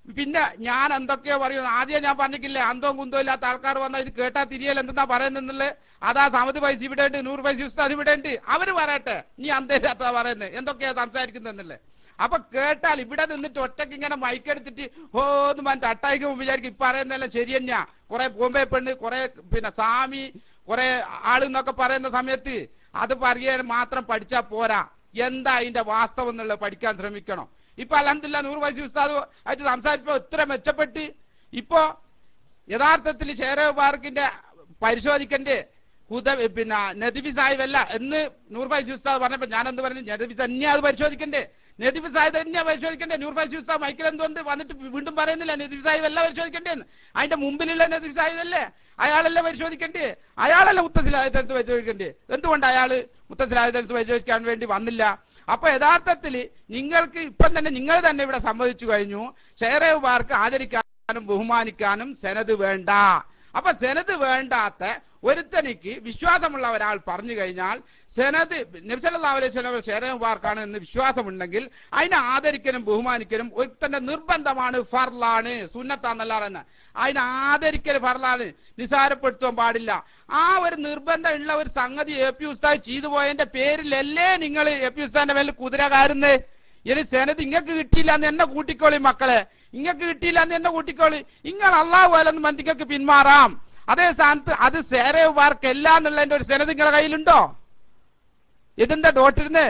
പിന്നെ ഞാൻ എന്തൊക്കെയോ പറയുന്നു ആദ്യം ഞാൻ പറഞ്ഞിട്ടില്ലേ അന്തവും കുന്തവും ഇല്ലാത്ത ആൾക്കാർ വന്നാൽ ഇത് കേട്ടാ തിരിയൽ എന്തെന്നാ പറയുന്നുള്ളത് അതാ സമതി പൈസ ഇവിടെ ഉണ്ട് നൂറ് പൈസ ഉസ്താദ് ഇവിടെ ഉണ്ട് അവര് പറയട്ടെ നീ അന്തയില്ലാത്ത പറയുന്നത് എന്തൊക്കെയാ സംസാരിക്കുന്നെന്നല്ലേ അപ്പൊ കേട്ടാൽ ഇവിടെ നിന്നിട്ട് ഒറ്റയ്ക്ക് ഇങ്ങനെ മൈക്കെടുത്തിട്ട് ഹോ എന്ന് പറഞ്ഞിട്ട് അട്ടായിക്കും വിചാരിക്കും ഇപ്പൊ പറയുന്നതെല്ലാം ശരി തന്നെയാ കുറെ ബോംബെ പെണ്ണ് കുറെ പിന്നെ സ്വാമി കുറെ ആള് എന്നൊക്കെ പറയുന്ന സമയത്ത് അത് പറയാൻ മാത്രം പഠിച്ചാ പോരാ എന്താ അതിന്റെ വാസ്തവം എന്നുള്ളത് പഠിക്കാൻ ശ്രമിക്കണം ഇപ്പൊ അലഹമില്ല നൂറ് വയസ്സ് ഉസ്താദ് ആയിട്ട് സംസാരിച്ചപ്പോ ഇത്ര മെച്ചപ്പെട്ട് ഇപ്പോ യഥാർത്ഥത്തിൽ ഷേരവ് പാർക്കിന്റെ പരിശോധിക്കണ്ടേ ഹുദ പിന്നെ നദിബി സാഹിബ് അല്ല എന്ന് നൂർ ഫൈസി ഉസ്താദ് പറഞ്ഞപ്പോ ഞാൻ എന്ത് പറഞ്ഞു നദിബി തന്നെ അത് പരിശോധിക്കണ്ടേ നദിബി സാഹിബ് തന്നെയാ പരിശോധിക്കണ്ടേ നൂർ ഫൈസി ഉസ്താദ് മൈക്കിൽ എന്തുകൊണ്ട് വന്നിട്ട് വീണ്ടും പറയുന്നില്ല നദിബി സാഹിബ് അല്ല പരിശോധിക്കണ്ടേന്ന് അതിന്റെ മുമ്പിലുള്ള നദിബി സാഹിബ് അല്ലേ അയാളല്ലേ പരിശോധിക്കണ്ടേ അയാളല്ലേ മുത്തസിലായതെടുത്ത് പരിശോധിക്കണ്ടേ എന്തുകൊണ്ട് അയാള് മുത്തസിലായതെടുത്ത് പരിശോധിക്കാൻ വേണ്ടി വന്നില്ല അപ്പൊ യഥാർത്ഥത്തിൽ നിങ്ങൾക്ക് ഇപ്പം തന്നെ നിങ്ങൾ തന്നെ ഇവിടെ സമ്മതിച്ചു കഴിഞ്ഞു ഷെയറേവ് പാർക്ക് ആദരിക്കാനും ബഹുമാനിക്കാനും സെനത് വേണ്ട അപ്പൊ സെനത് വേണ്ടാത്ത ഒരുത്തനിക്ക് വിശ്വാസമുള്ള ഒരാൾ പറഞ്ഞു കഴിഞ്ഞാൽ സെനത് നബ്സല്ലാ അലൈഹി സ്വലം ഷെയറേവ് പാർക്കാണ് എന്ന് വിശ്വാസമുണ്ടെങ്കിൽ അതിനെ ആദരിക്കലും ബഹുമാനിക്കലും ഒരുത്തന്റെ നിർബന്ധമാണ് ഫർലാണ് സുന്നത്താന്നല്ല പറയുന്നത് അതിനെ ആദരിക്കൽ ഫർലാണ് നിസാരപ്പെടുത്താൻ പാടില്ല ആ ഒരു നിർബന്ധം ഉള്ള ഒരു സംഗതി എ പി ഉസ്താദ് ചെയ്തു പോയതിന്റെ പേരിലല്ലേ നിങ്ങൾ എ പി ഉസ്താദിന്റെ മേലിൽ കുതിര കാരുന്നേ ഇനി സെനത് ഇങ്ങക്ക് കിട്ടിയില്ല എന്ന് എന്നെ കൂട്ടിക്കോളി മക്കളെ ഇങ്ങക്ക് കിട്ടിയില്ല എന്ന് എന്നെ കൂട്ടിക്കോളി നിങ്ങൾ അള്ളാഹു അല്ലെന്ന് മന്തിക്ക് പിന്മാറാം അതേ സ്ഥാനത്ത് അത് സേരവ് പാർക്ക് അല്ല എന്നുള്ളതിന്റെ ഒരു സെനത് നിങ്ങളുടെ കയ്യിലുണ്ടോ ഇതെന്താ ഡോട്ടിരുന്ന്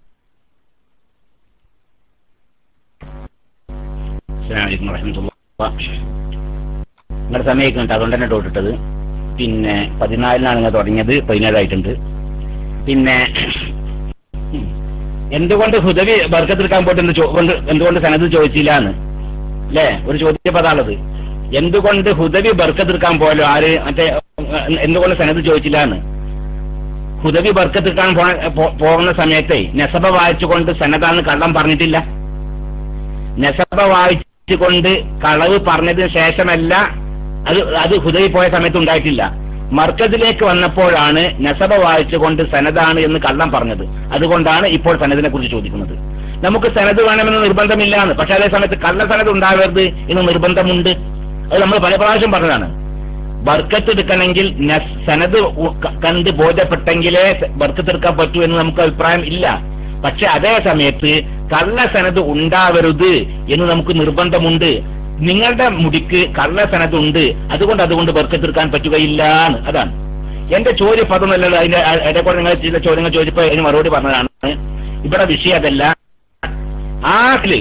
അസ്സലാമലൈക്കും വറഹമത്തുള്ള നിങ്ങളുടെ സമയക്കുന്നുണ്ട് അതുകൊണ്ട് തന്നെ ഡോട്ടിട്ടത് പിന്നെ പതിനാലിനാണ് നിങ്ങൾ തുടങ്ങിയത് പതിനേഴായിട്ടുണ്ട് പിന്നെ ഉം, എന്തുകൊണ്ട് ഹുദവി ബർക്കത്തെടുക്കാൻ പോയിട്ട് എന്ത് ചോ- കൊണ്ട് എന്തുകൊണ്ട് സനത് ചോദിച്ചില്ല എന്ന് അല്ലേ ഒരു ചോദ്യം പതാളത് എന്തുകൊണ്ട് ഹുദവി ബർക്കത്തെടുക്കാൻ പോയാലോ ആര് മറ്റേ ഉം, എന്തുകൊണ്ട് സനത് ചോദിച്ചില്ല എന്ന് ഹുദവി ബർക്കത്തെടുക്കാൻ പോ- പോ- പോകുന്ന സമയത്തെ നെസബ വായിച്ചുകൊണ്ട് സനതാന്ന് കള്ളം പറഞ്ഞിട്ടില്ല നെസബ വായിച്ചുകൊണ്ട് കളവ് പറഞ്ഞതിന് ശേഷമല്ല അത് അത് ഹുദവി പോയ സമയത്ത് ഉണ്ടായിട്ടില്ല മർക്കസിലേക്ക് വന്നപ്പോഴാണ് നെസബ വായിച്ചുകൊണ്ട് സനതാണ് എന്ന് കള്ളം പറഞ്ഞത് അതുകൊണ്ടാണ് ഇപ്പോൾ സനദിനെ കുറിച്ച് ചോദിക്കുന്നത് നമുക്ക് സനത് വേണമെന്ന് നിർബന്ധമില്ലാന്ന് പക്ഷെ അതേ സമയത്ത് കള്ള സനത് ഉണ്ടാവരുത് എന്ന് നിർബന്ധമുണ്ട് അത് നമ്മൾ പല പ്രാവശ്യം പറഞ്ഞതാണ് ബർക്കത്ത് എടുക്കണമെങ്കിൽ നസ്- സനത് ഉ- ക- കണ്ട് ബോധ്യപ്പെട്ടെങ്കിലേ സ- ബർക്കത്ത് എടുക്കാൻ പറ്റൂ എന്ന് നമുക്ക് അഭിപ്രായം ഇല്ല പക്ഷെ അതേ സമയത്ത് കള്ള സനത് ഉണ്ടാവരുത് എന്ന് നമുക്ക് നിർബന്ധമുണ്ട് നിങ്ങളുടെ മുടിക്ക് കള്ള സനത് ഉണ്ട് അതുകൊണ്ട് അതുകൊണ്ട് ബർക്കത്ത് എടുക്കാൻ പറ്റുകയില്ല എന്ന് അതാണ് എന്റെ ചോദ്യം ഇപ്പൊ അതൊന്നല്ലല്ലോ അതിന്റെ ഇടയ്ക്കൂടെ നിങ്ങൾ ചില ചോദ്യങ്ങൾ ചോദിച്ചപ്പോ അതിന് മറുപടി പറഞ്ഞതാണ് ഇവിടെ വിഷയം അതല്ല ആഖില്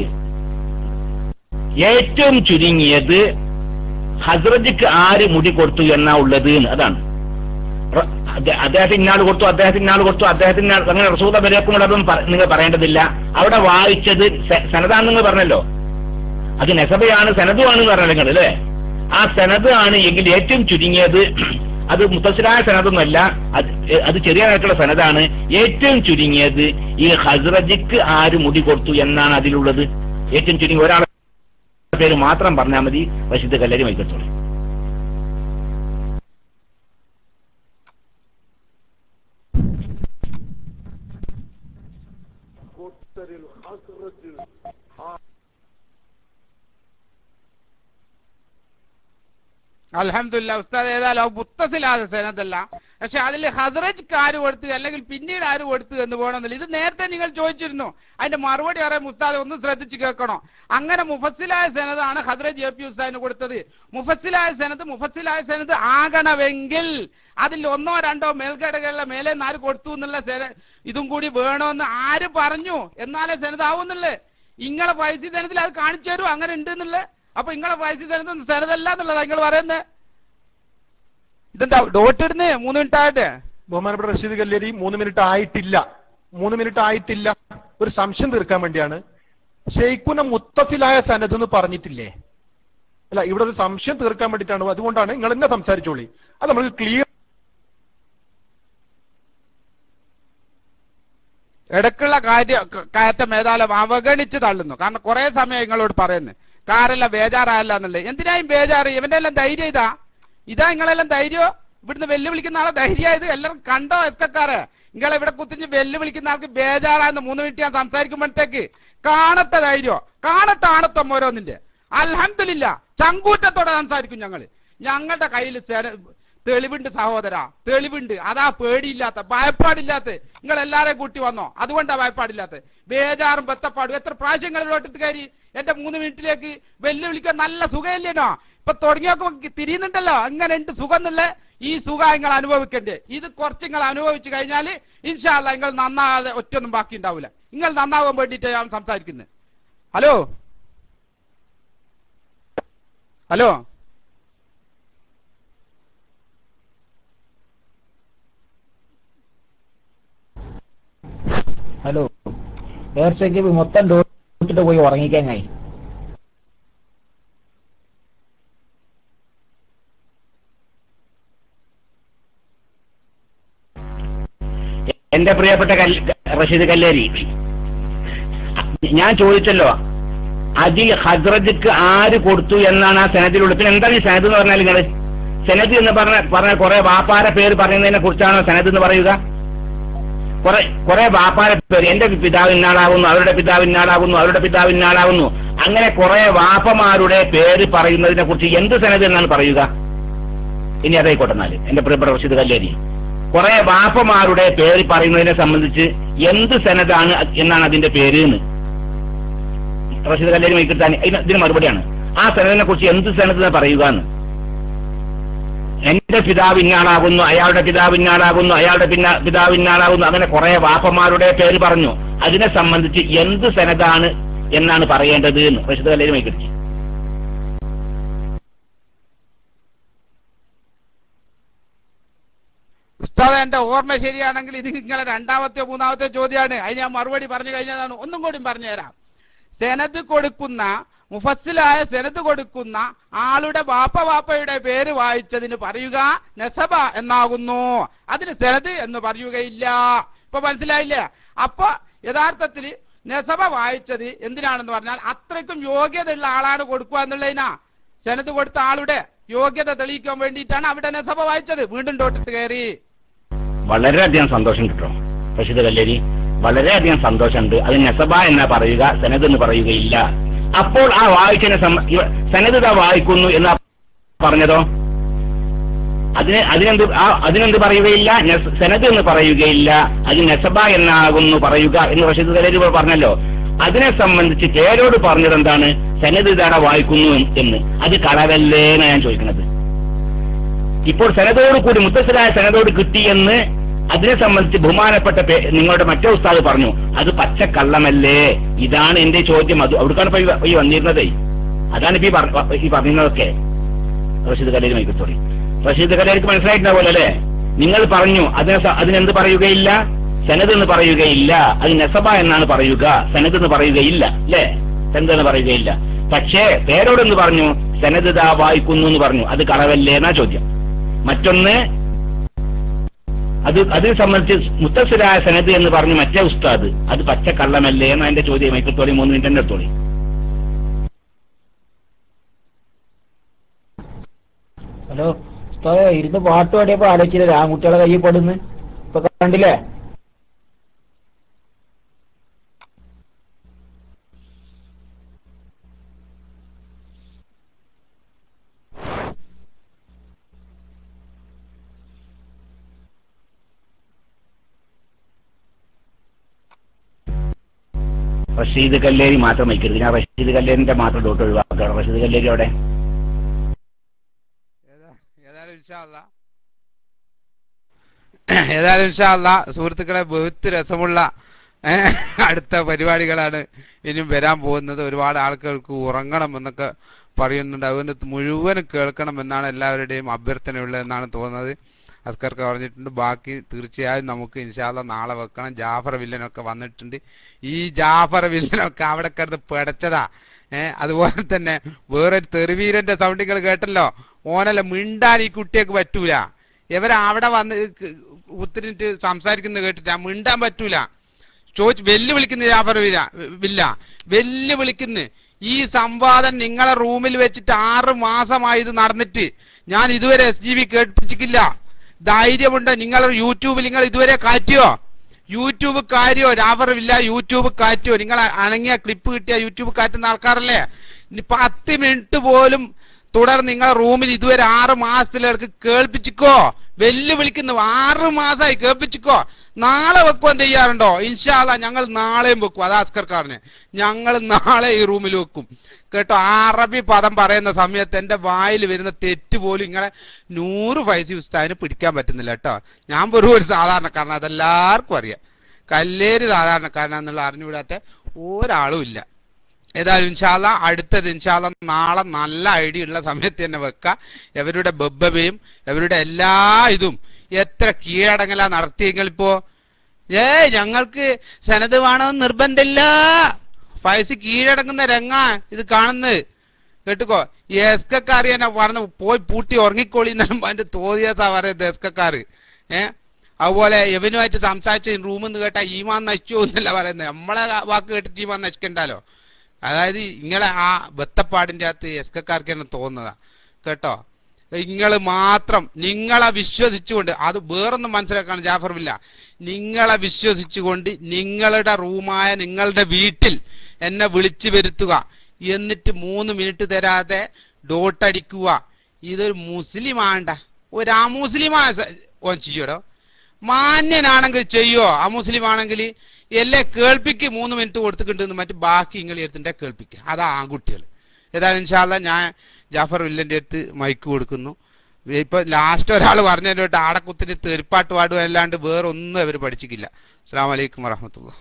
ഏറ്റവും ചുരുങ്ങിയത് ഹസ്രജിക്ക് ആര് മുടി കൊടുത്തു എന്നാ ഉള്ളത് എന്ന് അതാണ് റ- അദ്ദേ- അദ്ദേഹത്തിന് ഇന്നാൾ കൊടുത്തു അദ്ദേഹത്തിന് ഇന്നാൾ കൊടുത്തു അദ്ദേഹത്തിന് ഇന്നാൾ- അങ്ങനെ റസൂദ ബരേക്കും അതൊന്നും പറ- നിങ്ങൾ പറയേണ്ടതില്ല അവിടെ വായിച്ചത് സ- സനതാന്ന് നിങ്ങൾ പറഞ്ഞല്ലോ അത് നെസബയാണ് സനതുമാണ് എന്ന് പറഞ്ഞല്ലോ നിങ്ങൾ അല്ലേ ആ സനത് ആണ് എങ്കിൽ ഏറ്റവും ചുരുങ്ങിയത് അത് മുത്തസിലായ സനതൊന്നുമല്ല അത് അത് ചെറിയ നിരക്കുള്ള സനതാണ് ഏറ്റവും ചുരുങ്ങിയത് ഈ ഹസ്രജിക്ക് ആര് മുടി കൊടുത്തു എന്നാണ് അതിലുള്ളത് ഏറ്റവും ചുരുങ്ങി ഒരാളെ പേര് മാത്രം പറഞ്ഞാൽ മതി വശിത്ത് കല്ലരി വൈകിട്ടോളൂ അലഹമില്ല ഉസ്താദ് ഏതായാലും മുത്തസിലാതെ സേനത്തല്ല പക്ഷെ അതിൽ ഹസ്രജ് ആര് കൊടുത്തു അല്ലെങ്കിൽ പിന്നീട് ആര് കൊടുത്തു എന്ന് പോകണമെന്നില്ല ഇത് നേരത്തെ നിങ്ങൾ ചോദിച്ചിരുന്നു അതിന്റെ മറുപടി അറിയാം ഉസ്താദ് ഒന്ന് ശ്രദ്ധിച്ച് കേൾക്കണം അങ്ങനെ മുഫസ്സിലായ സേനതാണ് ഹസ്രജ് എ പി ഉസ്താദിന് കൊടുത്തത് മുഫസ്സിലായ സേനത്ത് മുഫസ്സിലായ സേനത്ത് ആകണമെങ്കിൽ അതിൽ ഒന്നോ രണ്ടോ മേൽക്കടകളിലെ മേലെ ആര് കൊടുത്തു എന്നുള്ള സേന ഇതും കൂടി വേണമെന്ന് ആര് പറഞ്ഞു എന്നാലേ സേനത് ആവുന്നുള്ളേ ഇങ്ങളെ പൈസ സേനത്തിൽ അത് കാണിച്ചു തരൂ അങ്ങനെ ഉണ്ട് എന്നുള്ളത് അപ്പൊ ഇങ്ങളെ പൈസ സേനത്ത് സേനതല്ല എന്നുള്ളതാ നിങ്ങൾ പറയുന്നത് ഇതെന്താ ഡോട്ട് ഇടുന്നേ മൂന്ന് മിനിറ്റ് ആയിട്ട് ബഹുമാനപ്പെട്ട റഷീദ് കല്ലേരി മൂന്ന് മിനിറ്റ് ആയിട്ടില്ല മൂന്ന് മിനിറ്റ് ആയിട്ടില്ല ഒരു സംശയം തീർക്കാൻ വേണ്ടിയാണ് ഷെയ്ഖുന മുത്തസിലായ സനത് എന്ന് പറഞ്ഞിട്ടില്ലേ അല്ല ഇവിടെ ഒരു സംശയം തീർക്കാൻ വേണ്ടിയിട്ടാണ് അതുകൊണ്ടാണ് നിങ്ങൾ എന്നെ സംസാരിച്ചോളി അത് നമുക്ക് ക്ലിയർ ഇടക്കുള്ള കാര്യ ക- കയറ്റം ഏതായാലും അവഗണിച്ച് തള്ളുന്നു കാരണം കുറെ സമയം നിങ്ങളോട് പറയുന്നു കാറല്ല ബേജാറായല്ല എന്നുള്ളത് എന്തിനായും ബേജാറ് ഇവന്റെ എല്ലാം ധൈര്യം ഇതാ ഇതാ നിങ്ങളെല്ലാം ധൈര്യോ ഇവിടുന്ന് വെല്ലുവിളിക്കുന്ന ആളെ ധൈര്യമായത് എല്ലാവരും കണ്ടോ എസ്കക്കാരെ നിങ്ങളെ ഇവിടെ കുത്തിഞ്ഞ് വെല്ലുവിളിക്കുന്ന ആൾക്ക് ബേജാറായെന്ന് മൂന്ന് മിനിറ്റ് ഞാൻ സംസാരിക്കുമ്പോഴത്തേക്ക് കാണട്ടെ ധൈര്യോ കാണട്ടെ ആണത്വം ഓരോന്നിന്റെ അൽഹംദുലില്ല ചങ്കൂറ്റത്തോടെ സംസാരിക്കും ഞങ്ങൾ ഞങ്ങളുടെ കയ്യിൽ തെളിവുണ്ട് സഹോദര തെളിവുണ്ട് അതാ പേടിയില്ലാത്ത ഭയപ്പാടില്ലാത്ത നിങ്ങൾ എല്ലാരെയും കൂട്ടി വന്നോ അതുകൊണ്ടാ ഭയപ്പാടില്ലാത്ത ബേജാറും ബത്തപ്പാടും എത്ര പ്രാവശ്യം നിങ്ങൾ ഇവിടോട്ടിട്ട് കയറി എന്റെ മൂന്ന് മിനിറ്റിലേക്ക് വെല്ലുവിളിക്കാൻ നല്ല സുഖമില്ലേനോ ഇപ്പൊ തുടങ്ങിയൊക്കെ തിരിയുന്നുണ്ടല്ലോ അങ്ങനെ ഉണ്ട് സുഖം എന്നുള്ള ഈ സുഖം നിങ്ങൾ അനുഭവിക്കണ്ടേ ഇത് കുറച്ച് നിങ്ങൾ അനുഭവിച്ചു കഴിഞ്ഞാൽ ഇൻഷാല്ല നിങ്ങൾ നന്നാകാതെ ഒറ്റൊന്നും ബാക്കി ഉണ്ടാവില്ല നിങ്ങൾ നന്നാവാൻ വേണ്ടിയിട്ട് ഞാൻ സംസാരിക്കുന്നത് ഹലോ ഹലോ ഹലോ നേർച്ചയ്ക്ക് മൊത്തം ഡോട്ടിട്ട് പോയി ഉറങ്ങിക്കാങ്ങായി എന്റെ പ്രിയപ്പെട്ട കല്ല്- റഷീദ് കല്ലേരി ഞാൻ ചോദിച്ചല്ലോ അതിൽ ഹസ്രജക്ക് ആര് കൊടുത്തു എന്നാണ് ആ സെനദിലുള്ളത് പിന്നെ എന്താണ് ഈ സെനദ് എന്ന് പറഞ്ഞാൽ നിങ്ങൾ സെനദ് എന്ന് പറഞ്ഞ പറഞ്ഞ കുറെ വാപ്പാര പേര് പറയുന്നതിനെ കുറിച്ചാണോ സെനദ് എന്ന് പറയുക കുറെ കുറെ വാപ്പാര പേര് എന്റെ പിതാവ് ഇന്നാളാകുന്നു അവരുടെ പിതാവ് ഇന്നാളാകുന്നു അവരുടെ പിതാവ് ഇന്നാളാകുന്നു അങ്ങനെ കുറെ വാപ്പമാരുടെ പേര് പറയുന്നതിനെ കുറിച്ച് എന്ത് സെനദ് എന്നാണ് പറയുക ഇനി അതായിക്കോട്ടെ എന്നാല് എന്റെ പ്രിയപ്പെട്ട റഷീദ് കല്ലേരി കുറെ വാപ്പമാരുടെ പേര് പറയുന്നതിനെ സംബന്ധിച്ച് എന്ത് സെനതാണ് അത് എന്നാണ് അതിന്റെ പേര് എന്ന് റഷീദ് കല്ലേരി മൈക്കിട്ടാൻ ഇതിന് മറുപടിയാണ് ആ സെനദിനെ കുറിച്ച് എന്ത് സെനത് എന്ന് പറയുക എന്ന് എന്റെ പിതാവ് ഇന്നാളാകുന്നു അയാളുടെ പിതാവ് ഇന്നാളാകുന്നു അയാളുടെ പിന്ന പിതാവ് ഇന്നാളാകുന്നു അങ്ങനെ കുറെ വാപ്പമാരുടെ പേര് പറഞ്ഞു അതിനെ സംബന്ധിച്ച് എന്ത് സെനതാണ് എന്നാണ് പറയേണ്ടത് എന്ന് റഷീദ് കല്ലേരി മൈക്കിട്ടി ഉസ്താദ് എന്റെ ഓർമ്മ ശരിയാണെങ്കിൽ ഇത് നിങ്ങളെ രണ്ടാമത്തെ മൂന്നാമത്തെ ചോദ്യമാണ് അതിന് ഞാൻ മറുപടി പറഞ്ഞു കഴിഞ്ഞതാണ് ഒന്നും കൂടി പറഞ്ഞുതരാം സെനത് കൊടുക്കുന്ന മുഫസ്സിലായ സെനത് കൊടുക്കുന്ന ആളുടെ വാപ്പ വാപ്പയുടെ പേര് വായിച്ചതിന് പറയുക നെസബ എന്നാകുന്നു അതിന് സെനത് എന്ന് പറയുകയില്ല ഇപ്പൊ മനസ്സിലായില്ല അപ്പൊ യഥാർത്ഥത്തിൽ നെസബ വായിച്ചത് എന്തിനാണെന്ന് പറഞ്ഞാൽ അത്രയ്ക്കും യോഗ്യതയുള്ള ആളാണ് കൊടുക്കുക എന്നുള്ളതിനാ സെനത് കൊടുത്ത ആളുടെ യോഗ്യത തെളിയിക്കാൻ വേണ്ടിയിട്ടാണ് അവിടെ നെസബ വായിച്ചത് വീണ്ടും ഡോട്ടിട്ട് കയറി വളരെയധികം സന്തോഷം കിട്ടും റഷീദ് കല്ലേരി വളരെയധികം സന്തോഷമുണ്ട് അത് നെസബ എന്നാ പറയുക സനത് എന്ന് പറയുകയില്ല അപ്പോൾ ആ വായിച്ചതിനെ സംബ- ഇവ- സനത് ഇതാ വായിക്കുന്നു എന്ന് പറഞ്ഞതോ അതിന് അതിനെന്ത് ആ അതിനെന്ത് പറയുകയില്ല നെസ്- സനത് എന്ന് പറയുകയില്ല അത് നെസബ എന്നാകുന്നു പറയുക എന്ന് റഷീദ് കല്ലേരി ഇപ്പോൾ പറഞ്ഞല്ലോ അതിനെ സംബന്ധിച്ച് പേരോട് പറഞ്ഞത് എന്താണ് സനത് ഇതാടെ വായിക്കുന്നു എന്ന് അത് കളവല്ലേ എന്നാ ഞാൻ ചോദിക്കുന്നത് ഇപ്പോൾ സനതോട് കൂടി മുത്തസലായ സനതോട് കിട്ടിയെന്ന് അതിനെ സംബന്ധിച്ച് ബഹുമാനപ്പെട്ട പേ- നിങ്ങളുടെ മറ്റേ ഉസ്താദ് പറഞ്ഞു അത് പച്ചക്കള്ളമല്ലേ ഇതാണ് എന്റെ ചോദ്യം അത് അവിടുക്കാണ് ഇപ്പൊ ഈ വ- ഈ വന്നിരുന്നതേ അതാണ് ഇപ്പൊ ഈ പറ- ഈ പറഞ്ഞതൊക്കെ റഷീദ് കലേരി മൈക്കത്തോടി റഷീദ് കലേരിക്ക് മനസ്സിലായിട്ടുണ്ടാവുമല്ലോ അല്ലേ നിങ്ങൾ പറഞ്ഞു അതിനെ സ- അതിനെന്ത് പറയുകയില്ല സനത് എന്ന് പറയുകയില്ല അത് നെസബ എന്നാണ് പറയുക സനത് എന്ന് പറയുകയില്ല അല്ലേ സനത് എന്ന് പറയുകയില്ല പക്ഷേ പേരോടെന്ന് പറഞ്ഞു സനത് ദാ വായിക്കുന്നു എന്ന് പറഞ്ഞു അത് കളവല്ലേ എന്നാ ചോദ്യം മറ്റൊന്ന് അത് അതിനെ സംബന്ധിച്ച് മുത്തസിലായ സനത് എന്ന് പറഞ്ഞു മറ്റേ ഉസ്താദ് അത് പച്ചക്കള്ളമല്ലേ എന്നാ എന്റെ ചോദ്യം മൈക്കത്തോളി മൂന്ന് മിനിറ്റ് എന്റെ അടുത്തോളി ഹലോ ഉസ്താദേ ഇരുന്ന് പാട്ട് പാടിയപ്പോ ആലോചിച്ചില്ല ആൺകുട്ടികളെ കയ്യിൽ പെടുന്ന് ഇപ്പൊ കണ്ടില്ലേ റഷീദ് കല്ലേരി മാത്രം വയ്ക്കരുത് ഞാൻ റഷീദ് കല്ലേരിന്റെ മാത്രം ഡോട്ട് ഒഴിവാക്കണം റഷീദ് കല്ലേരി അവിടെ ഏതായാലും ഇൻഷാ അല്ലാ. ഏതായാലും ഇൻഷാല്ല സുഹൃത്തുക്കളെ ബഹുത്ത് രസമുള്ള ഏ, അടുത്ത പരിപാടികളാണ് ഇനിയും വരാൻ പോകുന്നത് ഒരുപാട് ആൾക്കാർക്ക് ഉറങ്ങണം എന്നൊക്കെ പറയുന്നുണ്ട് അതുകൊണ്ട് മുഴുവനും കേൾക്കണം എന്നാണ് എല്ലാവരുടെയും അഭ്യർത്ഥനയുള്ളത് എന്നാണ് തോന്നുന്നത് അസ്കർക്ക് പറഞ്ഞിട്ടുണ്ട് ബാക്കി തീർച്ചയായും നമുക്ക് ഇൻഷാല്ല നാളെ വെക്കണം ജാഫർ വില്ലനൊക്കെ വന്നിട്ടുണ്ട് ഈ ജാഫർ വില്ലനൊക്കെ അവിടെ കിടന്ന് പിടച്ചതാ ഏഹ് അതുപോലെ തന്നെ വേറൊരു തെറിവീരന്റെ സൗണ്ടുകൾ കേട്ടല്ലോ ഓനല്ല മിണ്ടാൻ ഈ കുട്ടിയൊക്കെ പറ്റൂല ഇവർ അവിടെ വന്ന് ക- കുത്തിരിട്ട് സംസാരിക്കുന്നത് കേട്ടിട്ട് ആ മിണ്ടാൻ പറ്റൂല ചോദിച്ച് വെല്ലുവിളിക്കുന്ന ജാഫർ വില്ല വില്ല വെല്ലുവിളിക്കുന്നു ഈ സംവാദം നിങ്ങളെ റൂമിൽ വെച്ചിട്ട് ആറ് മാസമായി ഇത് നടന്നിട്ട് ഞാൻ ഇതുവരെ എസ് ജി ബി കേൾപ്പിച്ചിട്ടില്ല ധൈര്യമുണ്ട് നിങ്ങൾ യൂട്യൂബിൽ നിങ്ങൾ ഇതുവരെ കാറ്റിയോ യൂട്യൂബ് കാര്യോ ജാഫർ വില്ല യൂട്യൂബ് കാറ്റോ നിങ്ങൾ അണങ്ങിയ ക്ലിപ്പ് കിട്ടിയ യൂട്യൂബ് കാറ്റുന്ന ആൾക്കാരല്ലേ ഇനി പത്ത് മിനിറ്റ് പോലും തുടർന്ന് നിങ്ങളെ റൂമിൽ ഇതുവരെ ആറ് മാസത്തിലേക്ക് കേൾപ്പിച്ചിക്കോ വെല്ലുവിളിക്കുന്നു ആറ് മാസമായി കേൾപ്പിച്ചിക്കോ നാളെ വെക്കുവാൻ തയ്യാറുണ്ടോ ഇൻഷാല്ല ഞങ്ങൾ നാളെയും വെക്കും അത് അസ്കർക്കാരന് ഞങ്ങൾ നാളെ ഈ റൂമിൽ വെക്കും കേട്ടോ അറബി പദം പറയുന്ന സമയത്ത് എന്റെ വായിൽ വരുന്ന തെറ്റ് പോലും ഇങ്ങളെ നൂറ് ഫൈസി ഉസ്താദിന് പിടിക്കാൻ പറ്റുന്നില്ല കേട്ടോ ഞാൻ വെറും ഒരു സാധാരണക്കാരൻ അതെല്ലാവർക്കും അറിയാം കല്ലേര് സാധാരണക്കാരനാന്നുള്ള അറിഞ്ഞുവിടാത്ത ഒരാളും ഇല്ല ഏതായാലും ഇൻഷാല്ല അടുത്തത് ഇൻഷാല്ല നാളെ നല്ല ഐഡിയ ഉള്ള സമയത്ത് തന്നെ വെക്ക ഇവരുടെ ബബ്ബയും ഇവരുടെ എല്ലാ ഇതും എത്ര കീഴടങ്ങല നടത്തിയെങ്കിൽ ഇപ്പോ ഏ ഞങ്ങൾക്ക് സനത് വേണമെന്ന് നിർബന്ധമില്ല പൈസ കീഴടങ്ങുന്ന രംഗ ഇത് കാണുന്നത് കേട്ടുക്കോ ഈ എസ്കക്കാർ തന്നെ പറഞ്ഞ പോയി പൂട്ടി ഉറങ്ങിക്കോളി എന്നാലും അതിന്റെ തോന്നിയതാ പറയുന്നത് എസ്കക്കാർ ഏ അതുപോലെ യവനുമായിട്ട് സംസാരിച്ച് റൂമിൽ നിന്ന് കേട്ടാ ഈമാൻ നശിച്ചു എന്നല്ല പറയുന്നത് നമ്മളെ വാക്ക് കേട്ടിട്ട് ഈമാൻ നശിക്കണ്ടല്ലോ അതായത് ഇങ്ങളെ ആ ബത്തപ്പാടിന്റെ അകത്ത് എസ്കക്കാർക്ക് തന്നെ തോന്നുന്നതാ കേട്ടോ നിങ്ങൾ മാത്രം നിങ്ങളെ വിശ്വസിച്ചുകൊണ്ട് അത് വേറൊന്നും മനസ്സിലാക്കാൻ ജാഫർമില്ല നിങ്ങളെ വിശ്വസിച്ചുകൊണ്ട് നിങ്ങളുടെ റൂമായ നിങ്ങളുടെ വീട്ടിൽ എന്നെ വിളിച്ചു വരുത്തുക എന്നിട്ട് മൂന്ന് മിനിറ്റ് തരാതെ ഡോട്ടടിക്കുക ഇതൊരു മുസ്ലിം ആണ്ട ഒരു അമുസ്ലിമാ ഓൻ ചെയ്യടോ മാന്യനാണെങ്കിൽ ചെയ്യോ അമുസ്ലിം ആണെങ്കിൽ എല്ലേ കേൾപ്പിക്ക് മൂന്ന് മിനിറ്റ് കൊടുത്തിട്ടുണ്ട് മറ്റു ബാക്കി നിങ്ങൾ എടുത്തിട്ട് കേൾപ്പിക്കുക അതാ ആൺകുട്ടികൾ ഏതായാലും ഇൻഷാല്ല ഞാൻ ജാഫർ വില്ലന്റെ അടുത്ത് മൈക്ക് കൊടുക്കുന്നു ഇപ്പൊ ലാസ്റ്റ് ഒരാൾ പറഞ്ഞതിലോട്ട് ആടക്കുത്തിന് തെരുപ്പാട്ട് പാടുക അല്ലാണ്ട് വേറെ ഒന്നും അവർ പഠിച്ചിട്ടില്ല അസ്സാം വലൈക്കും വറഹമത്തുള്ള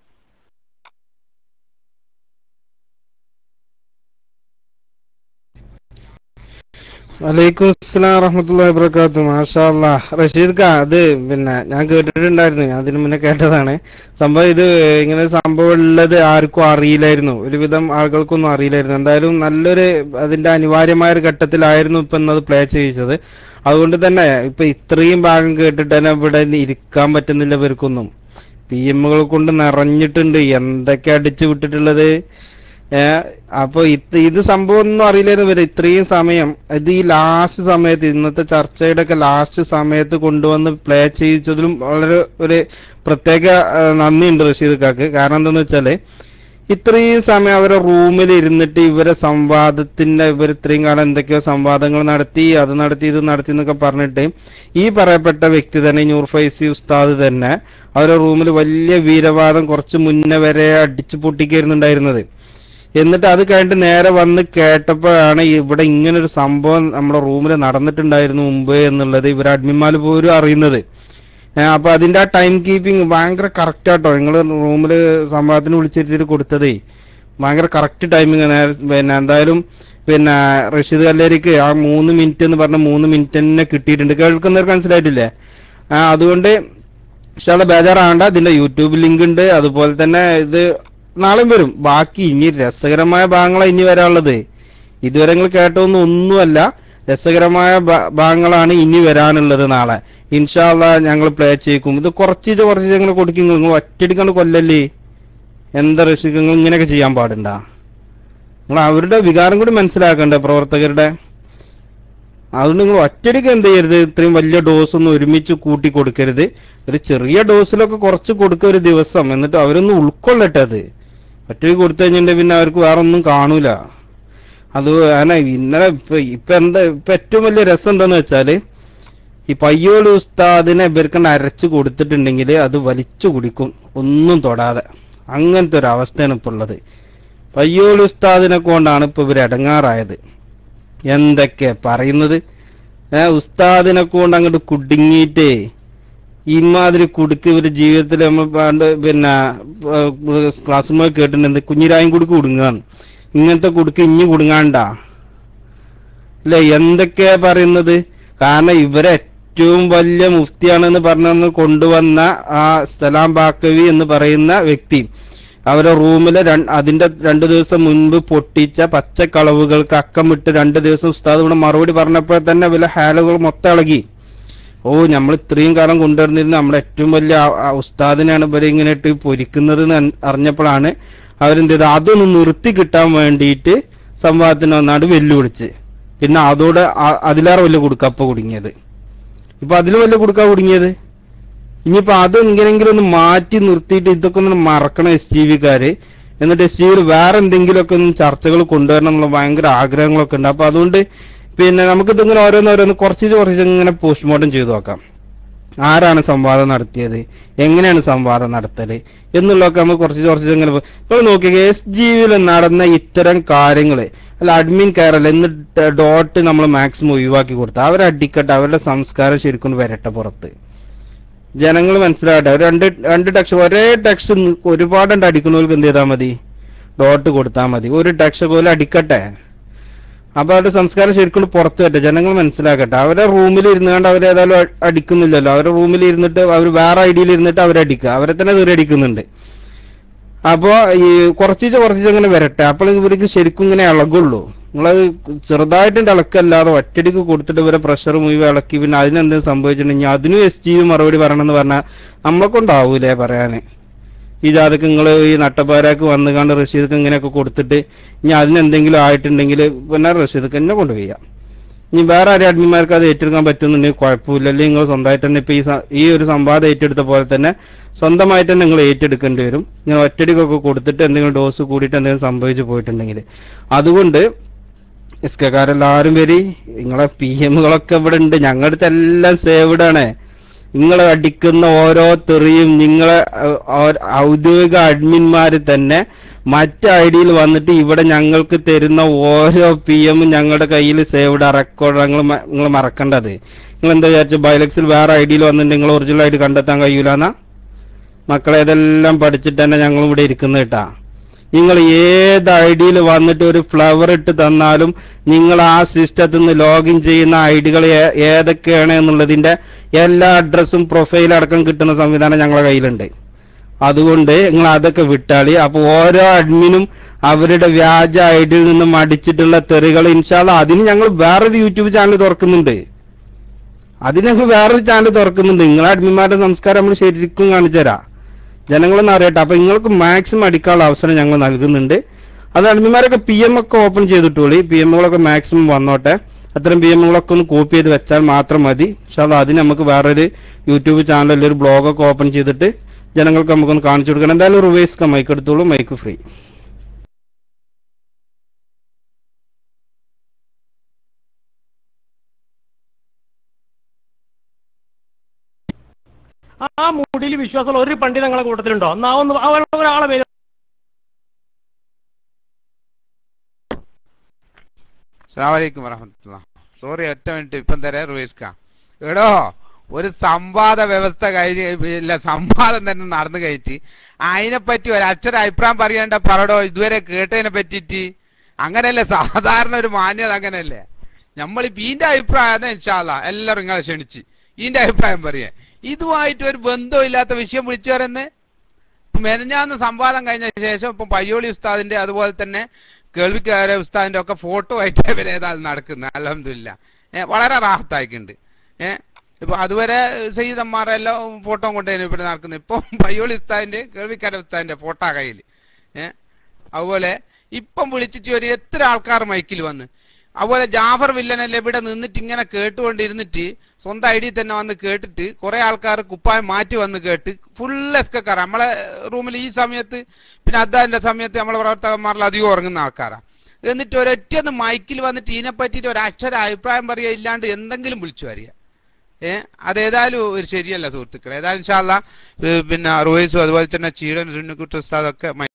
വലൈക്കും അസ്സലാം വറഹമത്തുള്ളാഹി വബറകാത്തു മാഷാ അല്ലാ റഷീദ് ഖാ അത് പിന്നെ ഞാൻ കേട്ടിട്ടുണ്ടായിരുന്നു ഞാൻ അതിന് മുന്നേ കേട്ടതാണ് സംഭവം ഇത് ഇങ്ങനെ സംഭവം ഉള്ളത് ആർക്കും അറിയില്ലായിരുന്നു ഒരുവിധം ആളുകൾക്കൊന്നും അറിയില്ലായിരുന്നു എന്തായാലും നല്ലൊരു അതിന്റെ അനിവാര്യമായ ഒരു ഘട്ടത്തിലായിരുന്നു ഇപ്പൊ ഇന്നത് പ്ലേ ചെയ്യിച്ചത് അതുകൊണ്ട് തന്നെ ഇപ്പൊ ഇത്രയും ഭാഗം കേട്ടിട്ട് തന്നെ ഇവിടെ ഇരിക്കാൻ പറ്റുന്നില്ല ഇവർക്കൊന്നും പി എമ്മുകൾ കൊണ്ട് നിറഞ്ഞിട്ടുണ്ട് എന്തൊക്കെ അടിച്ചു വിട്ടിട്ടുള്ളത് ഏഹ് അപ്പൊ ഇത് ഇത് സംഭവം ഒന്നും അറിയില്ലായിരുന്നു ഇവര് ഇത്രയും സമയം ഇത് ഈ ലാസ്റ്റ് സമയത്ത് ഇന്നത്തെ ചർച്ചയുടെ ഒക്കെ ലാസ്റ്റ് സമയത്ത് കൊണ്ടുവന്ന് പ്ലേ ചെയ്യിച്ചതിലും വളരെ ഒരു പ്രത്യേക ആ, നന്ദിയുണ്ട് റഷീദ് കാക്ക് കാരണം എന്താന്ന് വെച്ചാല് ഇത്രയും സമയം അവരെ റൂമിൽ ഇരുന്നിട്ട് ഇവരെ സംവാദത്തിന്റെ ഇവർ ഇത്രയും കാലം എന്തൊക്കെയോ സംവാദങ്ങൾ നടത്തി അത് നടത്തി ഇത് നടത്തി എന്നൊക്കെ പറഞ്ഞിട്ട് ഈ പറയപ്പെട്ട വ്യക്തി തന്നെ നൂർ ഫൈസി ഉസ്താദ് തന്നെ അവരെ റൂമിൽ വലിയ വീരവാദം കുറച്ച് മുന്നേ വരെ അടിച്ചു പൊട്ടിക്കായിരുന്നുണ്ടായിരുന്നത് എന്നിട്ട് അത് കഴിഞ്ഞിട്ട് നേരെ വന്ന് കേട്ടപ്പോഴാണ് ഇവിടെ ഇങ്ങനെ ഒരു സംഭവം നമ്മുടെ റൂമിൽ നടന്നിട്ടുണ്ടായിരുന്നു മുമ്പ് എന്നുള്ളത് ഇവർ അഡ്മിന്മാർ പോലും അറിയുന്നത് ഏഹ് അപ്പൊ അതിന്റെ ആ ടൈം കീപ്പിംഗ് ഭയങ്കര കറക്റ്റ് ആട്ടോ നിങ്ങൾ റൂമിൽ സംഭവത്തിന് വിളിച്ചിരുത്തിട്ട് കൊടുത്തതേ ഭയങ്കര കറക്റ്റ് ടൈമിങ് പിന്നെ എന്തായാലും പിന്നെ റഷീദ് കല്ലേരിക്ക് ആ മൂന്ന് മിനിറ്റ് എന്ന് പറഞ്ഞ മൂന്ന് മിനിറ്റ് തന്നെ കിട്ടിയിട്ടുണ്ട് കേൾക്കുന്നവർക്ക് മനസ്സിലായിട്ടില്ലേ ആ അതുകൊണ്ട് ഇഷ്ടമുള്ള ബേജാറാണ്ട ഇതിന്റെ യൂട്യൂബ് ലിങ്ക് ഉണ്ട് അതുപോലെ തന്നെ ഇത് നാളെയും വരും ബാക്കി ഇനി രസകരമായ ഭാഗങ്ങളാണ് ഇനി വരാനുള്ളത് ഇതുവരെ നിങ്ങൾ കേട്ടതൊന്നും ഒന്നുമല്ല രസകരമായ ഭാ- ഭാഗങ്ങളാണ് ഇനി വരാനുള്ളത് നാളെ ഇൻഷാല്ല ഞങ്ങൾ പ്ലേ ചെയ്യിക്കും ഇത് കുറച്ച് കുറച്ച് ഞങ്ങൾ കൊടുക്കും നിങ്ങൾ ഒറ്റടിക്കാണ്ട് കൊല്ലല്ലേ എന്താ റഷിക്ക് നിങ്ങൾ ഇങ്ങനെയൊക്കെ ചെയ്യാൻ പാടുണ്ട നിങ്ങൾ അവരുടെ വികാരം കൂടി മനസ്സിലാക്കണ്ടേ പ്രവർത്തകരുടെ അതുകൊണ്ട് നിങ്ങൾ ഒറ്റയടിക്ക് എന്ത് ചെയ്യരുത് ഇത്രയും വലിയ ഡോസ് ഒന്നും ഒരുമിച്ച് കൂട്ടി കൊടുക്കരുത് ഒരു ചെറിയ ഡോസിലൊക്കെ കുറച്ച് കൊടുക്കുക ഒരു ദിവസം എന്നിട്ട് അവരൊന്ന് ഉൾക്കൊള്ളട്ടെ അത് ഒറ്റയ്ക്ക് കൊടുത്തു കഴിഞ്ഞിട്ടുണ്ടെങ്കിൽ പിന്നെ അവർക്ക് വേറെ ഒന്നും കാണൂല അത് അങ്ങനെ ഇന്നലെ ഇപ്പൊ ഇപ്പൊ എന്താ ഇപ്പൊ ഏറ്റവും വലിയ രസം എന്താന്ന് വെച്ചാല് ഈ പയ്യോളി ഉസ്താദിനെ ഇവർക്കണ്ട് അരച്ചു കൊടുത്തിട്ടുണ്ടെങ്കിൽ അത് വലിച്ചു കുടിക്കും ഒന്നും തൊടാതെ അങ്ങനത്തെ ഒരു അവസ്ഥയാണ് ഇപ്പൊ ഉള്ളത് പയ്യോളി ഉസ്താദിനെ കൊണ്ടാണ് ഇപ്പൊ ഇവർ ഇടങ്ങാറായത് എന്തൊക്കെ പറയുന്നത് ഏ ഉസ്താദിനെ കൊണ്ട് അങ്ങോട്ട് കുടുങ്ങിയിട്ടേ ഇമാതിരി കുടുക്ക് ഇവര് ജീവിതത്തിൽ നമ്മൾ പണ്ട് പിന്നെ ക്ലാസ് പോയി കേട്ടിട്ടുണ്ട് കുഞ്ഞിരായും കുടുക്ക് കുടുങ്ങാന്ന് ഇങ്ങനത്തെ കുടുക്ക് ഇനി കുടുങ്ങാണ്ടാ അല്ലെ എന്തൊക്കെയാ പറയുന്നത് കാരണം ഇവരെ ഏറ്റവും വലിയ മുഫ്തിയാണെന്ന് പറഞ്ഞന്ന് കൊണ്ടുവന്ന ആ സലാം ബാക്കവി എന്ന് പറയുന്ന വ്യക്തി അവരെ റൂമിലെ രൺ- അതിന്റെ രണ്ടു ദിവസം മുൻപ് പൊട്ടിച്ച പച്ചക്കളവുകൾക്ക് അക്കമിട്ട് രണ്ട് ദിവസം ഉസ്താദ് ഇവിടെ മറുപടി പറഞ്ഞപ്പോൾ തന്നെ വില ഹാലുകൾ മൊത്തം ഇളകി ഓ നമ്മൾ ഇത്രയും കാലം കൊണ്ടുവരുന്നിരുന്ന നമ്മുടെ ഏറ്റവും വലിയ ആ- ആ ഉസ്താദിനെയാണ് ഇവരെ ഇങ്ങനെ ഇട്ട് പൊരിക്കുന്നത് എന്ന് അൻ- അറിഞ്ഞപ്പോഴാണ് അവരെന്ത് ചെയ്തത് അതൊന്ന് നിർത്തി കിട്ടാൻ വേണ്ടിയിട്ട് സംവാദത്തിന് വന്നാണ്ട് വെല്ലുവിളിച്ച് പിന്നെ അതോടെ ആ- അതിലേറെ വലിയ കുടുക്കപ്പ കുടുങ്ങിയത് ഇപ്പൊ അതിലും വലിയ കുടുക്ക കുടുങ്ങിയത് ഇനിയിപ്പോ അത് എങ്ങനെയെങ്കിലും ഒന്ന് മാറ്റി നിർത്തിയിട്ട് ഇതൊക്കെ ഒന്ന് മറക്കണം എസ് ടി വിക്കാര് എന്നിട്ട് എസ് ജിയിൽ വേറെ എന്തെങ്കിലുമൊക്കെ ഒന്ന് ചർച്ചകൾ കൊണ്ടുവരണം എന്നുള്ള ഭയങ്കര ആഗ്രഹങ്ങളൊക്കെ ഉണ്ട് അപ്പൊ അതുകൊണ്ട് പിന്നെ നമുക്ക് ഇതിങ്ങനെ ഓരോന്നോരോന്ന് കുറച്ച് കുറച്ച് ഇങ്ങനെ പോസ്റ്റ്മോർട്ടം ചെയ്തു നോക്കാം ആരാണ് സംവാദം നടത്തിയത് എങ്ങനെയാണ് സംവാദം നടത്തല് എന്നുള്ളതൊക്കെ നമുക്ക് കുറച്ച് കുറച്ച് ഇങ്ങനെ ഇപ്പോൾ നോക്കിയ എസ് ജിയിൽ നടന്ന ഇത്തരം കാര്യങ്ങള് അല്ല അഡ്മിൻ കയറല്ല എന്നിട്ട് ഡോട്ട് നമ്മൾ മാക്സിമം ഒഴിവാക്കി കൊടുത്ത അവരെ അടിക്കട്ടെ അവരുടെ സംസ്കാരം ശരിക്കും വരട്ടെ പുറത്ത് ജനങ്ങൾ മനസ്സിലാകട്ടെ ഒരു രണ്ട് രണ്ട് ടെക്സ്റ്റ് ഒരേ ടെക്സ്റ്റ് ഒരുപാടുണ്ട് അടിക്കുന്നവർക്ക് എന്ത് ചെയ്താൽ മതി ഡോട്ട് കൊടുത്താൽ മതി ഒരു ടെക്സ്റ്റ് പോലും അടിക്കട്ടെ അപ്പൊ അവരുടെ സംസ്കാരം ശരിക്കും പുറത്തു വരട്ടെ ജനങ്ങൾ മനസ്സിലാക്കട്ടെ അവരെ റൂമിൽ ഇരുന്നുകൊണ്ട് അവർ ഏതായാലും അ- അടിക്കുന്നില്ലല്ലോ അവരുടെ റൂമിൽ ഇരുന്നിട്ട് അവർ വേറെ ഐഡിയയിൽ ഇരുന്നിട്ട് അവരടിക്കുക അവരെ തന്നെ തെറി അടിക്കുന്നുണ്ട് അപ്പോ ഈ കുറച്ചീച്ച കുറച്ചീച്ച ഇങ്ങനെ വരട്ടെ അപ്പോൾ ഇവർക്ക് ശരിക്കും ഇങ്ങനെ ഇളകുള്ളൂ നിങ്ങളത് ചെറുതായിട്ടുണ്ട് ഇളക്കല്ലാതെ ഒറ്റടിക്ക് കൊടുത്തിട്ട് ഇവരെ പ്രഷർ മുഴുവൻ ഇളക്കി പിന്നെ അതിനെന്തെങ്കിലും സംഭവിച്ചിട്ടുണ്ടെങ്കിൽ അതിനും എസ് ടി മറുപടി പറയണമെന്ന് പറഞ്ഞാൽ നമ്മളെ കൊണ്ടാവൂലേ പറയാന് ഈ ജാതക്ക് നിങ്ങൾ ഈ നട്ടപ്പാരാക്ക് വന്നു കണ്ട് റഷീദക്ക് ഇങ്ങനെയൊക്കെ കൊടുത്തിട്ട് ഇനി അതിനെന്തെങ്കിലും ആയിട്ടുണ്ടെങ്കിൽ പിന്നെ റഷീദക്ക് എന്നെ കൊണ്ടുപോയാം ഇനി വേറെ ആരും അഡ്മിന്മാർക്ക് അത് ഏറ്റെടുക്കാൻ പറ്റുന്നുണ്ടെങ്കിൽ കുഴപ്പമില്ല അല്ലെങ്കിൽ നിങ്ങൾ സ്വന്തമായിട്ട് തന്നെ ഇപ്പൊ ഈ സ- ഈ ഒരു സംവാദം ഏറ്റെടുത്ത പോലെ തന്നെ സ്വന്തമായിട്ട് തന്നെ നിങ്ങൾ ഏറ്റെടുക്കേണ്ടി വരും ഇങ്ങനെ ഒറ്റടിക്കൊക്കെ കൊടുത്തിട്ട് എന്തെങ്കിലും ഡോസ് കൂടിയിട്ട് എന്തെങ്കിലും സംഭവിച്ചു പോയിട്ടുണ്ടെങ്കിൽ അതുകൊണ്ട് ഇസ്കക്കാരെല്ലാരും വരി നിങ്ങളെ പി എമ്മുകളൊക്കെ ഇവിടെ ഉണ്ട് ഞങ്ങളുടെ അടുത്ത് എല്ലാം സേവ്ഡ് ആണ് നിങ്ങൾ അടിക്കുന്ന ഓരോ തെറിയും നിങ്ങളെ അഹ്, ഔ- ഔദ്യോഗിക അഡ്മിന്മാര് തന്നെ മറ്റ് ഐ ഡിയിൽ വന്നിട്ട് ഇവിടെ ഞങ്ങൾക്ക് തരുന്ന ഓരോ പി എമ്മും ഞങ്ങളുടെ കയ്യിൽ സേവ്ഡ് റെക്കോർഡ് നിങ്ങൾ നിങ്ങൾ മറക്കേണ്ടത് നിങ്ങൾ എന്താ വിചാരിച്ചു ബയോലക്സിൽ വേറെ ഐ ഡിയിൽ വന്നിട്ട് നിങ്ങൾ ഒറിജിനൽ ആയിട്ട് കണ്ടെത്താൻ കഴിയൂലെന്നാ മക്കളെ ഇതെല്ലാം പഠിച്ചിട്ട് തന്നെ ഞങ്ങളും ഇവിടെ ഇരിക്കുന്നത് കേട്ടാ നിങ്ങൾ ഏത് ഐ ഡിയിൽ വന്നിട്ട് ഒരു ഫ്ലവർ ഇട്ട് തന്നാലും നിങ്ങൾ ആ സിസ്റ്റത്തിൽ നിന്ന് ലോഗിൻ ചെയ്യുന്ന ഐ ഡികൾ ഏതൊക്കെയാണ് എന്നുള്ളതിന്റെ എല്ലാ അഡ്രസ്സും പ്രൊഫൈൽ അടക്കം കിട്ടുന്ന സംവിധാനം ഞങ്ങളുടെ കയ്യിലുണ്ട് അതുകൊണ്ട് നിങ്ങൾ അതൊക്കെ വിട്ടാളി അപ്പൊ ഓരോ അഡ്മിനും അവരുടെ വ്യാജ ഐ ഡിയിൽ നിന്നും അടിച്ചിട്ടുള്ള തെറികൾ ഇൻഷാല്ല അതിന് ഞങ്ങൾ വേറൊരു യൂട്യൂബ് ചാനൽ തുറക്കുന്നുണ്ട് അതിന് ഞങ്ങൾ വേറൊരു ചാനൽ തുറക്കുന്നുണ്ട് നിങ്ങളെ അഡ്മിന്മാരുടെ സംസ്കാരം നമ്മൾ ശരിക്കും കാണിച്ചു തരാം ജനങ്ങളൊന്നും അറിയട്ടെ അപ്പൊ നിങ്ങൾക്ക് മാക്സിമം അടിക്കാനുള്ള അവസരം ഞങ്ങൾ നൽകുന്നുണ്ട് അത് അഡ്മിമാരൊക്കെ പി എം ഒക്കെ ഓപ്പൺ ചെയ്തിട്ടുള്ളൂ പി എമ്മുകളൊക്കെ മാക്സിമം വന്നോട്ടെ അത്തരം പി എമ്മുകളൊക്കെ ഒന്ന് കോപ്പി ചെയ്ത് വെച്ചാൽ മാത്രം മതി പക്ഷെ അത് അതിന് നമുക്ക് വേറൊരു യൂട്യൂബ് ചാനൽ അല്ലെങ്കിൽ ഒരു ബ്ലോഗൊക്കെ ഓപ്പൺ ചെയ്തിട്ട് ജനങ്ങൾക്ക് നമുക്കൊന്ന് കാണിച്ചു കൊടുക്കണം എന്തായാലും റിവേഴ്സ് മൈക്ക് എടുത്തോളൂ മൈക്ക് ഫ്രീ ആ മൂടിയിൽ വിശ്വാസമുള്ള ഒരു പണ്ഡിത നിങ്ങളെ കൂട്ടത്തിലുണ്ടോ എന്നാ ഒന്ന് ആ ഒരു- ഒരാളെ പേര് അസ്സലാമലൈക്കും വറഹമത്തുള്ള സോറി ഒറ്റ മിനിറ്റ് ഇപ്പം തരാം റിവേസ്ക എടോ ഒരു സംവാദ വ്യവസ്ഥ കഴിഞ്ഞ് ഇല്ല സംവാദം തന്നെ നടന്നു കഴിഞ്ഞിട്ട് അതിനെപ്പറ്റി ഒരു അക്ഷര അഭിപ്രായം പറയേണ്ട പറടോ ഇതുവരെ കേട്ടതിനെ പറ്റിയിട്ട് അങ്ങനെയല്ലേ സാധാരണ ഒരു മാന്യത അങ്ങനെയല്ലേ നമ്മൾ ഇതിന്റെ അഭിപ്രായം ഇൻഷാല്ല എല്ലാവരും നിങ്ങളെ ക്ഷണിച്ച് ഇതിന്റെ അഭിപ്രായം പറയാ ഇതുമായിട്ട് ഒരു ബന്ധവും ഇല്ലാത്ത വിഷയം വിളിച്ചു പറയുന്നത് മെനഞ്ഞാന്ന് സംവാദം കഴിഞ്ഞ ശേഷം ഇപ്പൊ പയ്യോളി ഉസ്താദിന്റെ അതുപോലെ തന്നെ കേൾവിക്കാരെ ഉസ്താദിന്റെ ഒക്കെ ഫോട്ടോ ആയിട്ട് ഇവർ ഏതായാലും നടക്കുന്നത് അലഹമില്ല വളരെ റാഹത്തായിക്കുണ്ട് ഏഹ് ഇപ്പൊ അതുവരെ സയ്യിദന്മാരെല്ലാം ഫോട്ടോ കൊണ്ടുതന്നെ ഇവിടെ നടക്കുന്നത് ഇപ്പൊ പയ്യോളി ഉസ്താദിന്റെ കേൾവിക്കാരെ ഉസ്താദിന്റെ ഫോട്ടോ കയ്യിൽ ഏഹ് അതുപോലെ ഇപ്പം വിളിച്ചിട്ട് ഒരു എത്ര ആൾക്കാർ മൈക്കിൽ വന്ന് അതുപോലെ ജാഫർ വില്ലനല്ലേ ഇവിടെ നിന്നിട്ട് ഇങ്ങനെ കേട്ടുകൊണ്ടിരുന്നിട്ട് സ്വന്തം ഐ ഡി തന്നെ വന്ന് കേട്ടിട്ട് കുറെ ആൾക്കാർ കുപ്പായം മാറ്റി വന്ന് കേട്ട് ഫുൾ എസ്കക്കാർ നമ്മളെ റൂമിൽ ഈ സമയത്ത് പിന്നെ അദ്ദാന്റെ സമയത്ത് നമ്മളെ പ്രവർത്തകന്മാരിൽ അധികം ഉറങ്ങുന്ന ആൾക്കാരാ എന്നിട്ട് ഒരൊറ്റൊന്ന് മൈക്കിൽ വന്നിട്ട് ഇതിനെ പറ്റിയിട്ട് ഒരു അക്ഷര അഭിപ്രായം പറയുക ഇല്ലാണ്ട് എന്തെങ്കിലും വിളിച്ചു വരിക ഏഹ് അതേതായാലും ഒരു ശരിയല്ല സുഹൃത്തുക്കളെ ഏതായാലും ഇൻഷാല്ല പിന്നെ റോയിസും അതുപോലെ തന്നെ ചീടൻ സുന്നുക്കുട്ടി ഉസ്താദൊക്കെ